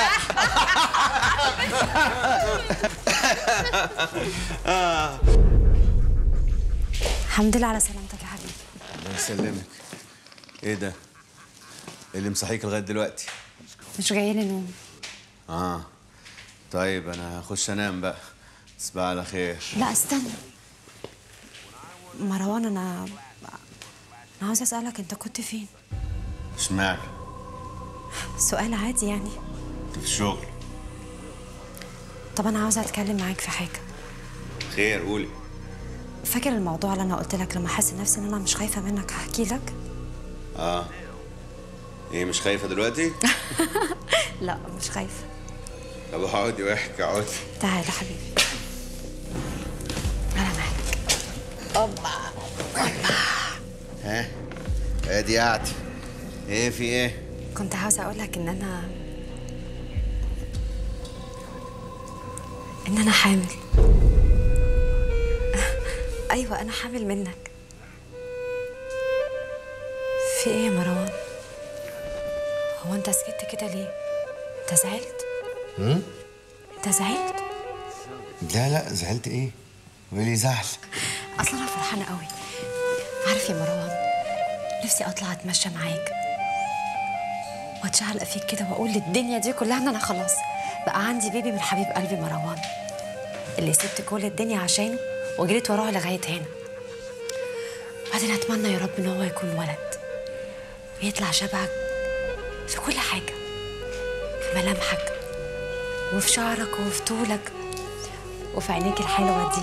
آه. الحمد لله على سلامتك يا حبيبي الله يسلمك إيه ده؟ إيه اللي مصحيك لغاية دلوقتي؟ مش جاي لي نوم آه طيب أنا هخش أنام بقى تصبح على خير لا استنى مروان انا انا عاوزه اسالك انت كنت فين اشمعنى؟ سؤال عادي يعني أنت في الشغل طب انا عاوزه اتكلم معاك في حاجه خير قولي فاكر الموضوع اللي انا قلت لك لما احس نفسي ان انا مش خايفه منك هحكي لك اه ايه مش خايفه دلوقتي لا مش خايفه طب اقعدي واحكي اقعدي تعالى حبيبي انا معاك اوبا ها ادي قعدتي ايه في ايه كنت عاوزه اقول لك ان انا ان انا حامل ايوه انا حامل منك في ايه يا مروان هو انت سكت كده ليه انت زعلت امم انت زعلت لا لا زعلت ايه ولي زعل اصلا انا فرحانه قوي عارف يا مروان نفسي اطلع اتمشى معاك واتشعلق فيك كده واقول للدنيا دي كلها ان انا خلاص بقى عندي بيبي من حبيب قلبي مروان اللي سبت كل الدنيا عشانه وجريت وراه لغايه هنا بعدين اتمنى يا رب ان هو يكون ولد ويطلع شبهك في كل حاجه في ملامحك وفي شعرك وفي طولك وفي عينيك الحلوه دي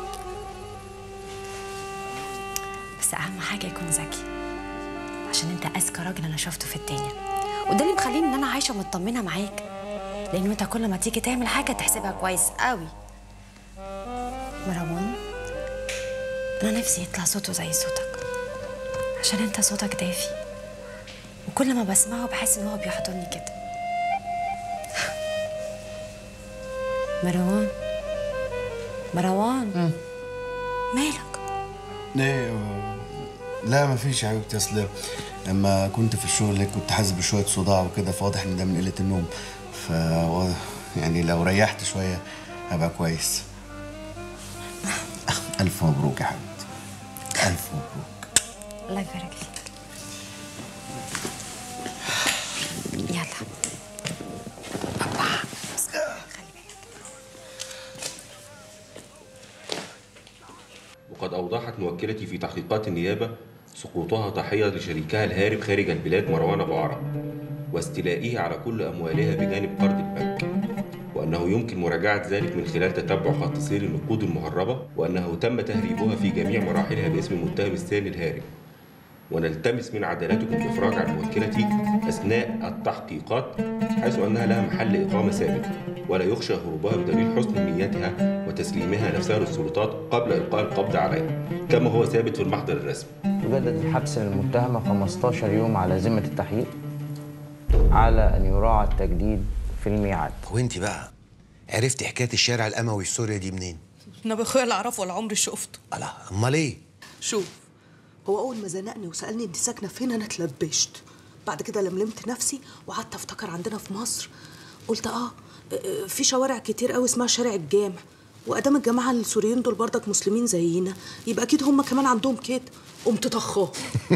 بس اهم حاجه يكون ذكي عشان انت اذكى راجل انا شفته في الدنيا وده اللي مخليني ان انا عايشه مطمنه معاك لان انت كل ما تيجي تعمل حاجه تحسبها كويس قوي مروان انا نفسي يطلع صوته زي صوتك عشان انت صوتك دافي وكل ما بسمعه بحس ان هو بيحضني كده مروان مروان مالك ليه لا ما فيش يا حبيبتي اصل لما كنت في الشغل كنت حاسس بشويه صداع وكده فواضح ان ده من قله النوم ف يعني لو ريحت شويه هبقى كويس الف مبروك يا حبيبتي الف مبروك الله يبارك فيك يلا وقد أوضحت موكلتي في تحقيقات النيابة سقوطها ضحية لشريكها الهارب خارج البلاد مروان أبو عرب واستيلائه على كل أموالها بجانب قرض البنك وأنه يمكن مراجعة ذلك من خلال تتبع خط سير النقود المهربة وأنه تم تهريبها في جميع مراحلها باسم المتهم الثاني الهارب ونلتمس من عدالتكم الإفراج عن موكلتي أثناء التحقيقات حيث أنها لها محل إقامة ثابت ولا يخشى هروبها بدليل حسن نيتها وتسليمها نفسها للسلطات قبل إلقاء القبض عليها كما هو ثابت في المحضر الرسمي يجدد الحبس للمتهمة 15 يوم على ذمة التحقيق على أن يراعى التجديد في الميعاد وانت بقى عرفتي حكايه الشارع الاموي في سوريا دي منين؟ انا باخويا اللي اعرفه ولا عمري شفته امال ايه؟ شوف هو اول ما زنقني وسالني انت ساكنه فين انا اتلبشت بعد كده لملمت نفسي وقعدت افتكر عندنا في مصر قلت اه آه، في شوارع كتير قوي اسمها شارع الجامع وادام الجماعه السوريين دول برضك مسلمين زينا يبقى اكيد هم كمان عندهم كده قمت طخاه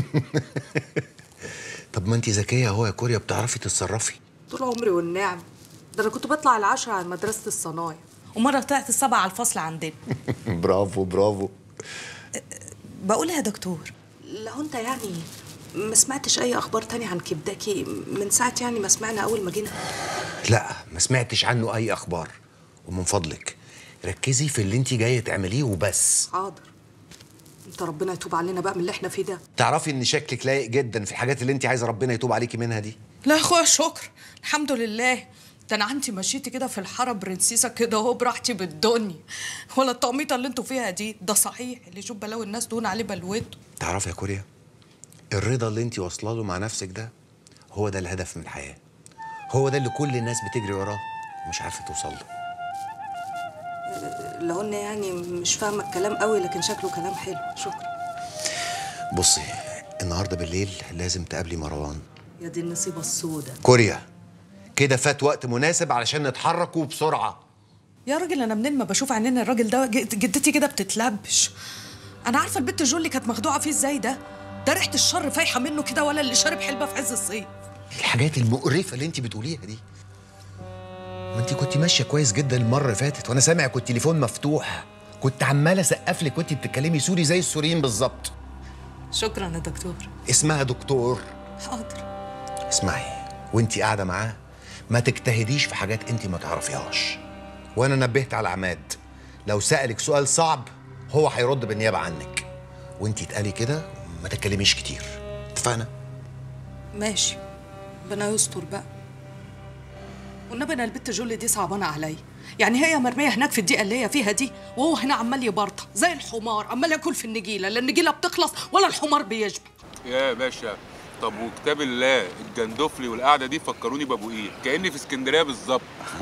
طب ما انت ذكيه اهو يا كوريا بتعرفي تتصرفي طول عمري والنعم ده انا كنت بطلع العشرة على مدرسه الصنايع ومره طلعت السبعه على الفصل عندنا برافو برافو بقول يا دكتور لو انت يعني ما سمعتش اي اخبار تانية عن كبداكي من ساعه يعني ما سمعنا اول ما جينا لا ما سمعتش عنه اي اخبار ومن فضلك ركزي في اللي انت جايه تعمليه وبس حاضر انت ربنا يتوب علينا بقى من اللي احنا فيه ده تعرفي ان شكلك لايق جدا في الحاجات اللي انت عايزه ربنا يتوب عليكي منها دي لا يا اخويا شكر الحمد لله ده انا عندي مشيتي كده في الحاره برنسيسه كده اهو براحتي بالدنيا ولا الطقميطه اللي انتوا فيها دي ده صحيح اللي يشوف بلاوي الناس دون عليه بلوته تعرفي يا كوريا الرضا اللي انت واصله له مع نفسك ده هو ده الهدف من الحياه هو ده اللي كل الناس بتجري وراه ومش عارفه توصل له لو ان يعني مش فاهمه الكلام قوي لكن شكله كلام حلو شكرا بصي النهارده بالليل لازم تقابلي مروان يا دي النصيبه السوداء كوريا كده فات وقت مناسب علشان نتحرك وبسرعه يا راجل انا منين ما بشوف عينين الراجل ده جد- جدتي كده بتتلبش انا عارفه البت جولي كانت مخدوعه فيه ازاي ده ده ريحه الشر فايحه منه كده ولا اللي شارب حلبه في عز الصيف الحاجات المقرفه اللي انت بتقوليها دي ما انت كنت ماشيه كويس جدا المره اللي فاتت وانا سامع كنت تليفون مفتوح كنت عماله اسقف لك وانت بتتكلمي سوري زي السوريين بالظبط شكرا يا دكتور اسمها دكتور حاضر اسمعي وانت قاعده معاه ما تجتهديش في حاجات انت ما تعرفيهاش وانا نبهت على عماد لو سالك سؤال صعب هو هيرد بالنيابه عنك وانت اتقالي كده ما تتكلميش كتير اتفقنا ماشي ربنا يستر بقى والنبي انا البت جولي دي صعبانه عليا يعني هي مرميه هناك في الدقيقه اللي هي فيها دي وهو هنا عمال يبرطع زي الحمار عمال ياكل في النجيله لا النجيله بتخلص ولا الحمار بيشبع يا باشا طب وكتاب الله الجندفلي والقعده دي فكروني بابو ايه كاني في اسكندريه بالظبط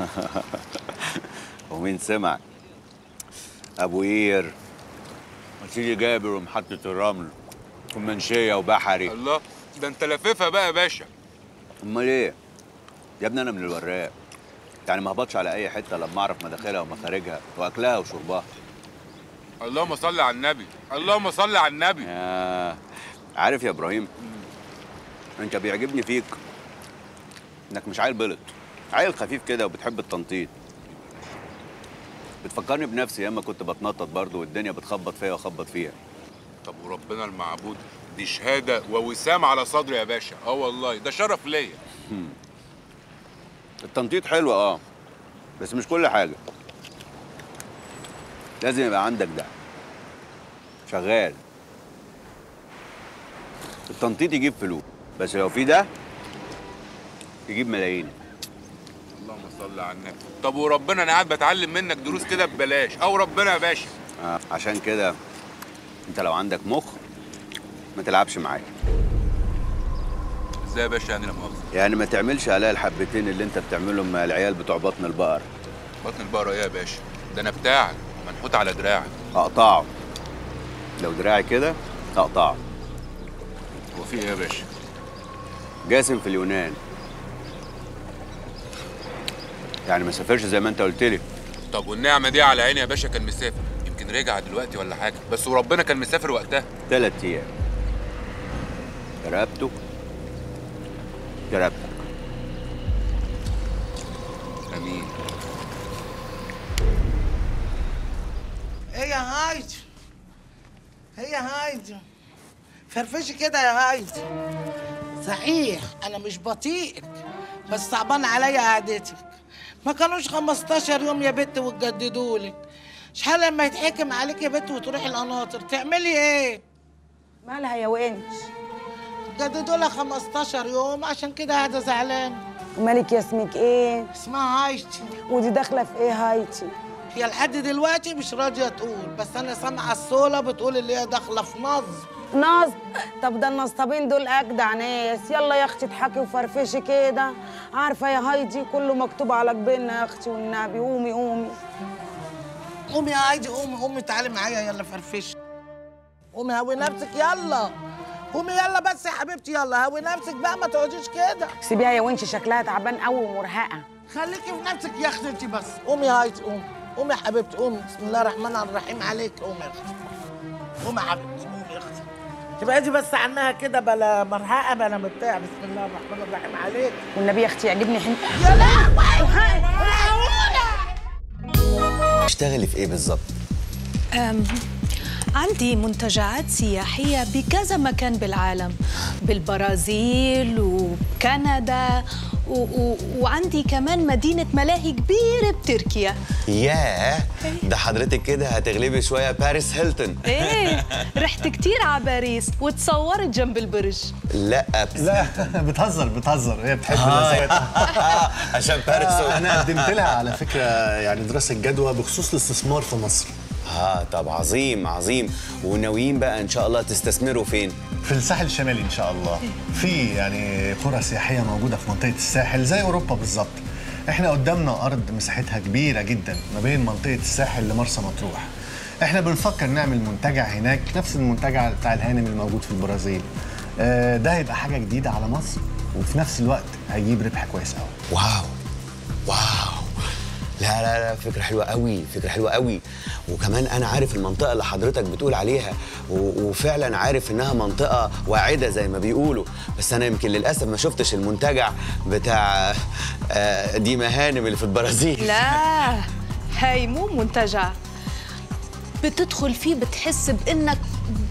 ومين سمع ابو قير وسيدي جابر ومحطة الرمل ومنشية وبحري الله ده انت لففها بقى يا باشا امال ايه يا ابني انا من الوراق يعني ما هبطش على اي حته لما اعرف مداخلها ومخارجها واكلها وشربها اللهم صل على النبي اللهم صل على النبي يا عارف يا ابراهيم انت بيعجبني فيك انك مش عيل بلط عيل خفيف كده وبتحب التنطيط بتفكرني بنفسي اما كنت بتنطط برضه والدنيا بتخبط فيا واخبط فيها طب وربنا المعبود دي شهاده ووسام على صدري يا باشا اه والله ده شرف ليا هم. التنطيط حلو اه بس مش كل حاجه لازم يبقى عندك ده شغال التنطيط يجيب فلوس بس لو في ده يجيب ملايين اللهم صل على النبي طب وربنا انا قاعد بتعلم منك دروس كده ببلاش او ربنا يا باشا آه عشان كده انت لو عندك مخ ما تلعبش معايا ازاي يا باشا يعني لا مؤاخذه يعني ما تعملش عليا الحبتين اللي انت بتعملهم مع العيال بتوع بطن البقر بطن البقره ايه يا باشا ده انا بتاعك منحوت على دراعك اقطعه لو دراعي كده اقطعه هو في ايه يا باشا جاسم في اليونان يعني ما سافرش زي ما انت قلت لي طب والنعمه دي على عيني يا باشا كان مسافر يمكن رجع دلوقتي ولا حاجه بس وربنا كان مسافر وقتها ثلاث ايام رقبته رقبتك امين ايه يا هايدي ايه يا هايدي فرفشي كده يا هايدي صحيح انا مش بطيئك بس صعبان عليا قعدتك ما كانوش 15 يوم يا بت وتجددوا لك شحال لما يتحكم عليك يا بت وتروحي القناطر تعملي ايه مالها يا وينش جددوا لها 15 يوم عشان كده قاعده زعلانه ومالك يا اسمك ايه اسمها هايتي ودي داخله في ايه هايتي هي لحد دلوقتي مش راضيه تقول بس انا سامعه الصوله بتقول اللي هي داخله في نصب نصب طب ده النصابين دول اجدع ناس يلا يا اختي اضحكي وفرفشي كده عارفه يا هايدي كله مكتوب على جبيننا يا اختي والنبي قومي قومي قومي يا هايدي قومي قومي تعالي معايا يلا فرفشي قومي هوي نفسك يلا قومي يلا بس يا حبيبتي يلا هوي نفسك بقى ما تقعديش كده سيبيها يا وينشي شكلها تعبان قوي ومرهقه خليكي في نفسك يا اختي انت بس قومي يا هايدي قومي قومي يا حبيبتي قومي بسم الله الرحمن الرحيم عليك قومي يا اختي قومي يا حبيبتي قومي يا اختي تبعدي بس عنها كده بلا مرهقه بلا بتاع بسم الله الرحمن الرحيم عليك والنبي يا اختي يعجبني حين يا لهوي تشتغلي في ايه بالظبط أم عندي منتجعات سياحية بكذا مكان بالعالم بالبرازيل وكندا و و وعندي كمان مدينة ملاهي كبيرة بتركيا ياه ده حضرتك كده هتغلبي شويه باريس هيلتون ايه رحت كتير على باريس وتصورت جنب البرج لا لا بتهزر بتهزر هي بتحب آه. النزوات عشان باريس آه، انا قدمت لها على فكره يعني دراسه جدوى بخصوص الاستثمار في مصر اه طب عظيم عظيم وناويين بقى ان شاء الله تستثمروا فين في الساحل الشمالي ان شاء الله في يعني قرى سياحيه موجوده في منطقه الساحل زي اوروبا بالظبط احنا قدامنا ارض مساحتها كبيره جدا ما بين منطقه الساحل لمرسى مطروح احنا بنفكر نعمل منتجع هناك نفس المنتجع بتاع الهانم الموجود في البرازيل آه، ده هيبقى حاجه جديده على مصر وفي نفس الوقت هيجيب ربح كويس قوي واو واو لا لا لا فكرة حلوة قوي فكرة حلوة قوي وكمان أنا عارف المنطقة اللي حضرتك بتقول عليها و- وفعلا عارف إنها منطقة واعدة زي ما بيقولوا بس أنا يمكن للأسف ما شفتش المنتجع بتاع آه، دي مهانم اللي في البرازيل لا هاي مو منتجع بتدخل فيه بتحس بانك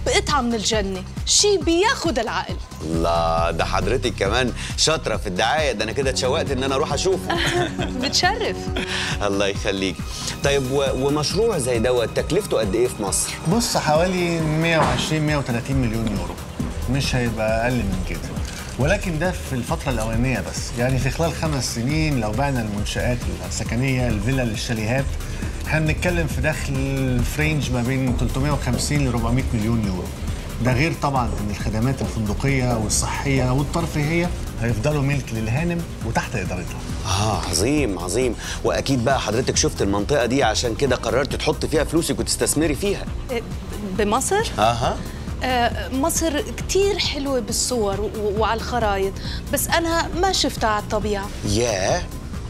بقطعة من الجنة شي بياخد العقل الله ده حضرتك كمان شاطره في الدعايه ده انا كده اتشوقت ان انا اروح اشوفه بتشرف الله يخليك طيب و... ومشروع زي دوت تكلفته قد ايه في مصر بص حوالي 120 130 مليون يورو مش هيبقى اقل من كده ولكن ده في الفترة الأولانية بس يعني في خلال خمس سنين لو بعنا المنشآت السكنية الفيلا الشاليهات احنا بنتكلم في دخل فرينج ما بين 350 ل 400 مليون يورو ده غير طبعا ان الخدمات الفندقية والصحية والترفيهية هيفضلوا ملك للهانم وتحت إدارتها اه عظيم عظيم واكيد بقى حضرتك شفت المنطقه دي عشان كده قررت تحط فيها فلوسك وتستثمري فيها بمصر اها آه، مصر كتير حلوة بالصور و- وعلى الخرايط بس أنا ما شفتها على الطبيعة ياه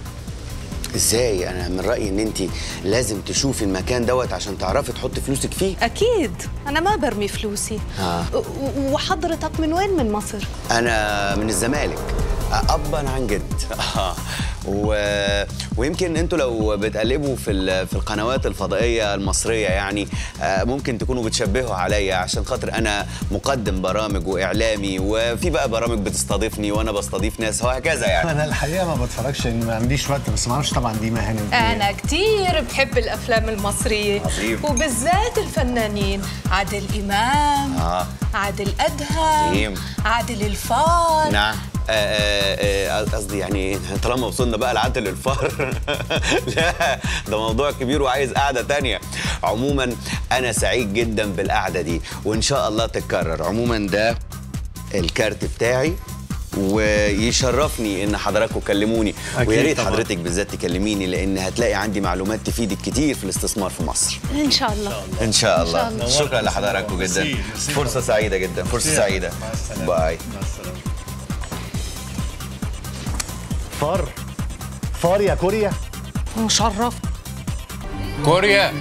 ازاي انا من رايي ان انت لازم تشوفي المكان دوت عشان تعرفي تحطي فلوسك فيه أكيد أنا ما برمي فلوسي آه. و- و- وحضرتك من وين من مصر؟ انا من الزمالك ابا عن جد آه. و... ويمكن انتوا لو بتقلبوا في ال... في القنوات الفضائيه المصريه يعني آه، ممكن تكونوا بتشبهوا عليا عشان خاطر انا مقدم برامج واعلامي وفي بقى برامج بتستضيفني وانا بستضيف ناس وهكذا يعني أنا الحقيقة ما بتفرجش لأن ما عنديش وقت بس ما أعرفش طبعا دي مهانم أنا كتير بحب الأفلام المصرية عظيم. وبالذات الفنانين عادل إمام اه عادل أدهم عظيم. عادل الفار نعم آه، آه، آه، قصدي يعني طالما وصلنا بقى لعدل الفار لا ده موضوع كبير وعايز قعدة تانية عموما أنا سعيد جدا بالقعدة دي وإن شاء الله تتكرر عموما ده الكارت بتاعي ويشرفني ان حضراتكم كلموني أكيد ويا ريت طبعاً. حضرتك بالذات تكلميني لان هتلاقي عندي معلومات تفيدك كتير في الاستثمار في مصر إن شاء الله ان شاء إن شاء الله الله. شكرا لحضراتكم جدا ميرسي، ميرسي. فرصه سعيده جدا فرصه ميرسي. سعيده مع السلامة. باي فار فار يا كوريا مشرف كوريا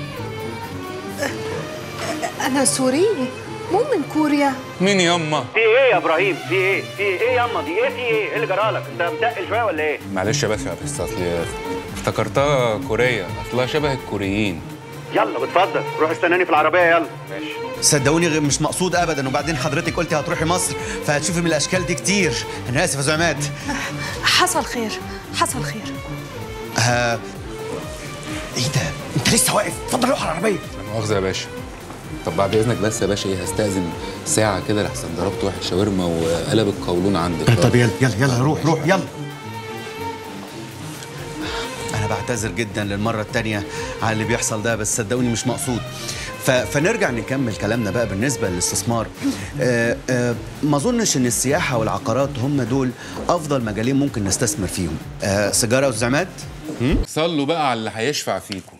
أنا سورية مو من كوريا مين يما في ايه يا ابراهيم في ايه في ايه ياما دي ايه في ايه ايه اللي جرالك انت متقل شويه ولا ايه معلش يا باشا بس اصل افتكرتها كوريا اصلها شبه الكوريين يلا اتفضل روح استناني في العربيه يلا ماشي صدقوني غ- مش مقصود ابدا وبعدين حضرتك قلتي هتروحي مصر فهتشوفي من الاشكال دي كتير انا اسف يا زعمات حصل خير حصل خير آه... ايه ده انت لسه واقف اتفضل روح على العربيه لا مؤاخذة يا باشا طب بعد اذنك بس يا باشا ايه هستأذن ساعة كده لحسن ضربت واحد شاورما وقلب القولون عندك طب يلا يلا يلا روح روح يلا انا بعتذر جدا للمره التانية على اللي بيحصل ده بس صدقوني مش مقصود ف... فنرجع نكمل كلامنا بقى بالنسبه للاستثمار آه آه ما اظنش ان السياحه والعقارات هم دول افضل مجالين ممكن نستثمر فيهم آه سيجاره وزعمات صلوا بقى على اللي هيشفع فيكم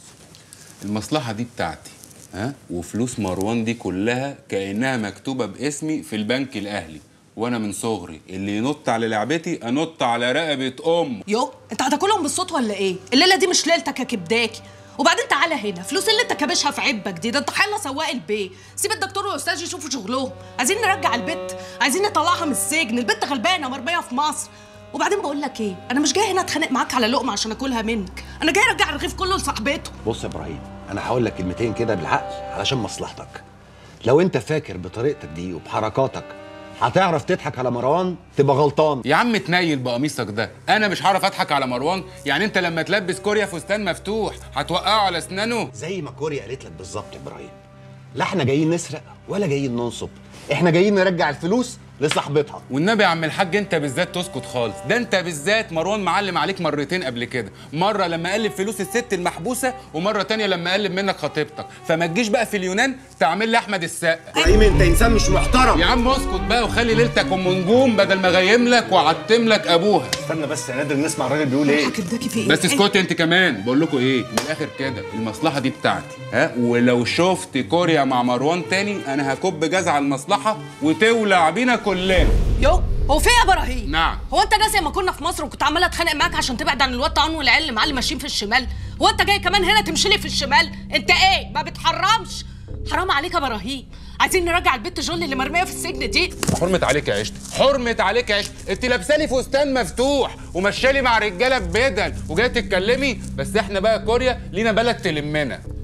المصلحة دي بتاعتي ها وفلوس مروان دي كلها كأنها مكتوبة باسمي في البنك الأهلي وأنا من صغري اللي ينط على لعبتي أنط على رقبة أمه يو انت هتاكلهم بالصوت ولا ايه الليله دي مش ليلتك يا كبداكي وبعدين تعالى هنا فلوس اللي انت كابشها في عبك دي ده انت حيلا سواق البيه سيب الدكتور والاستاذ يشوفوا شغلهم عايزين نرجع البت عايزين نطلعها من السجن البت غلبانه مرميه في مصر وبعدين بقول لك ايه انا مش جاي هنا اتخانق معاك على لقمه عشان اكلها منك انا جاي ارجع الرغيف كله لصاحبته بص يا ابراهيم انا هقول لك كلمتين كده بالعقل علشان مصلحتك لو انت فاكر بطريقتك دي وبحركاتك هتعرف تضحك على مروان تبقى غلطان يا عم تنيل بقميصك ده انا مش هعرف اضحك على مروان يعني انت لما تلبس كوريا فستان مفتوح هتوقعه على اسنانه زي ما كوريا قالت لك بالظبط يا ابراهيم لا احنا جايين نسرق ولا جايين ننصب احنا جايين نرجع الفلوس لصاحبتها والنبي يا عم الحاج انت بالذات تسكت خالص ده انت بالذات مروان معلم عليك مرتين قبل كده مره لما قلب فلوس الست المحبوسه ومره تانية لما قلب منك خطيبتك فما تجيش بقى في اليونان تعمل لي احمد السقا ابراهيم انت انسان مش محترم يا عم اسكت بقى وخلي ليلتك ام نجوم بدل ما غيم لك وعتم لك ابوها استنى بس يا نادر نسمع الراجل بيقول ايه كبداكي في ايه بس اسكتي انت كمان بقول لكم ايه من الاخر كده المصلحه دي بتاعتي ها ولو شفت كوريا مع مروان تاني انا هكب جاز على المصلحه وتولع بينا كلنا يو هو في ايه يا ابراهيم نعم هو انت ناسي لما كنا في مصر وكنت عماله اتخانق معاك عشان تبعد عن الواد طعن والعيال اللي معاه اللي ماشيين في الشمال هو انت جاي كمان هنا تمشي لي في الشمال انت ايه ما بتحرمش حرام عليك يا ابراهيم عايزين نرجع البت جول اللي مرميه في السجن دي حرمة عليك يا عشت حرمة عليك يا عشت انت لابسالي فستان مفتوح ومشالي مع رجاله ببدل وجايه تتكلمي بس احنا بقى كوريا لينا بلد تلمنا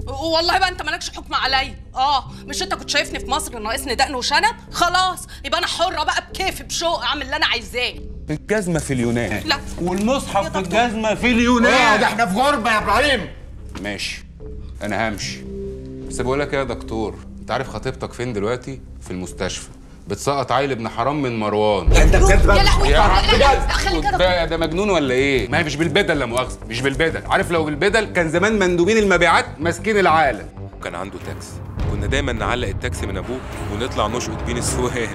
والله بقى انت مالكش حكم عليا اه مش انت كنت شايفني في مصر ناقصني دقن وشنب خلاص يبقى انا حره بقى بكيفي بشوق اعمل اللي انا عايزاه الجزمة في اليونان لا والمصحف في الجزمة في اليونان اه ده احنا في غربة يا ابراهيم ماشي انا همشي بس بقول لك ايه يا دكتور انت عارف خطيبتك فين دلوقتي في المستشفى بتسقط عيل ابن حرام من مروان انت بجد يا لهوي يا لا، لا، لا، بجد خلي كده. بقى ده مجنون ولا ايه ما هي مش بالبدل لا مؤاخذه مش بالبدل عارف لو بالبدل كان زمان مندوبين المبيعات ماسكين العالم كان عنده تاكسي كنا دايما نعلق التاكسي من ابوه ونطلع نشقط بين السواق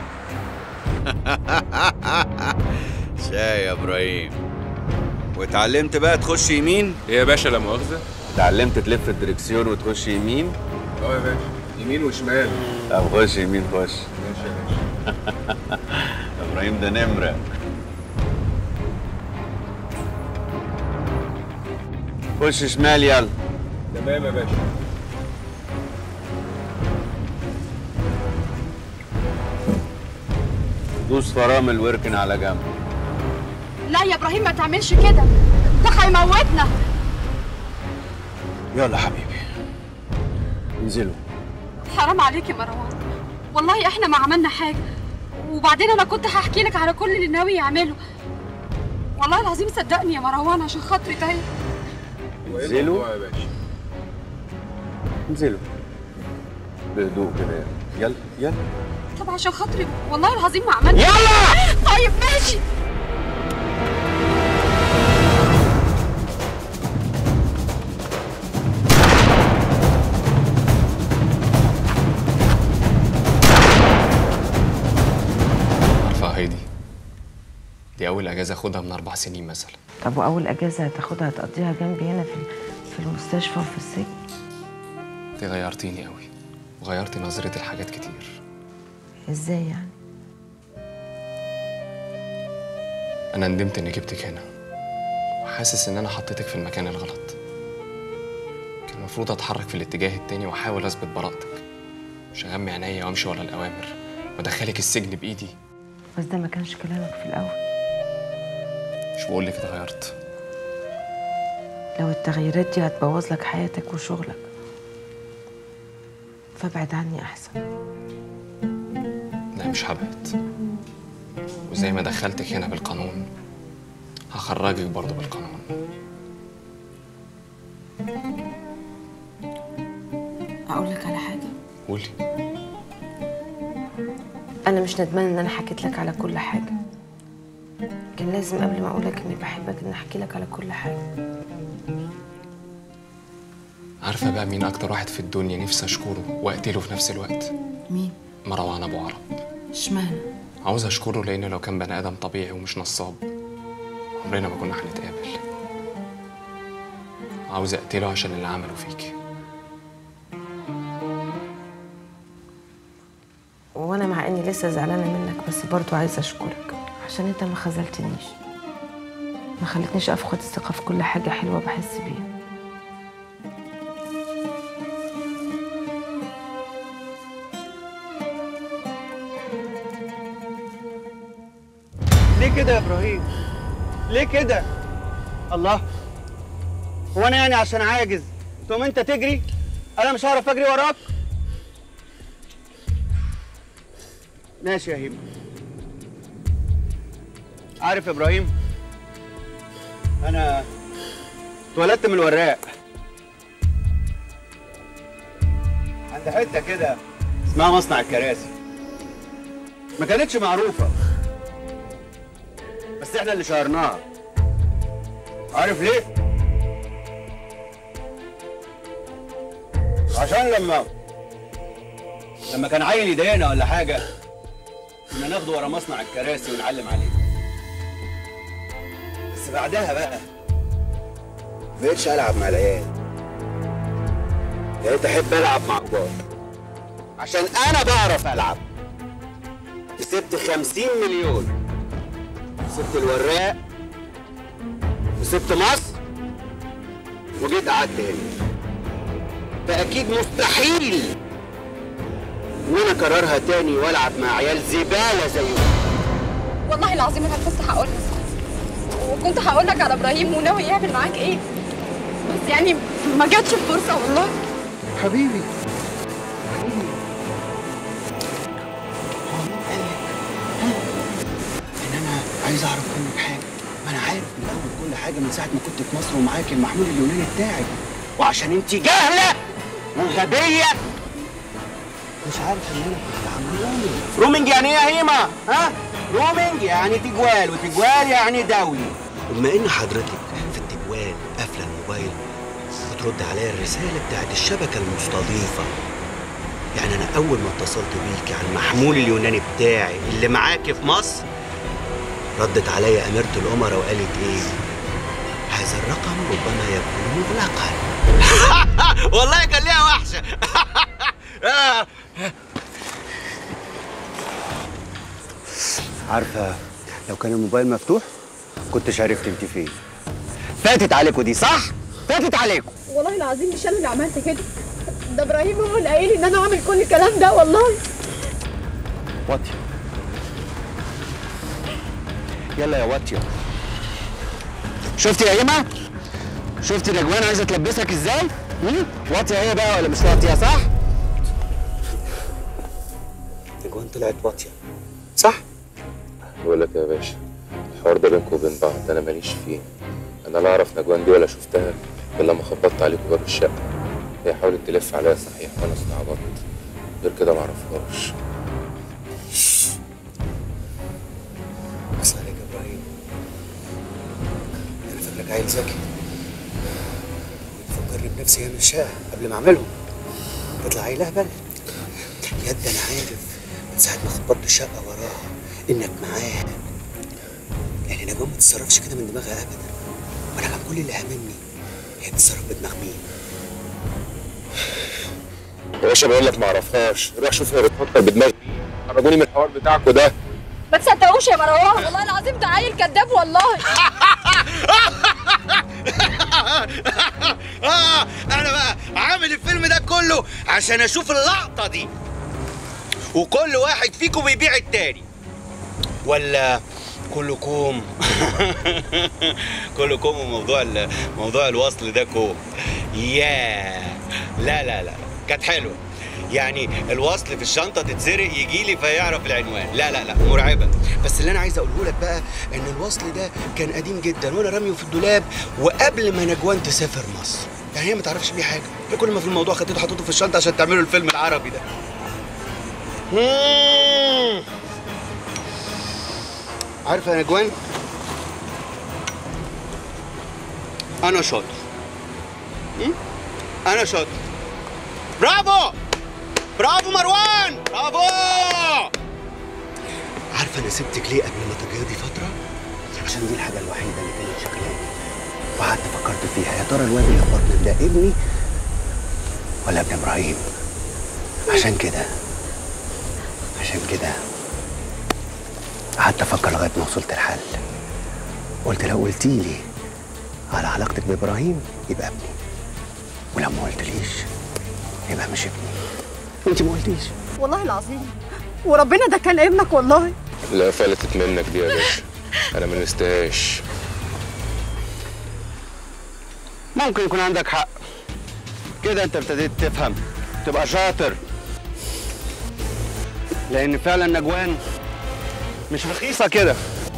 شاي يا ابراهيم واتعلمت بقى تخش يمين ايه يا باشا لا مؤاخذه اتعلمت تلف الدركسيون وتخش يمين اه يا باشا يمين وشمال طب خش يمين خش ماشي يا باشا ابراهيم ده نمره خش شمال يلا تمام يا باشا دوس فرامل واركن على جنب لا يا ابراهيم ما تعملش كده ده هيموتنا يلا حبيبي انزلوا حرام عليك يا مروان والله احنا ما عملنا حاجه وبعدين انا كنت هحكي لك على كل اللي ناوي يعمله والله العظيم صدقني يا مروان عشان خاطري طيب انزلوا يا باشا انزلوا بهدوء كده يلا يلا طب عشان خاطري والله العظيم ما عملنا يلا! طيب ماشي عارفة يا هايدي دي أول أجازة أخدها من أربع سنين مثلا طب واول اجازه هتاخدها هتقضيها جنبي هنا في في المستشفى وفي السجن أنت غيرتيني أوي وغيرتي نظرتي لحاجات كتير ازاي يعني أنا ندمت إني جبتك هنا وحاسس إن أنا حطيتك في المكان الغلط كان المفروض أتحرك في الاتجاه التاني وأحاول أثبت براءتك مش أغمي عينيا وأمشي ورا الأوامر وأدخلك السجن بإيدي بس ده ما كانش كلامك في الاول مش بقول لك اتغيرت لو التغييرات دي هتبوظ لك حياتك وشغلك فابعد عني احسن لا مش هبعد وزي ما دخلتك هنا بالقانون هخرجك برضه بالقانون اقول لك على حاجه قولي انا مش ندمان ان انا حكيت لك على كل حاجه كان لازم قبل ما اقول لك اني بحبك ان احكي لك على كل حاجه عارفة بقى مين أكتر واحد في الدنيا نفسي أشكره وأقتله في نفس الوقت؟ مين مروان أبو عرب اشمعنى عاوز أشكره لأنه لو كان بني آدم طبيعي ومش نصاب عمرنا ما كنا هنتقابل عاوز أقتله عشان اللي عمله فيكي وانا مع اني لسه زعلانه منك بس برضو عايزه اشكرك عشان انت ما خذلتنيش ما خلتنيش افقد الثقه في كل حاجه حلوه بحس بيها ليه كده يا ابراهيم ليه كده الله هو انا يعني عشان عاجز تقوم انت تجري انا مش هعرف اجري وراك ماشي يا هيما عارف يا ابراهيم انا اتولدت من الوراق عند حته كده اسمها مصنع الكراسي ما كانتش معروفه بس احنا اللي شهرناها عارف ليه؟ عشان لما لما كان عيل يضايقنا ولا حاجة كنا ناخده ورا مصنع الكراسي ونعلم عليه بس بعدها بقى مبقتش ألعب مع العيال بقيت أحب ألعب مع كبار عشان أنا بعرف ألعب كسبت خمسين مليون سبت الوراق وسبت مصر وجيت قعدت هنا فأكيد مستحيل إن أنا أكررها تاني وألعب مع عيال زبالة زيهم والله العظيم انا كنت هقول لك وكنت هقول لك على ابراهيم وناوي يعمل معاك ايه بس يعني ما جاتش الفرصه والله حبيبي ان انا عايز اعرف منك حاجه ما انا عارف من اول كل حاجه من ساعه ما كنت في مصر ومعاك المحمول اليوناني بتاعك وعشان انت جاهله وغبيه مش عارف ان انا كنت عامل رومينج رومينج يعني ايه يا هيما ها رومينج يعني تجوال وتجوال يعني دولي وبما ان حضرتك في التجوال قافله الموبايل بترد عليا الرساله بتاعت الشبكه المستضيفه يعني انا اول ما اتصلت بيكي على المحمول اليوناني بتاعي اللي معاكي في مصر ردت عليا اميره الامراء وقالت ايه هذا الرقم ربما يكون مغلقا والله كان ليها وحشه عارفه لو كان الموبايل مفتوح كنتش عرفت انت فين فاتت عليكوا دي صح فاتت عليكوا والله العظيم مش انا اللي عملت كده ده ابراهيم هو اللي قايل لي ان انا اعمل كل الكلام ده والله واطيه يلا يا واطيه شفتي يا ايما شفتي نجوان عايزه تلبسك ازاي هم؟ واطيه هي بقى ولا مش واطيه صح نجوان طلعت واطيه صح بقول لك يا باشا الحوار ده بينكم وبين بعض انا ماليش فيه انا لا اعرف نجوان دي ولا شفتها الا لما خبطت عليكم باب الشقه هي حاولت تلف عليا صحيح وانا استعبطت غير كده معرفهاش بس عليك يا ابراهيم انا فاكرك عيل ذكي بتفكرني بنفسي انا الشقه قبل ما اعملهم تطلع عيل اهبل يد انا عارف من ساعه ما خبطت الشقه وراها انك معاها يعني نجوى ما تتصرفش كده من دماغها ابدا وانا كان كل اللي هاممني هي بتتصرف بدماغ مين يا باشا بقول لك معرفهاش روح شوف هي بتفكر بدماغي خرجوني من الحوار بتاعكوا ده ما تصدقوش يا مروان والله العظيم ده عيل كذاب والله اه انا بقى عامل الفيلم ده كله عشان اشوف اللقطه دي وكل واحد فيكم بيبيع التاني ولا كلكم كلكم وموضوع ال- موضوع الوصل ده كوم يا لا لا لا كانت حلوه يعني الوصل في الشنطه تتسرق يجي لي فيعرف العنوان لا لا لا مرعبه بس اللي انا عايز اقوله لك بقى ان الوصل ده كان قديم جدا وانا راميه في الدولاب وقبل ما نجوان تسافر مصر يعني هي ما تعرفش بيه حاجه هي كل ما في الموضوع خدته حطيته في الشنطه عشان تعملوا الفيلم العربي ده مم. عارفه يا نجوان انا شاطر مم؟ انا شاطر برافو برافو مروان برافو عارفه انا سبتك ليه قبل ما تبيضي فتره عشان دي الحاجه الوحيده اللي كانت شغلاني وقعدت فكرت فيها يا ترى الواد اللي في بطنك ده ابني ولا ابن ابراهيم عشان كده عشان كده قعدت افكر لغايه ما وصلت الحل قلت لو قلتي لي على علاقتك بابراهيم يبقى ابني ولو ما قلتليش يبقى مش ابني انت ما قلتيش والله العظيم وربنا ده كان ابنك والله لا فلتت منك دي يا باشا انا ما نستاهاش ممكن يكون عندك حق كده انت ابتديت تفهم تبقى شاطر لان فعلا نجوان مش رخيصه كده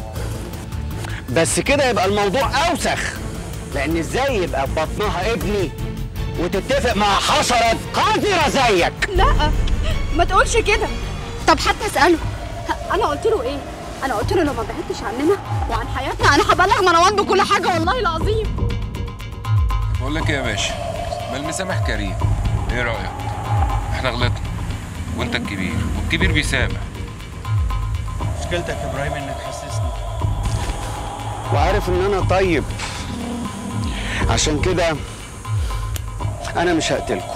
بس كده يبقى الموضوع اوسخ لان ازاي يبقى في بطنها ابني وتتفق مع حشره قذره زيك لا ما تقولش كده طب حتى اساله انا قلت له ايه انا قلت له لو ما بعدتش عننا وعن حياتنا انا هبلغ مروان بكل حاجه والله العظيم بقول لك ايه يا باشا ما المسامح كريم ايه رايك احنا غلطنا وانت الكبير والكبير بيسامح مشكلتك يا ابراهيم انك حسسني وعارف ان انا طيب عشان كده انا مش هقتلكم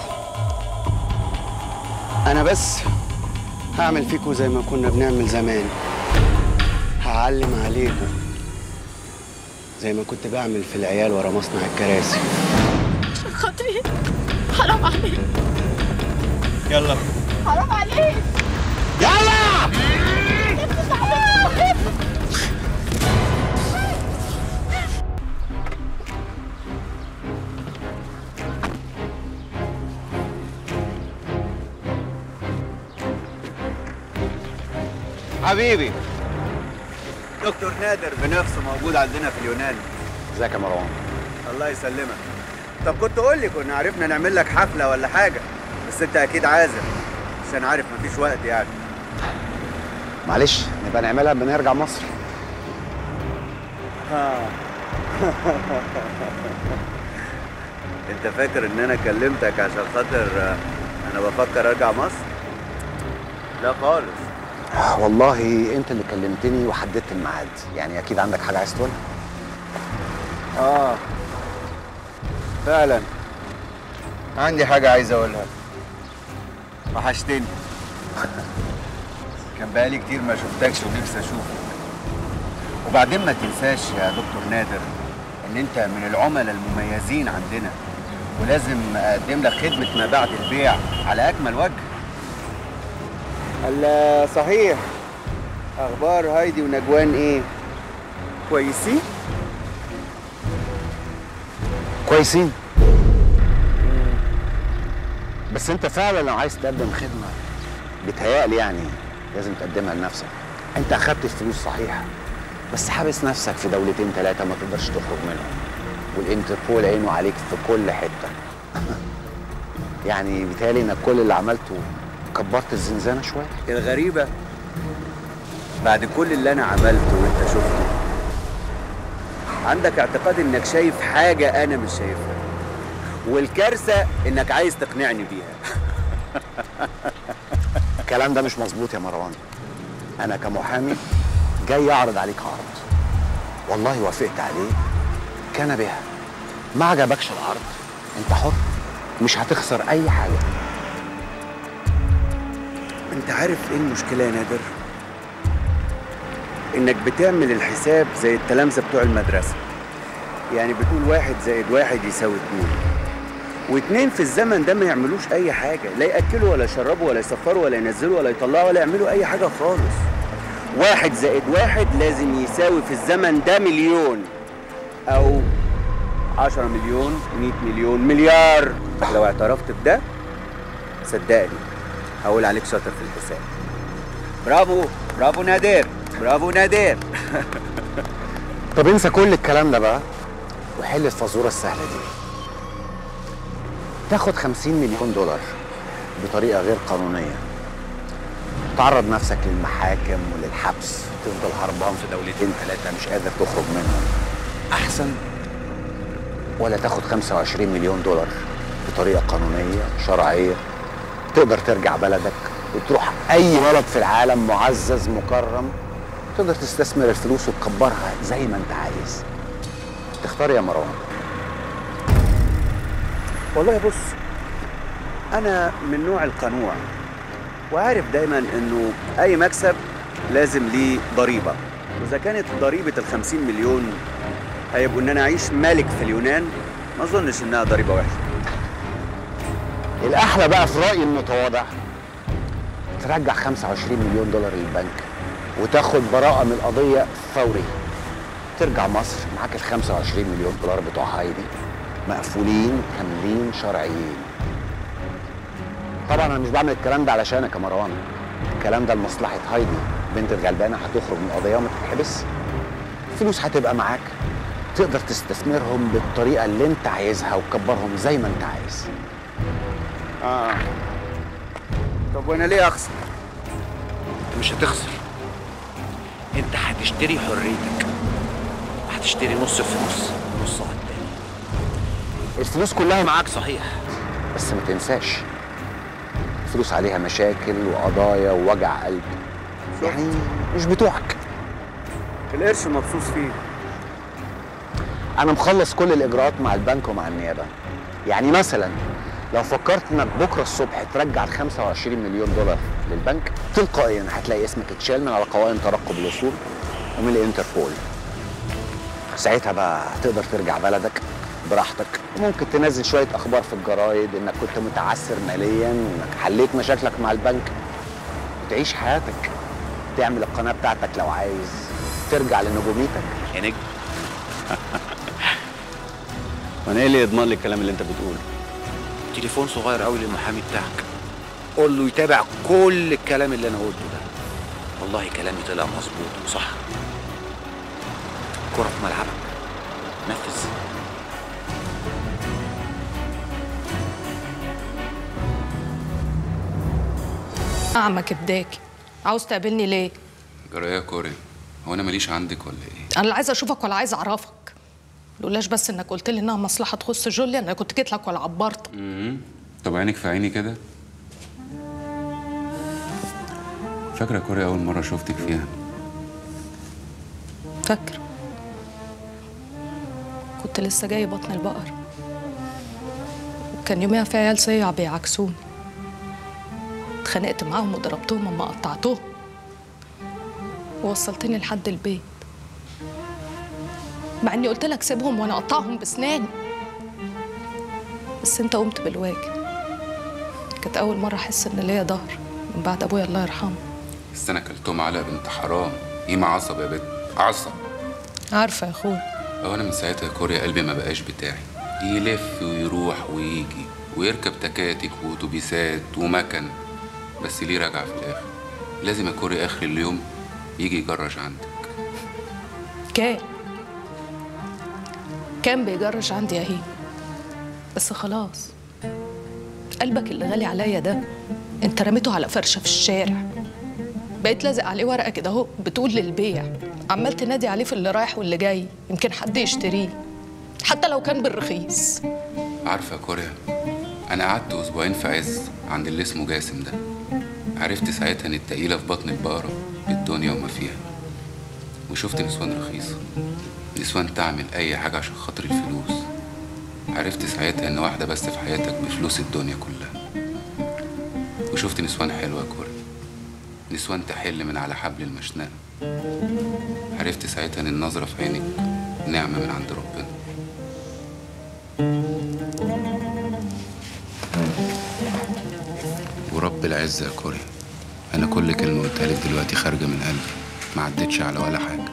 انا بس هعمل فيكم زي ما كنا بنعمل زمان هعلم عليكم زي ما كنت بعمل في العيال ورا مصنع الكراسي عشان خاطري حرام عليك يلا حرام عليك يلا حبيبي دكتور نادر بنفسه موجود عندنا في اليونان ازيك يا مروان الله يسلمك طب كنت قول لي كنا عرفنا نعمل لك حفله ولا حاجه بس انت اكيد عازم عشان عارف مفيش وقت يعني معلش نبقى نعملها لما نرجع مصر آه. انت فاكر ان انا كلمتك عشان خاطر آه، انا بفكر ارجع مصر لا خالص والله انت اللي كلمتني وحددت الميعاد يعني اكيد عندك حاجه عايز تقولها اه فعلا عندي حاجة عايز أقولها وحشتني كان بقالي كتير ما شفتكش ونفسي أشوفك وبعدين ما تنساش يا دكتور نادر إن أنت من العملاء المميزين عندنا ولازم أقدم لك خدمة ما بعد البيع على أكمل وجه هلا صحيح أخبار هايدي ونجوان إيه؟ كويسين؟ كويسين بس انت فعلا لو عايز تقدم خدمه بتهيألي يعني لازم تقدمها لنفسك انت اخدت الفلوس صحيح بس حابس نفسك في دولتين ثلاثه ما تقدرش تخرج منهم والانتربول عينه عليك في كل حته يعني بيتهيألي انك كل اللي عملته كبرت الزنزانه شويه الغريبة بعد كل اللي أنا عملته وأنت شفته عندك اعتقاد إنك شايف حاجة أنا مش شايفها والكارثة إنك عايز تقنعني بيها الكلام ده مش مظبوط يا مروان انا كمحامي جاي اعرض عليك عرض والله وافقت عليه كان بها ما عجبكش العرض انت حر مش هتخسر اي حاجه أنت عارف إيه المشكلة يا نادر؟ إنك بتعمل الحساب زي التلامذة بتوع المدرسة يعني بتقول واحد زائد واحد يساوي اتنين واتنين في الزمن ده ما يعملوش أي حاجة لا يأكلوا ولا يشربوا ولا يسفروا ولا ينزلوا ولا يطلعوا ولا يعملوا أي حاجة خالص واحد زائد واحد لازم يساوي في الزمن ده مليون أو عشرة مليون مئة مليون مليار لو اعترفت بده صدقني هقول عليك شاطر في الحساب برافو برافو نادر برافو نادر طب انسى كل الكلام ده بقى وحل الفازوره السهله دي تاخد 50 مليون دولار بطريقه غير قانونيه تعرض نفسك للمحاكم وللحبس تفضل هربان في دولتين ثلاثه مش قادر تخرج منهم احسن ولا تاخد 25 مليون دولار بطريقه قانونيه شرعيه تقدر ترجع بلدك وتروح اي بلد في العالم معزز مكرم تقدر تستثمر الفلوس وتكبرها زي ما انت عايز تختار يا مروان والله بص انا من نوع القنوع وعارف دايما انه اي مكسب لازم ليه ضريبه واذا كانت ضريبه ال 50 مليون هيبقوا ان انا اعيش ملك في اليونان ما اظنش انها ضريبه وحشه الاحلى بقى في رايي المتواضع ترجع 25 مليون دولار للبنك وتاخد براءة من القضية فوري ترجع مصر معاك ال 25 مليون دولار بتوع هايدي مقفولين كاملين شرعيين طبعا انا مش بعمل الكلام ده علشانك يا مروان الكلام ده لمصلحة هايدي بنت الغلبانة هتخرج من القضية وما تتحبس الفلوس هتبقى معاك تقدر تستثمرهم بالطريقة اللي انت عايزها وتكبرهم زي ما انت عايز اه طب وانا ليه اخسر مش هتخسر انت هتشتري حريتك وهتشتري نص فلوس نص على التاني الفلوس كلها معاك صحيح بس ما تنساش الفلوس عليها مشاكل وقضايا ووجع قلب يعني مش بتوعك القرش مبسوط فيه انا مخلص كل الاجراءات مع البنك ومع النيابه يعني مثلا لو فكرت انك بكره الصبح ترجع ال 25 مليون دولار للبنك تلقائيا هتلاقي اسمك اتشال من على قوائم ترقب الوصول ومن الانتربول ساعتها بقى هتقدر ترجع بلدك براحتك وممكن تنزل شويه اخبار في الجرايد انك كنت متعثر ماليا وانك حليت مشاكلك مع البنك وتعيش حياتك تعمل القناه بتاعتك لو عايز ترجع لنجوميتك يا نجم وانا ايه اللي يضمن لي الكلام اللي انت بتقوله تليفون صغير قوي للمحامي بتاعك قول له يتابع كل الكلام اللي انا قلته ده والله كلامي طلع مظبوط وصح كرة في ملعبك نفذ أعمى بداكي عاوز تقابلني ليه؟ جرى ايه يا كوري هو انا ماليش عندك ولا ايه أنا لا عايزة أشوفك ولا عايزة أعرفك لولاش بس إنك قلت لي إنها مصلحة تخص جوليا أنا كنت جيت لك ولا عبرت امم طب عينك في عيني كده فاكره يا كوري اول مره شفتك فيها فاكر كنت لسه جاي بطن البقر وكان يوميها في عيال صيع بيعكسوني اتخانقت معاهم وضربتهم اما قطعتهم ووصلتني لحد البيت مع اني قلت لك سيبهم وانا اقطعهم بسناني بس انت قمت بالواجب كانت اول مره احس ان ليا ظهر من بعد ابويا الله يرحمه بس انا كلتهم علقه بنت حرام قيمه عصب يا بنت عصب عارفه يا اخويا هو انا من ساعتها يا كوريا قلبي ما بقاش بتاعي يلف ويروح ويجي ويركب تكاتك واتوبيسات ومكن بس ليه راجع في الاخر لازم يا كوريا اخر اليوم يجي يجرش عندك كان كان بيجرش عندي يا هيم بس خلاص قلبك اللي غالي عليا ده انت رميته على فرشه في الشارع بقيت لازق عليه ورقه كده اهو بتقول للبيع عمال تنادي عليه في اللي رايح واللي جاي يمكن حد يشتريه حتى لو كان بالرخيص عارفه يا كوريا انا قعدت اسبوعين في عز عند اللي اسمه جاسم ده عرفت ساعتها ان التقيله في بطن البقره بالدنيا وما فيها وشفت نسوان رخيصه نسوان تعمل اي حاجه عشان خاطر الفلوس عرفت ساعتها ان واحده بس في حياتك بفلوس الدنيا كلها وشفت نسوان حلوه يا كوريا نسوان تحل من على حبل المشنقه عرفت ساعتها ان النظره في عينك نعمه من عند ربنا ورب العزة يا كوريا أنا كل كلمة قلتها لك دلوقتي خارجة من قلبي ما عدتش على ولا حاجة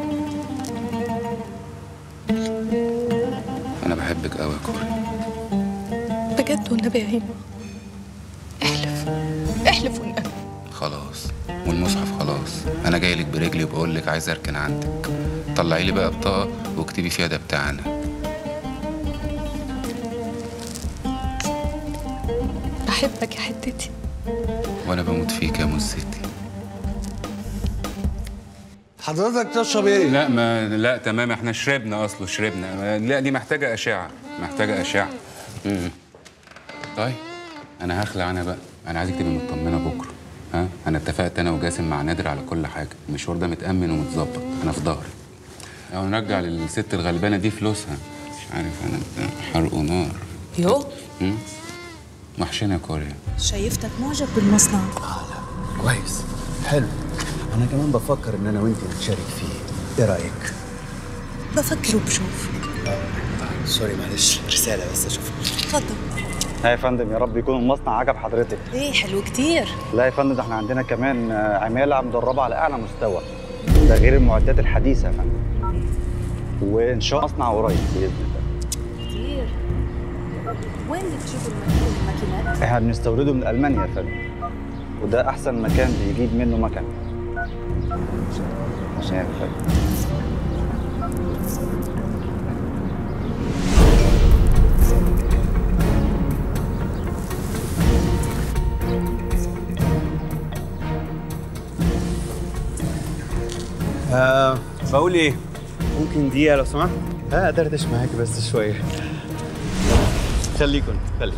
أنا بحبك أوي يا كوريا بجد والنبي يا هيم احلف احلف والنبي خلاص والمصحف خلاص أنا جاي لك برجلي وبقول لك عايز أركن عندك طلعي لي بقى بطاقة واكتبي فيها ده بتاعنا بحبك يا حتتي وأنا بموت فيك يا مزتي حضرتك تشرب ايه؟ لا ما لا تمام احنا شربنا اصله شربنا ما- لا دي محتاجه اشعه محتاجه اشعه امم طيب انا هخلع انا بقى انا عايزك تبقي مطمنه بكره ها انا اتفقت انا وجاسم مع نادر على كل حاجه المشوار ده متامن ومتظبط انا في ظهري او نرجع للست الغلبانه دي فلوسها مش عارف انا ده حرق نار يو امم وحشنا يا كوريا شايفتك معجب بالمصنع كويس حلو انا كمان بفكر ان انا وانت نتشارك فيه ايه رايك بفكر وبشوف سوري معلش رساله بس اشوفها اتفضل ها يا فندم يا رب يكون المصنع عجب حضرتك ايه حلو كتير لا يا فندم ده احنا عندنا كمان آه، عماله مدربه على اعلى مستوى ده غير المعدات الحديثه يا فندم وان شاء الله مصنع قريب باذن الله كتير وين بتجيبوا الماكينات؟ احنا بنستورده من المانيا يا فندم وده احسن مكان بيجيب منه مكن عشان يا فندم آه بقول ايه ممكن دقيقه لو سمحت اه ادردش معاك بس شويه خليكم خليكم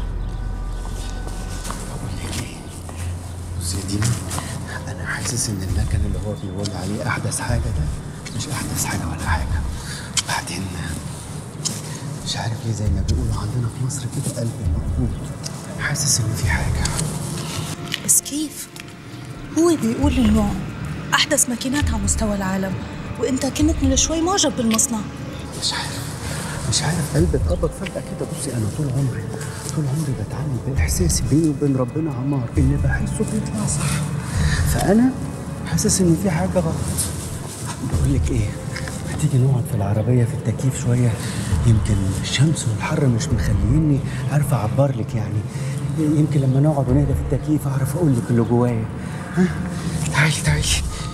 بص يا دينا انا حاسس ان المكن اللي هو بيقول عليه احدث حاجه ده مش احدث حاجه ولا حاجه بعدين مش عارف ليه زي ما بيقولوا عندنا في مصر كده قلب المقبول حاسس ان في حاجه بس كيف؟ هو بيقول انه احدث ماكينات على مستوى العالم وانت كنت من شوي معجب بالمصنع مش عارف مش عارف قلبي اتقبض فجأة كده بصي أنا طول عمري طول عمري بتعامل بإحساسي بيني وبين ربنا عمار إن بحسه بيطلع صح فأنا حاسس إن في حاجة غلط بقول لك إيه ما تيجي نقعد في العربية في التكييف شوية يمكن الشمس والحر مش مخليني عارف أعبر لك يعني يمكن لما نقعد ونهدى في التكييف أعرف أقول لك اللي جوايا ها تعالي تعالي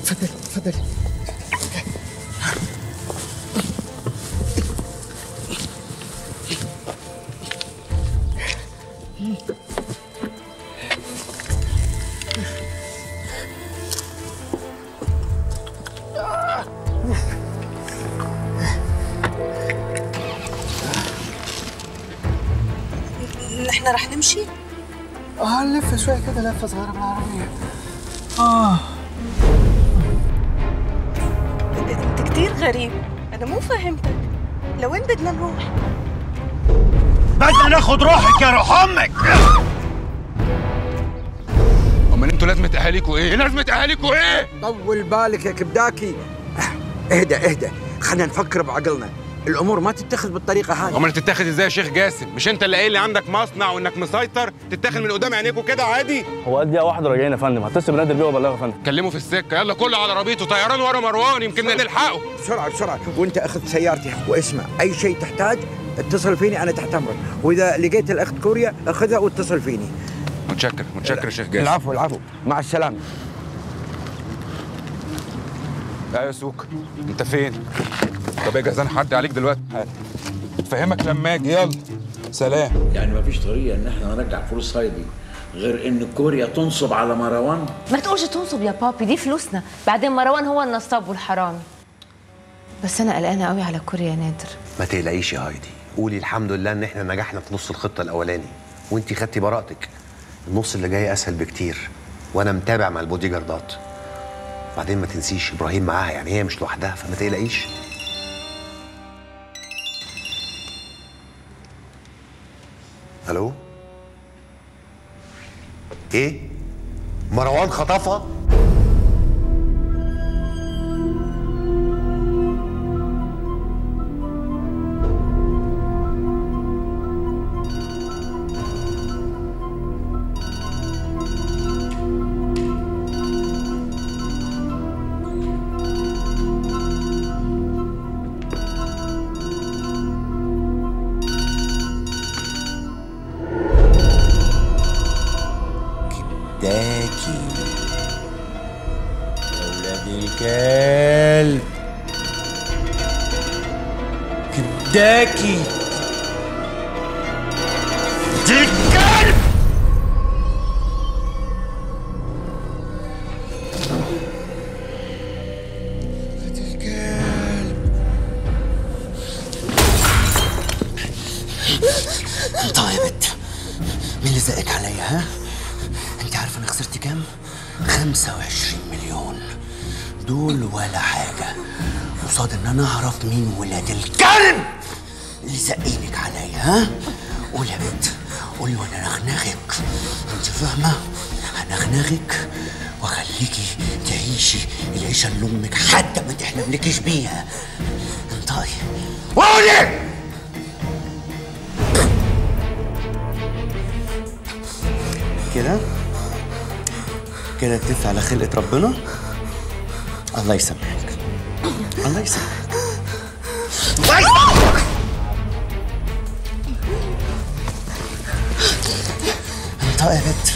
اتفضلي اتفضلي احنا رح نمشي اه نلف شويه كده لفه صغيره بالعربيه اه انت كتير غريب انا مو فاهمتك لوين بدنا نروح بدنا ناخد روحك يا روح امك امال انتوا لازمه اهاليكوا ايه؟ لازمه اهاليكوا ايه؟ طول بالك يا كبداكي اهدى اهدى خلينا نفكر بعقلنا الامور ما تتخذ بالطريقه هذه امال تتاخد ازاي يا شيخ جاسم؟ مش انت اللي قايل لي عندك مصنع وانك مسيطر تتاخد من قدام عينيكوا كده عادي؟ هو قد دقيقة واحدة راجعين يا فندم هتصل بنادر بيه وابلغه يا فندم كلمه في السكه يلا كله على عربيته طيران ورا مروان يمكن نلحقه بسرعه بسرعه وانت اخذ سيارتي واسمع اي شيء تحتاج اتصل فيني انا تحت امرك واذا لقيت الاخت كوريا اخذها واتصل فيني متشكر متشكر يا شيخ جاسم العفو العفو مع السلامه لا يا سوق انت فين؟ طب يا جزان حد عليك دلوقتي فهمك لما اجي يلا سلام يعني مفيش طريقه ان احنا نرجع فلوس هايدي غير ان كوريا تنصب على مروان ما تقولش تنصب يا بابي دي فلوسنا بعدين مروان هو النصاب والحرامي بس انا قلقانه قوي على كوريا يا نادر ما تقلقيش يا هايدي قولي الحمد لله ان احنا نجحنا في نص الخطه الاولاني وانتي خدتي براءتك النص اللي جاي اسهل بكتير وانا متابع مع البودي جاردات بعدين ما تنسيش ابراهيم معاها يعني هي مش لوحدها فما تقلقيش الو ايه مروان خطفها داكي يا ولاد الكلب كداكي الكلب طيب يا بت مين اللي زقك عليا ها؟ انت عارف انا خسرت كام؟ 25 مليون دول ولا حاجة قصاد ان انا اعرف مين ولاد الكلب اللي زقينك عليا ها؟ قول يا بت قولي وانا نغنغك انت فاهمة؟ هنغنغك واخليكي تعيشي العيشة اللي امك حتى ما تحلملكيش بيها انطقي قولي كده كده تلف على خلقة ربنا الله يسامحك الله يسامحك انطقي يا بت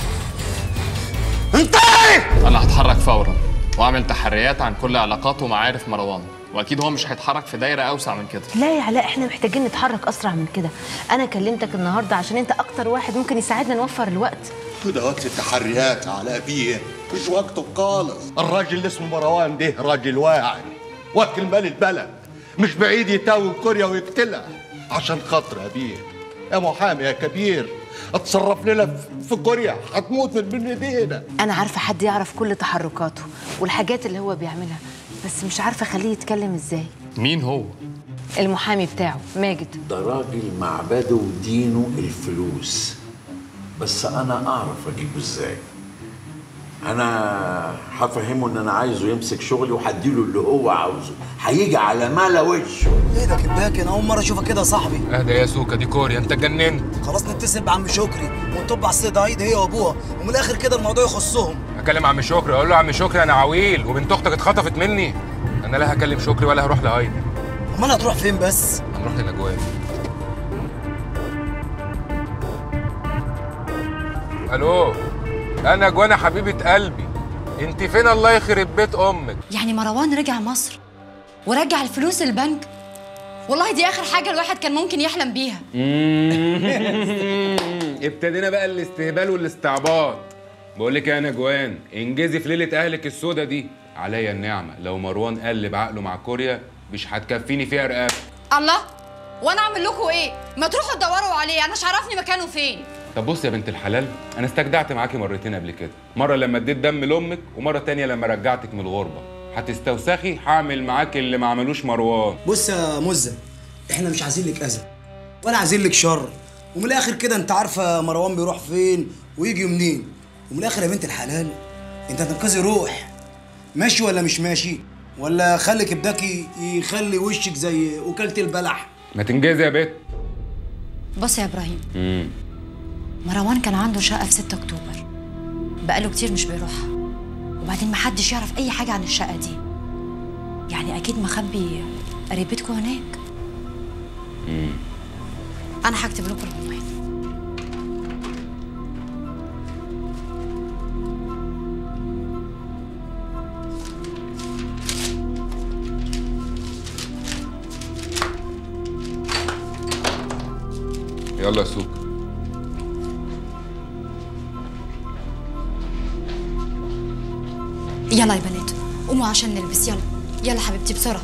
انا هتحرك فورا واعمل تحريات عن كل علاقات ومعارف مروان واكيد هو مش هيتحرك في دايره اوسع من كده لا يا علاء احنا محتاجين نتحرك اسرع من كده انا كلمتك النهارده عشان انت اكتر واحد ممكن يساعدنا نوفر الوقت ده وقت التحريات على ابيه مش وقته خالص الراجل اللي اسمه مروان ده راجل واعي واكل مال البلد مش بعيد يتاوي كوريا ويقتلها عشان خاطر ابيه يا محامي يا كبير اتصرف لنا في كوريا هتموت من بين ايدينا انا عارفه حد يعرف كل تحركاته والحاجات اللي هو بيعملها بس مش عارفه اخليه يتكلم ازاي مين هو المحامي بتاعه ماجد ده راجل معبده ودينه الفلوس بس انا اعرف اجيبه ازاي انا هفهمه ان انا عايزه يمسك شغلي وهديله اللي هو عاوزه هيجي على ملا وشه ايه ده كباك انا اول مره اشوفك كده يا صاحبي اهدى يا سوكا دي كوريا انت اتجننت خلاص نتصل بعم شكري ونطب على السيد عيد هي وابوها ومن الاخر كده الموضوع يخصهم اكلم عم شكري اقول له عم شكري انا عويل وبنت اختك اتخطفت مني انا لا هكلم شكري ولا هروح لهايدي امال هتروح فين بس هنروح للاجوان الو انا جوانا حبيبه قلبي انت فين الله يخرب بيت امك يعني مروان رجع مصر ورجع الفلوس البنك والله دي اخر حاجه الواحد كان ممكن يحلم بيها ابتدينا بقى الاستهبال والاستعباط بقول لك يا نجوان انجزي في ليله اهلك السودا دي عليا النعمه لو مروان قلب عقله مع كوريا مش هتكفيني فيها رقاب الله وانا اعمل لكم ايه ما تروحوا تدوروا عليه انا مش عارفني مكانه فين طب بص يا بنت الحلال انا استجدعت معاكي مرتين قبل كده مره لما اديت دم لامك ومره تانية لما رجعتك من الغربه هتستوسخي هعمل معاكي اللي ما عملوش مروان بص يا مزه احنا مش عايزين لك اذى ولا عايزين لك شر ومن الاخر كده انت عارفه مروان بيروح فين ويجي منين ومن الاخر يا بنت الحلال انت هتنقذي روح ماشي ولا مش ماشي ولا خلي كبداكي يخلي وشك زي وكاله البلح ما تنجزي يا بت بص يا ابراهيم امم مروان كان عنده شقه في 6 اكتوبر بقاله كتير مش بيروحها وبعدين ما حدش يعرف اي حاجه عن الشقه دي يعني اكيد مخبي قريبتكم هناك امم انا هكتب لكم العنوان يلا يا سوق يلا يا بنات قوموا عشان نلبس يلا يلا حبيبتي بسرعه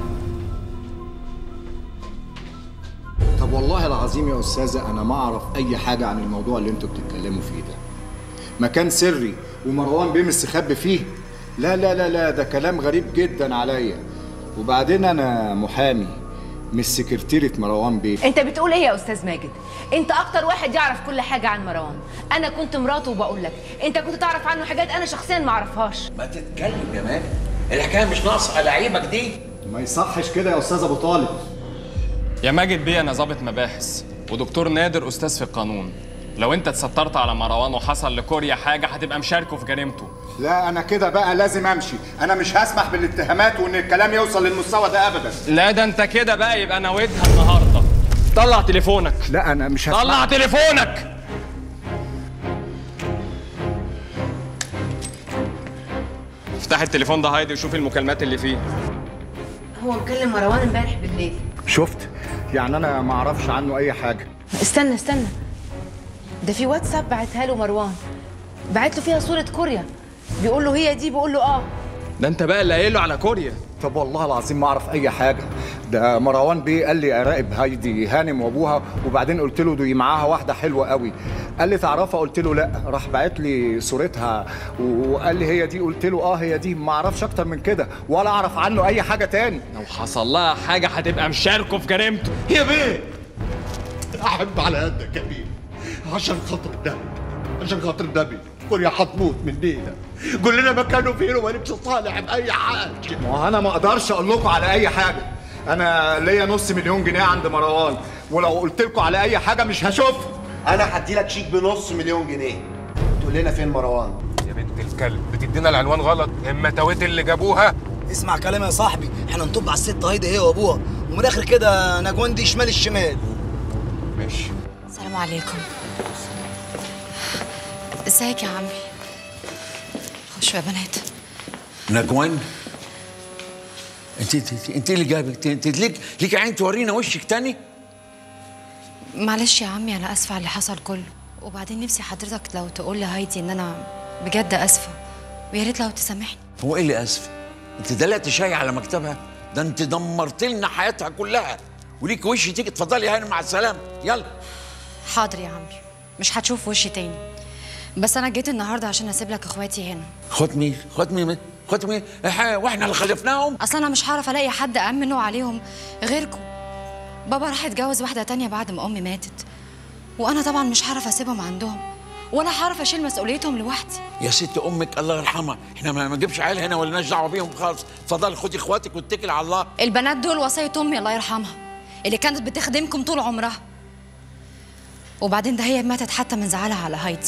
طب والله العظيم يا استاذه انا ما اعرف اي حاجه عن الموضوع اللي انتوا بتتكلموا فيه ده مكان سري ومروان بيه مستخبي فيه لا لا لا لا ده كلام غريب جدا عليا وبعدين انا محامي مش سكرتيرة مروان بيه انت بتقول ايه يا استاذ ماجد انت اكتر واحد يعرف كل حاجه عن مروان انا كنت مراته وبقول لك انت كنت تعرف عنه حاجات انا شخصيا ما اعرفهاش ما تتكلم يا ماجد الحكايه مش ناقصه على عيبك دي ما يصحش كده يا استاذ ابو طالب يا ماجد بيه انا ظابط مباحث ودكتور نادر استاذ في القانون لو انت اتسترت على مروان وحصل لكوريا حاجه هتبقى مشاركه في جريمته لا انا كده بقى لازم امشي انا مش هسمح بالاتهامات وان الكلام يوصل للمستوى ده ابدا لا ده انت كده بقى يبقى نويتها النهارده طلع تليفونك لا انا مش هسمح طلع تليفونك افتح التليفون ده هايدي وشوف المكالمات اللي فيه هو مكلم مروان امبارح بالليل شفت يعني انا ما اعرفش عنه اي حاجه استنى استنى ده في واتساب بعتها له مروان بعت له فيها صوره كوريا بيقول له هي دي بيقول له اه ده انت بقى اللي قايل له على كوريا طب والله العظيم ما اعرف اي حاجه ده مروان بيه قال لي اراقب هايدي هانم وابوها وبعدين قلت له دي معاها واحده حلوه قوي قال لي تعرفها قلت له لا راح باعت لي صورتها وقال لي هي دي قلت له اه هي دي ما اعرفش اكتر من كده ولا اعرف عنه اي حاجه تاني لو حصل لها حاجه هتبقى مشاركه في جريمته يا بيه احب على قدك يا بيه عشان خاطر النبي عشان خاطر النبي كوريا هتموت مننا قول لنا مكانه فين ومالكش صالح باي حاجه ما هو انا ما اقدرش اقول لكم على اي حاجه انا ليا نص مليون جنيه عند مروان ولو قلت لكم على اي حاجه مش هشوفها انا هدي لك شيك بنص مليون جنيه تقول لنا فين مروان يا بنت الكلب بتدينا العنوان غلط اما تويت اللي جابوها اسمع كلامي يا صاحبي احنا نطب على الست هايدي هي وابوها ومن الاخر كده نجوان دي شمال الشمال ماشي السلام عليكم ازيك يا عمي خشوا يا بنات نجوان انت انت انت اللي جابك انت انت ليك ليك عين تورينا وشك تاني معلش يا عمي انا اسفه على اللي حصل كله وبعدين نفسي حضرتك لو تقول لهايدي ان انا بجد اسفه ويا ريت لو تسامحني هو ايه اللي اسف انت دلقت شاي على مكتبها ده انت دمرت لنا حياتها كلها وليك وش تيجي اتفضلي يا هاني مع السلامه يلا حاضر يا عمي مش هتشوف وشي تاني بس انا جيت النهارده عشان اسيب لك اخواتي هنا ختمي ختمي ختمي إح- واحنا اللي خلفناهم اصل انا مش هعرف الاقي حد امنه عليهم غيركم بابا راح يتجوز واحده تانية بعد ما امي ماتت وانا طبعا مش هعرف اسيبهم عندهم ولا هعرف اشيل مسؤوليتهم لوحدي يا ست امك الله يرحمها احنا ما ما نجيبش عيال هنا ولا دعوه بيهم خالص اتفضلي خدي اخواتك واتكلي على الله البنات دول وصية امي الله يرحمها اللي كانت بتخدمكم طول عمرها وبعدين ده هي ماتت حتى من زعلها على هايدي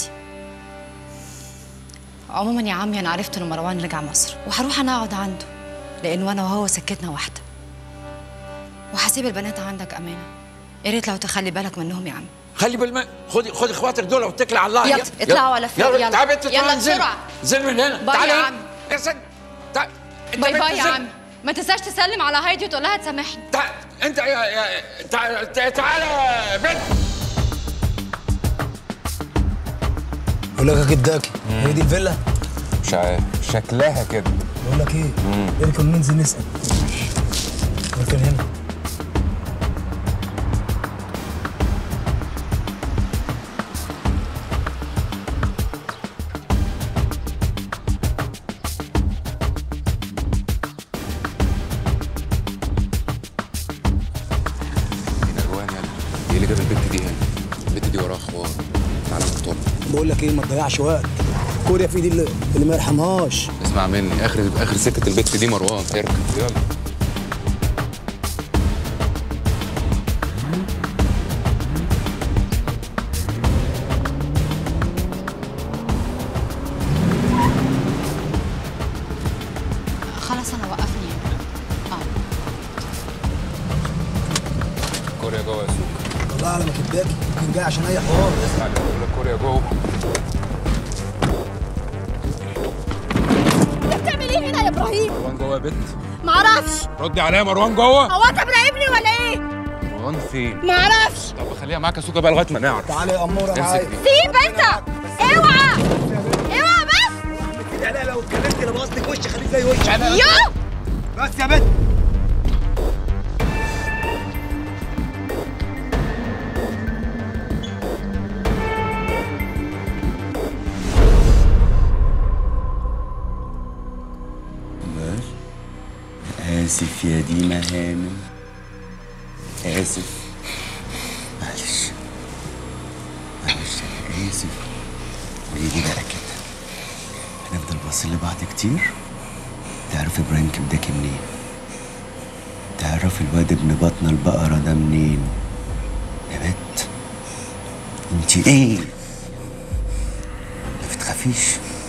عموما يا عمي انا عرفت ان مروان رجع مصر وهروح انا اقعد عنده لان وانا وهو سكتنا واحده وهسيب البنات عندك امانه يا ريت لو تخلي بالك منهم يا عم خلي بالما خدي خدي اخواتك دول واتكلي على الله يلا، اطلعوا على فوق، يلا. تعالي انت يلا انزل بسرعة. انزل من هنا باي تعالي يا هنا. عم. يا سيد تعال انت باي بنت باي يا زين. عم ما تنساش تسلم على هايدي وتقول لها تسامحني انت يا يا تعال تعال يا بنت بقول لك يا كداكي هي دي الفيلا مش عارف شكلها كده بقول لك ايه اركب ننزل نسال اركب هنا نجوان يلا ايه اللي جاب البنت دي هنا البنت دي وراها حوار تعالى نطلع بقول لك ايه ما تضيعش وقت كوريا في دي اللي, اللي ما يرحمهاش اسمع مني اخر اخر سكه البت دي مروان اركب يلا خلاص انا وقفني اه كوريا جوه يا سوق والله على ما كداكي كان جاي عشان اي حوار اسمع اللي بقول لك كوريا جوه انت بتعمل ايه هنا يا ابراهيم مروان جوه يا بت معرفش ردي عليا مروان جوه هو انت مراقبني ولا ايه مروان فين معرفش طب خليها معاك يا سوكا بقى لغايه ما نعرف تعالى يا اموره امسك معايا دي سيب انت اوعى اوعى بس انا لو اتكلمت انا بقصدك وش خليك زي وش انا يا بس يا بنت آسف يا ديما هانم آسف معلش معلش أنا آسف وهي دي بقى كده هنفضل باصين لبعض كتير تعرف إبراهيم كبداكي منين تعرف الواد ابن بطن البقرة ده منين يا بت انت ايه ما بتخافيش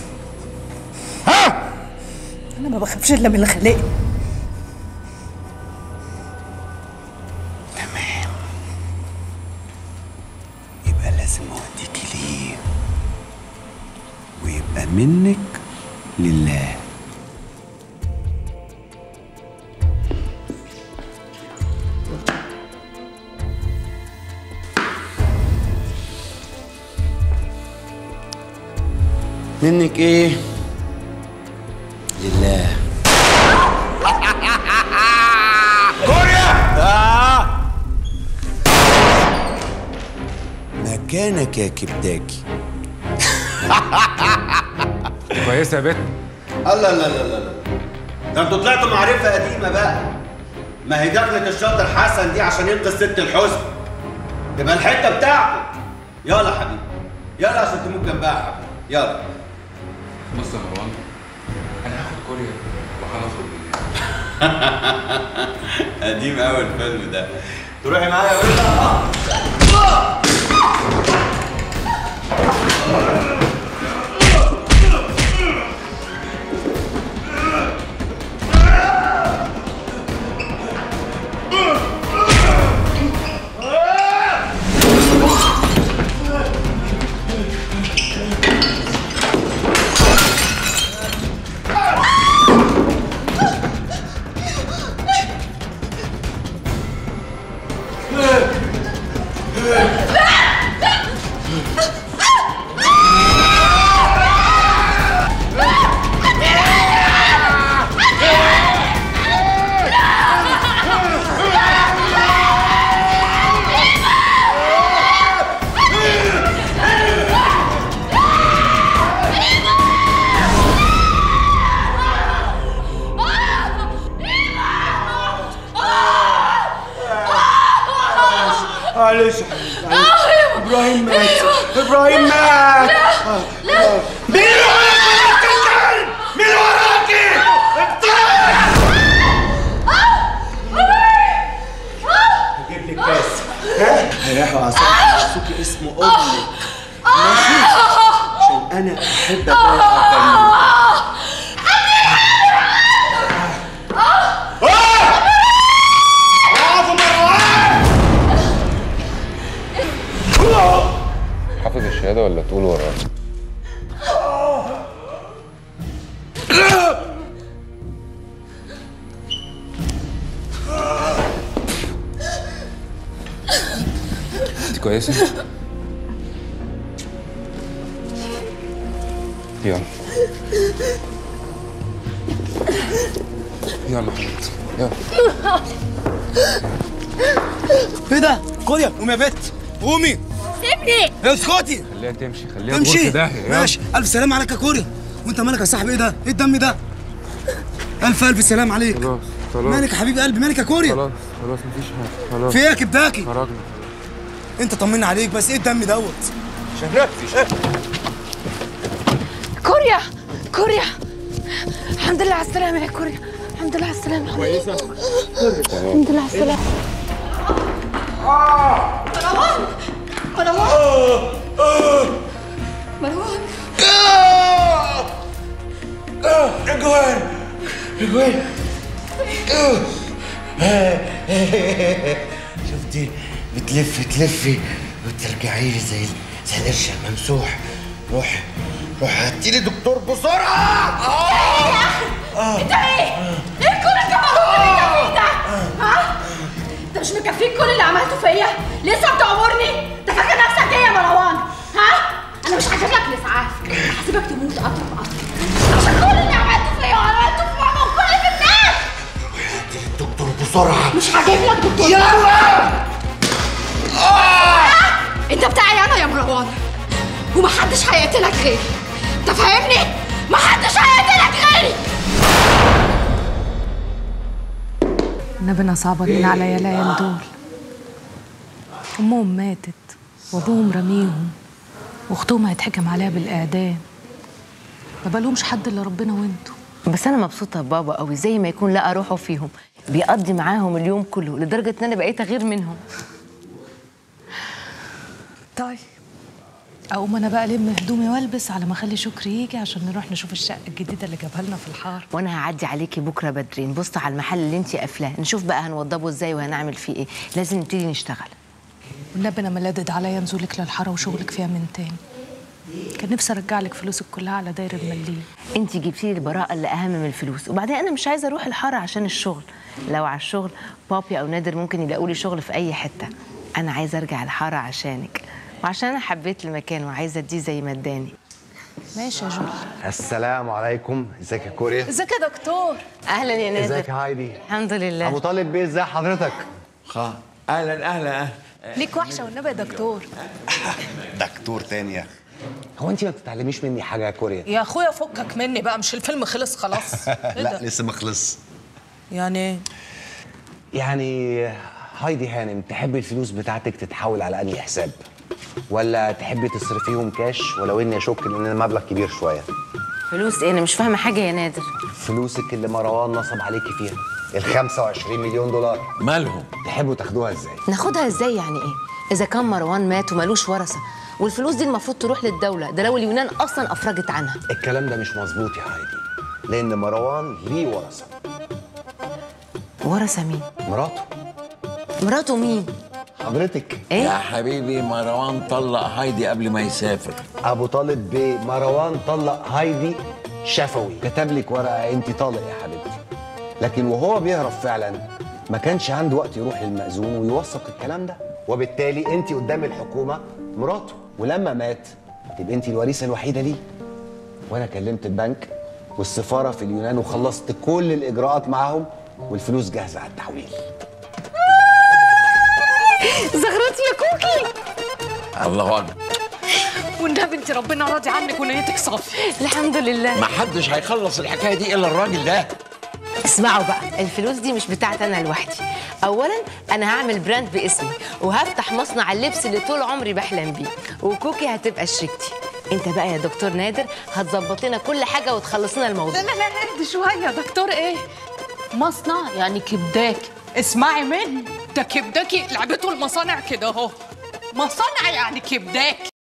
انا ما بخافش الا من اللي خلقني يبقى لازم اوديكي ليه ويبقى منك لله منك ايه لله كوريا آه. مكانك يا كبداكي كويسه يا بت الله لا لا لا لا ده انتوا طلعتوا معرفة قديمة بقى ما هي دخلة الشاطر حسن دي عشان ينقذ ست الحزن تبقى الحتة بتاعته يلا يا حبيبي يلا عشان تموت جنبها يا حبيبي يلا بص يا مروان انا هاخد كوريا وهنخرج قديم قوي الفيلم ده تروحي معايا ولا معلش يا حبيبي معلش. ابراهيم مات ابراهيم مات لا مين اللي وراك يا بنت الكلب؟ مين اللي وراكي؟ هجيب لك كاس ها؟ هيروحوا عصام يشوفوا اسمه امك ماشي عشان انا احب ابقى برافو مروان زياده ولا تقول ورايا انت كويسه يلا يلا حبيبتي يلا ايه ده؟ كوريا قومي يا بت قومي سيبني اسكتي خليها تمشي خليها تغور امشي في داهيه يلا. ماشي الف سلام عليك يا كوريا وانت مالك يا صاحبي ايه ده؟ ايه الدم ده؟ الف الف سلام عليك خلاص خلاص مالك يا حبيب قلبي مالك يا كوريا خلاص خلاص مفيش حاجه خلاص في ايه يا كبداكي؟ خرجنا انت طمنا عليك بس ايه الدم دوت؟ كوريا كوريا الحمد لله على السلامة يا كوريا الحمد لله على السلامة كويسه الحمد لله على السلامة مروان مروان مروان اجوان اجوان شفتي بتلفي تلفي وترجعي لي زي زي القرش الممسوح روح روح هاتي لي دكتور بسرعه انت ايه؟ ايه كل الجبروت اللي انت فيه ده؟ ها؟ انت مش مكفيك كل اللي عملته فيا؟ لسه بتأمرني؟ انت فاكر نفسك ايه يا مروان؟ ها؟ انا مش هجيب لك الاسعاف هسيبك تموت قطر بقطر عشان كل اللي عملته فيا وعملته في ماما وكل في الناس دكتور بسرعه مش هجيب لك دكتور يلا انت بتاعي انا يا مروان ومحدش هيقتلك غيري انت فاهمني؟ محدش هيقتلك غيري نبنا صعبانين عليا العيال دول امهم ماتت وابوهم رميهم واختهم هيتحكم عليها بالاعدام ما بالهمش حد الا ربنا وانتوا بس انا مبسوطه ببابا قوي زي ما يكون لقى روحه فيهم بيقضي معاهم اليوم كله لدرجه ان انا بقيت اغير منهم طيب اقوم انا بقى الم هدومي والبس على ما اخلي شكري يجي عشان نروح نشوف الشقه الجديده اللي جابها لنا في الحاره وانا هعدي عليكي بكره بدري نبص على المحل اللي انت قافلاه نشوف بقى هنوضبه ازاي وهنعمل فيه ايه لازم نبتدي نشتغل والنبي انا ملادد عليا نزولك للحاره وشغلك فيها من تاني كان نفسي ارجع لك فلوسك كلها على داير المليم انت جبتي لي البراءه اللي اهم من الفلوس وبعدين انا مش عايزه اروح الحاره عشان الشغل لو على الشغل بابي او نادر ممكن يلاقوا لي شغل في اي حته انا عايزه ارجع الحاره عشانك وعشان انا حبيت المكان وعايزه اديه زي ما اداني ماشي يا جول السلام عليكم ازيك يا كوريا ازيك يا دكتور اهلا يا نادر ازيك يا هايدي الحمد لله ابو طالب بيه ازي حضرتك خا اهلا اهلا اهلا ليك وحشه والنبي يا دكتور دكتور تاني يا هو انت ما بتتعلميش مني حاجه يا كوريا يا اخويا فكك مني بقى مش الفيلم خلص خلاص ايه لا ده لسه ما خلص يعني ايه يعني هايدي هانم تحبي الفلوس بتاعتك تتحول على انهي حساب ولا تحبي تصرفيهم كاش ولو اني اشك ان المبلغ كبير شويه فلوس ايه انا مش فاهمه حاجه يا نادر فلوسك اللي مروان نصب عليكي فيها ال 25 مليون دولار مالهم تحبوا تاخدوها ازاي ناخدها ازاي يعني ايه اذا كان مروان مات ومالوش ورثه والفلوس دي المفروض تروح للدوله ده لو اليونان اصلا افرجت عنها الكلام ده مش مظبوط يا هايدي لان مروان ليه ورثه ورثه مين مراته مراته مين حضرتك ايه يا حبيبي مروان طلق هايدي قبل ما يسافر ابو طالب بيه مروان طلق هايدي شفوي كتب لك ورقه انت طالق يا حبيبتي لكن وهو بيهرب فعلا ما كانش عنده وقت يروح للمأذون ويوثق الكلام ده وبالتالي انت قدام الحكومه مراته ولما مات تبقى انت الوريثه الوحيده ليه وانا كلمت البنك والسفاره في اليونان وخلصت كل الاجراءات معاهم والفلوس جاهزه على التحويل زغرتي يا كوكي الله اكبر والنبي انت ربنا راضي عنك ونيتك صافي الحمد لله ما حدش هيخلص الحكايه دي الا الراجل ده اسمعوا بقى الفلوس دي مش بتاعت انا لوحدي اولا انا هعمل براند باسمي وهفتح مصنع اللبس اللي طول عمري بحلم بيه وكوكي هتبقى شريكتي انت بقى يا دكتور نادر هتظبط لنا كل حاجه وتخلص لنا الموضوع لا لا لا اهدي شويه يا دكتور ايه مصنع يعني كبداكي اسمعي مني ده كبداكي لعبته المصانع كده اهو مصانع يعني كبداكي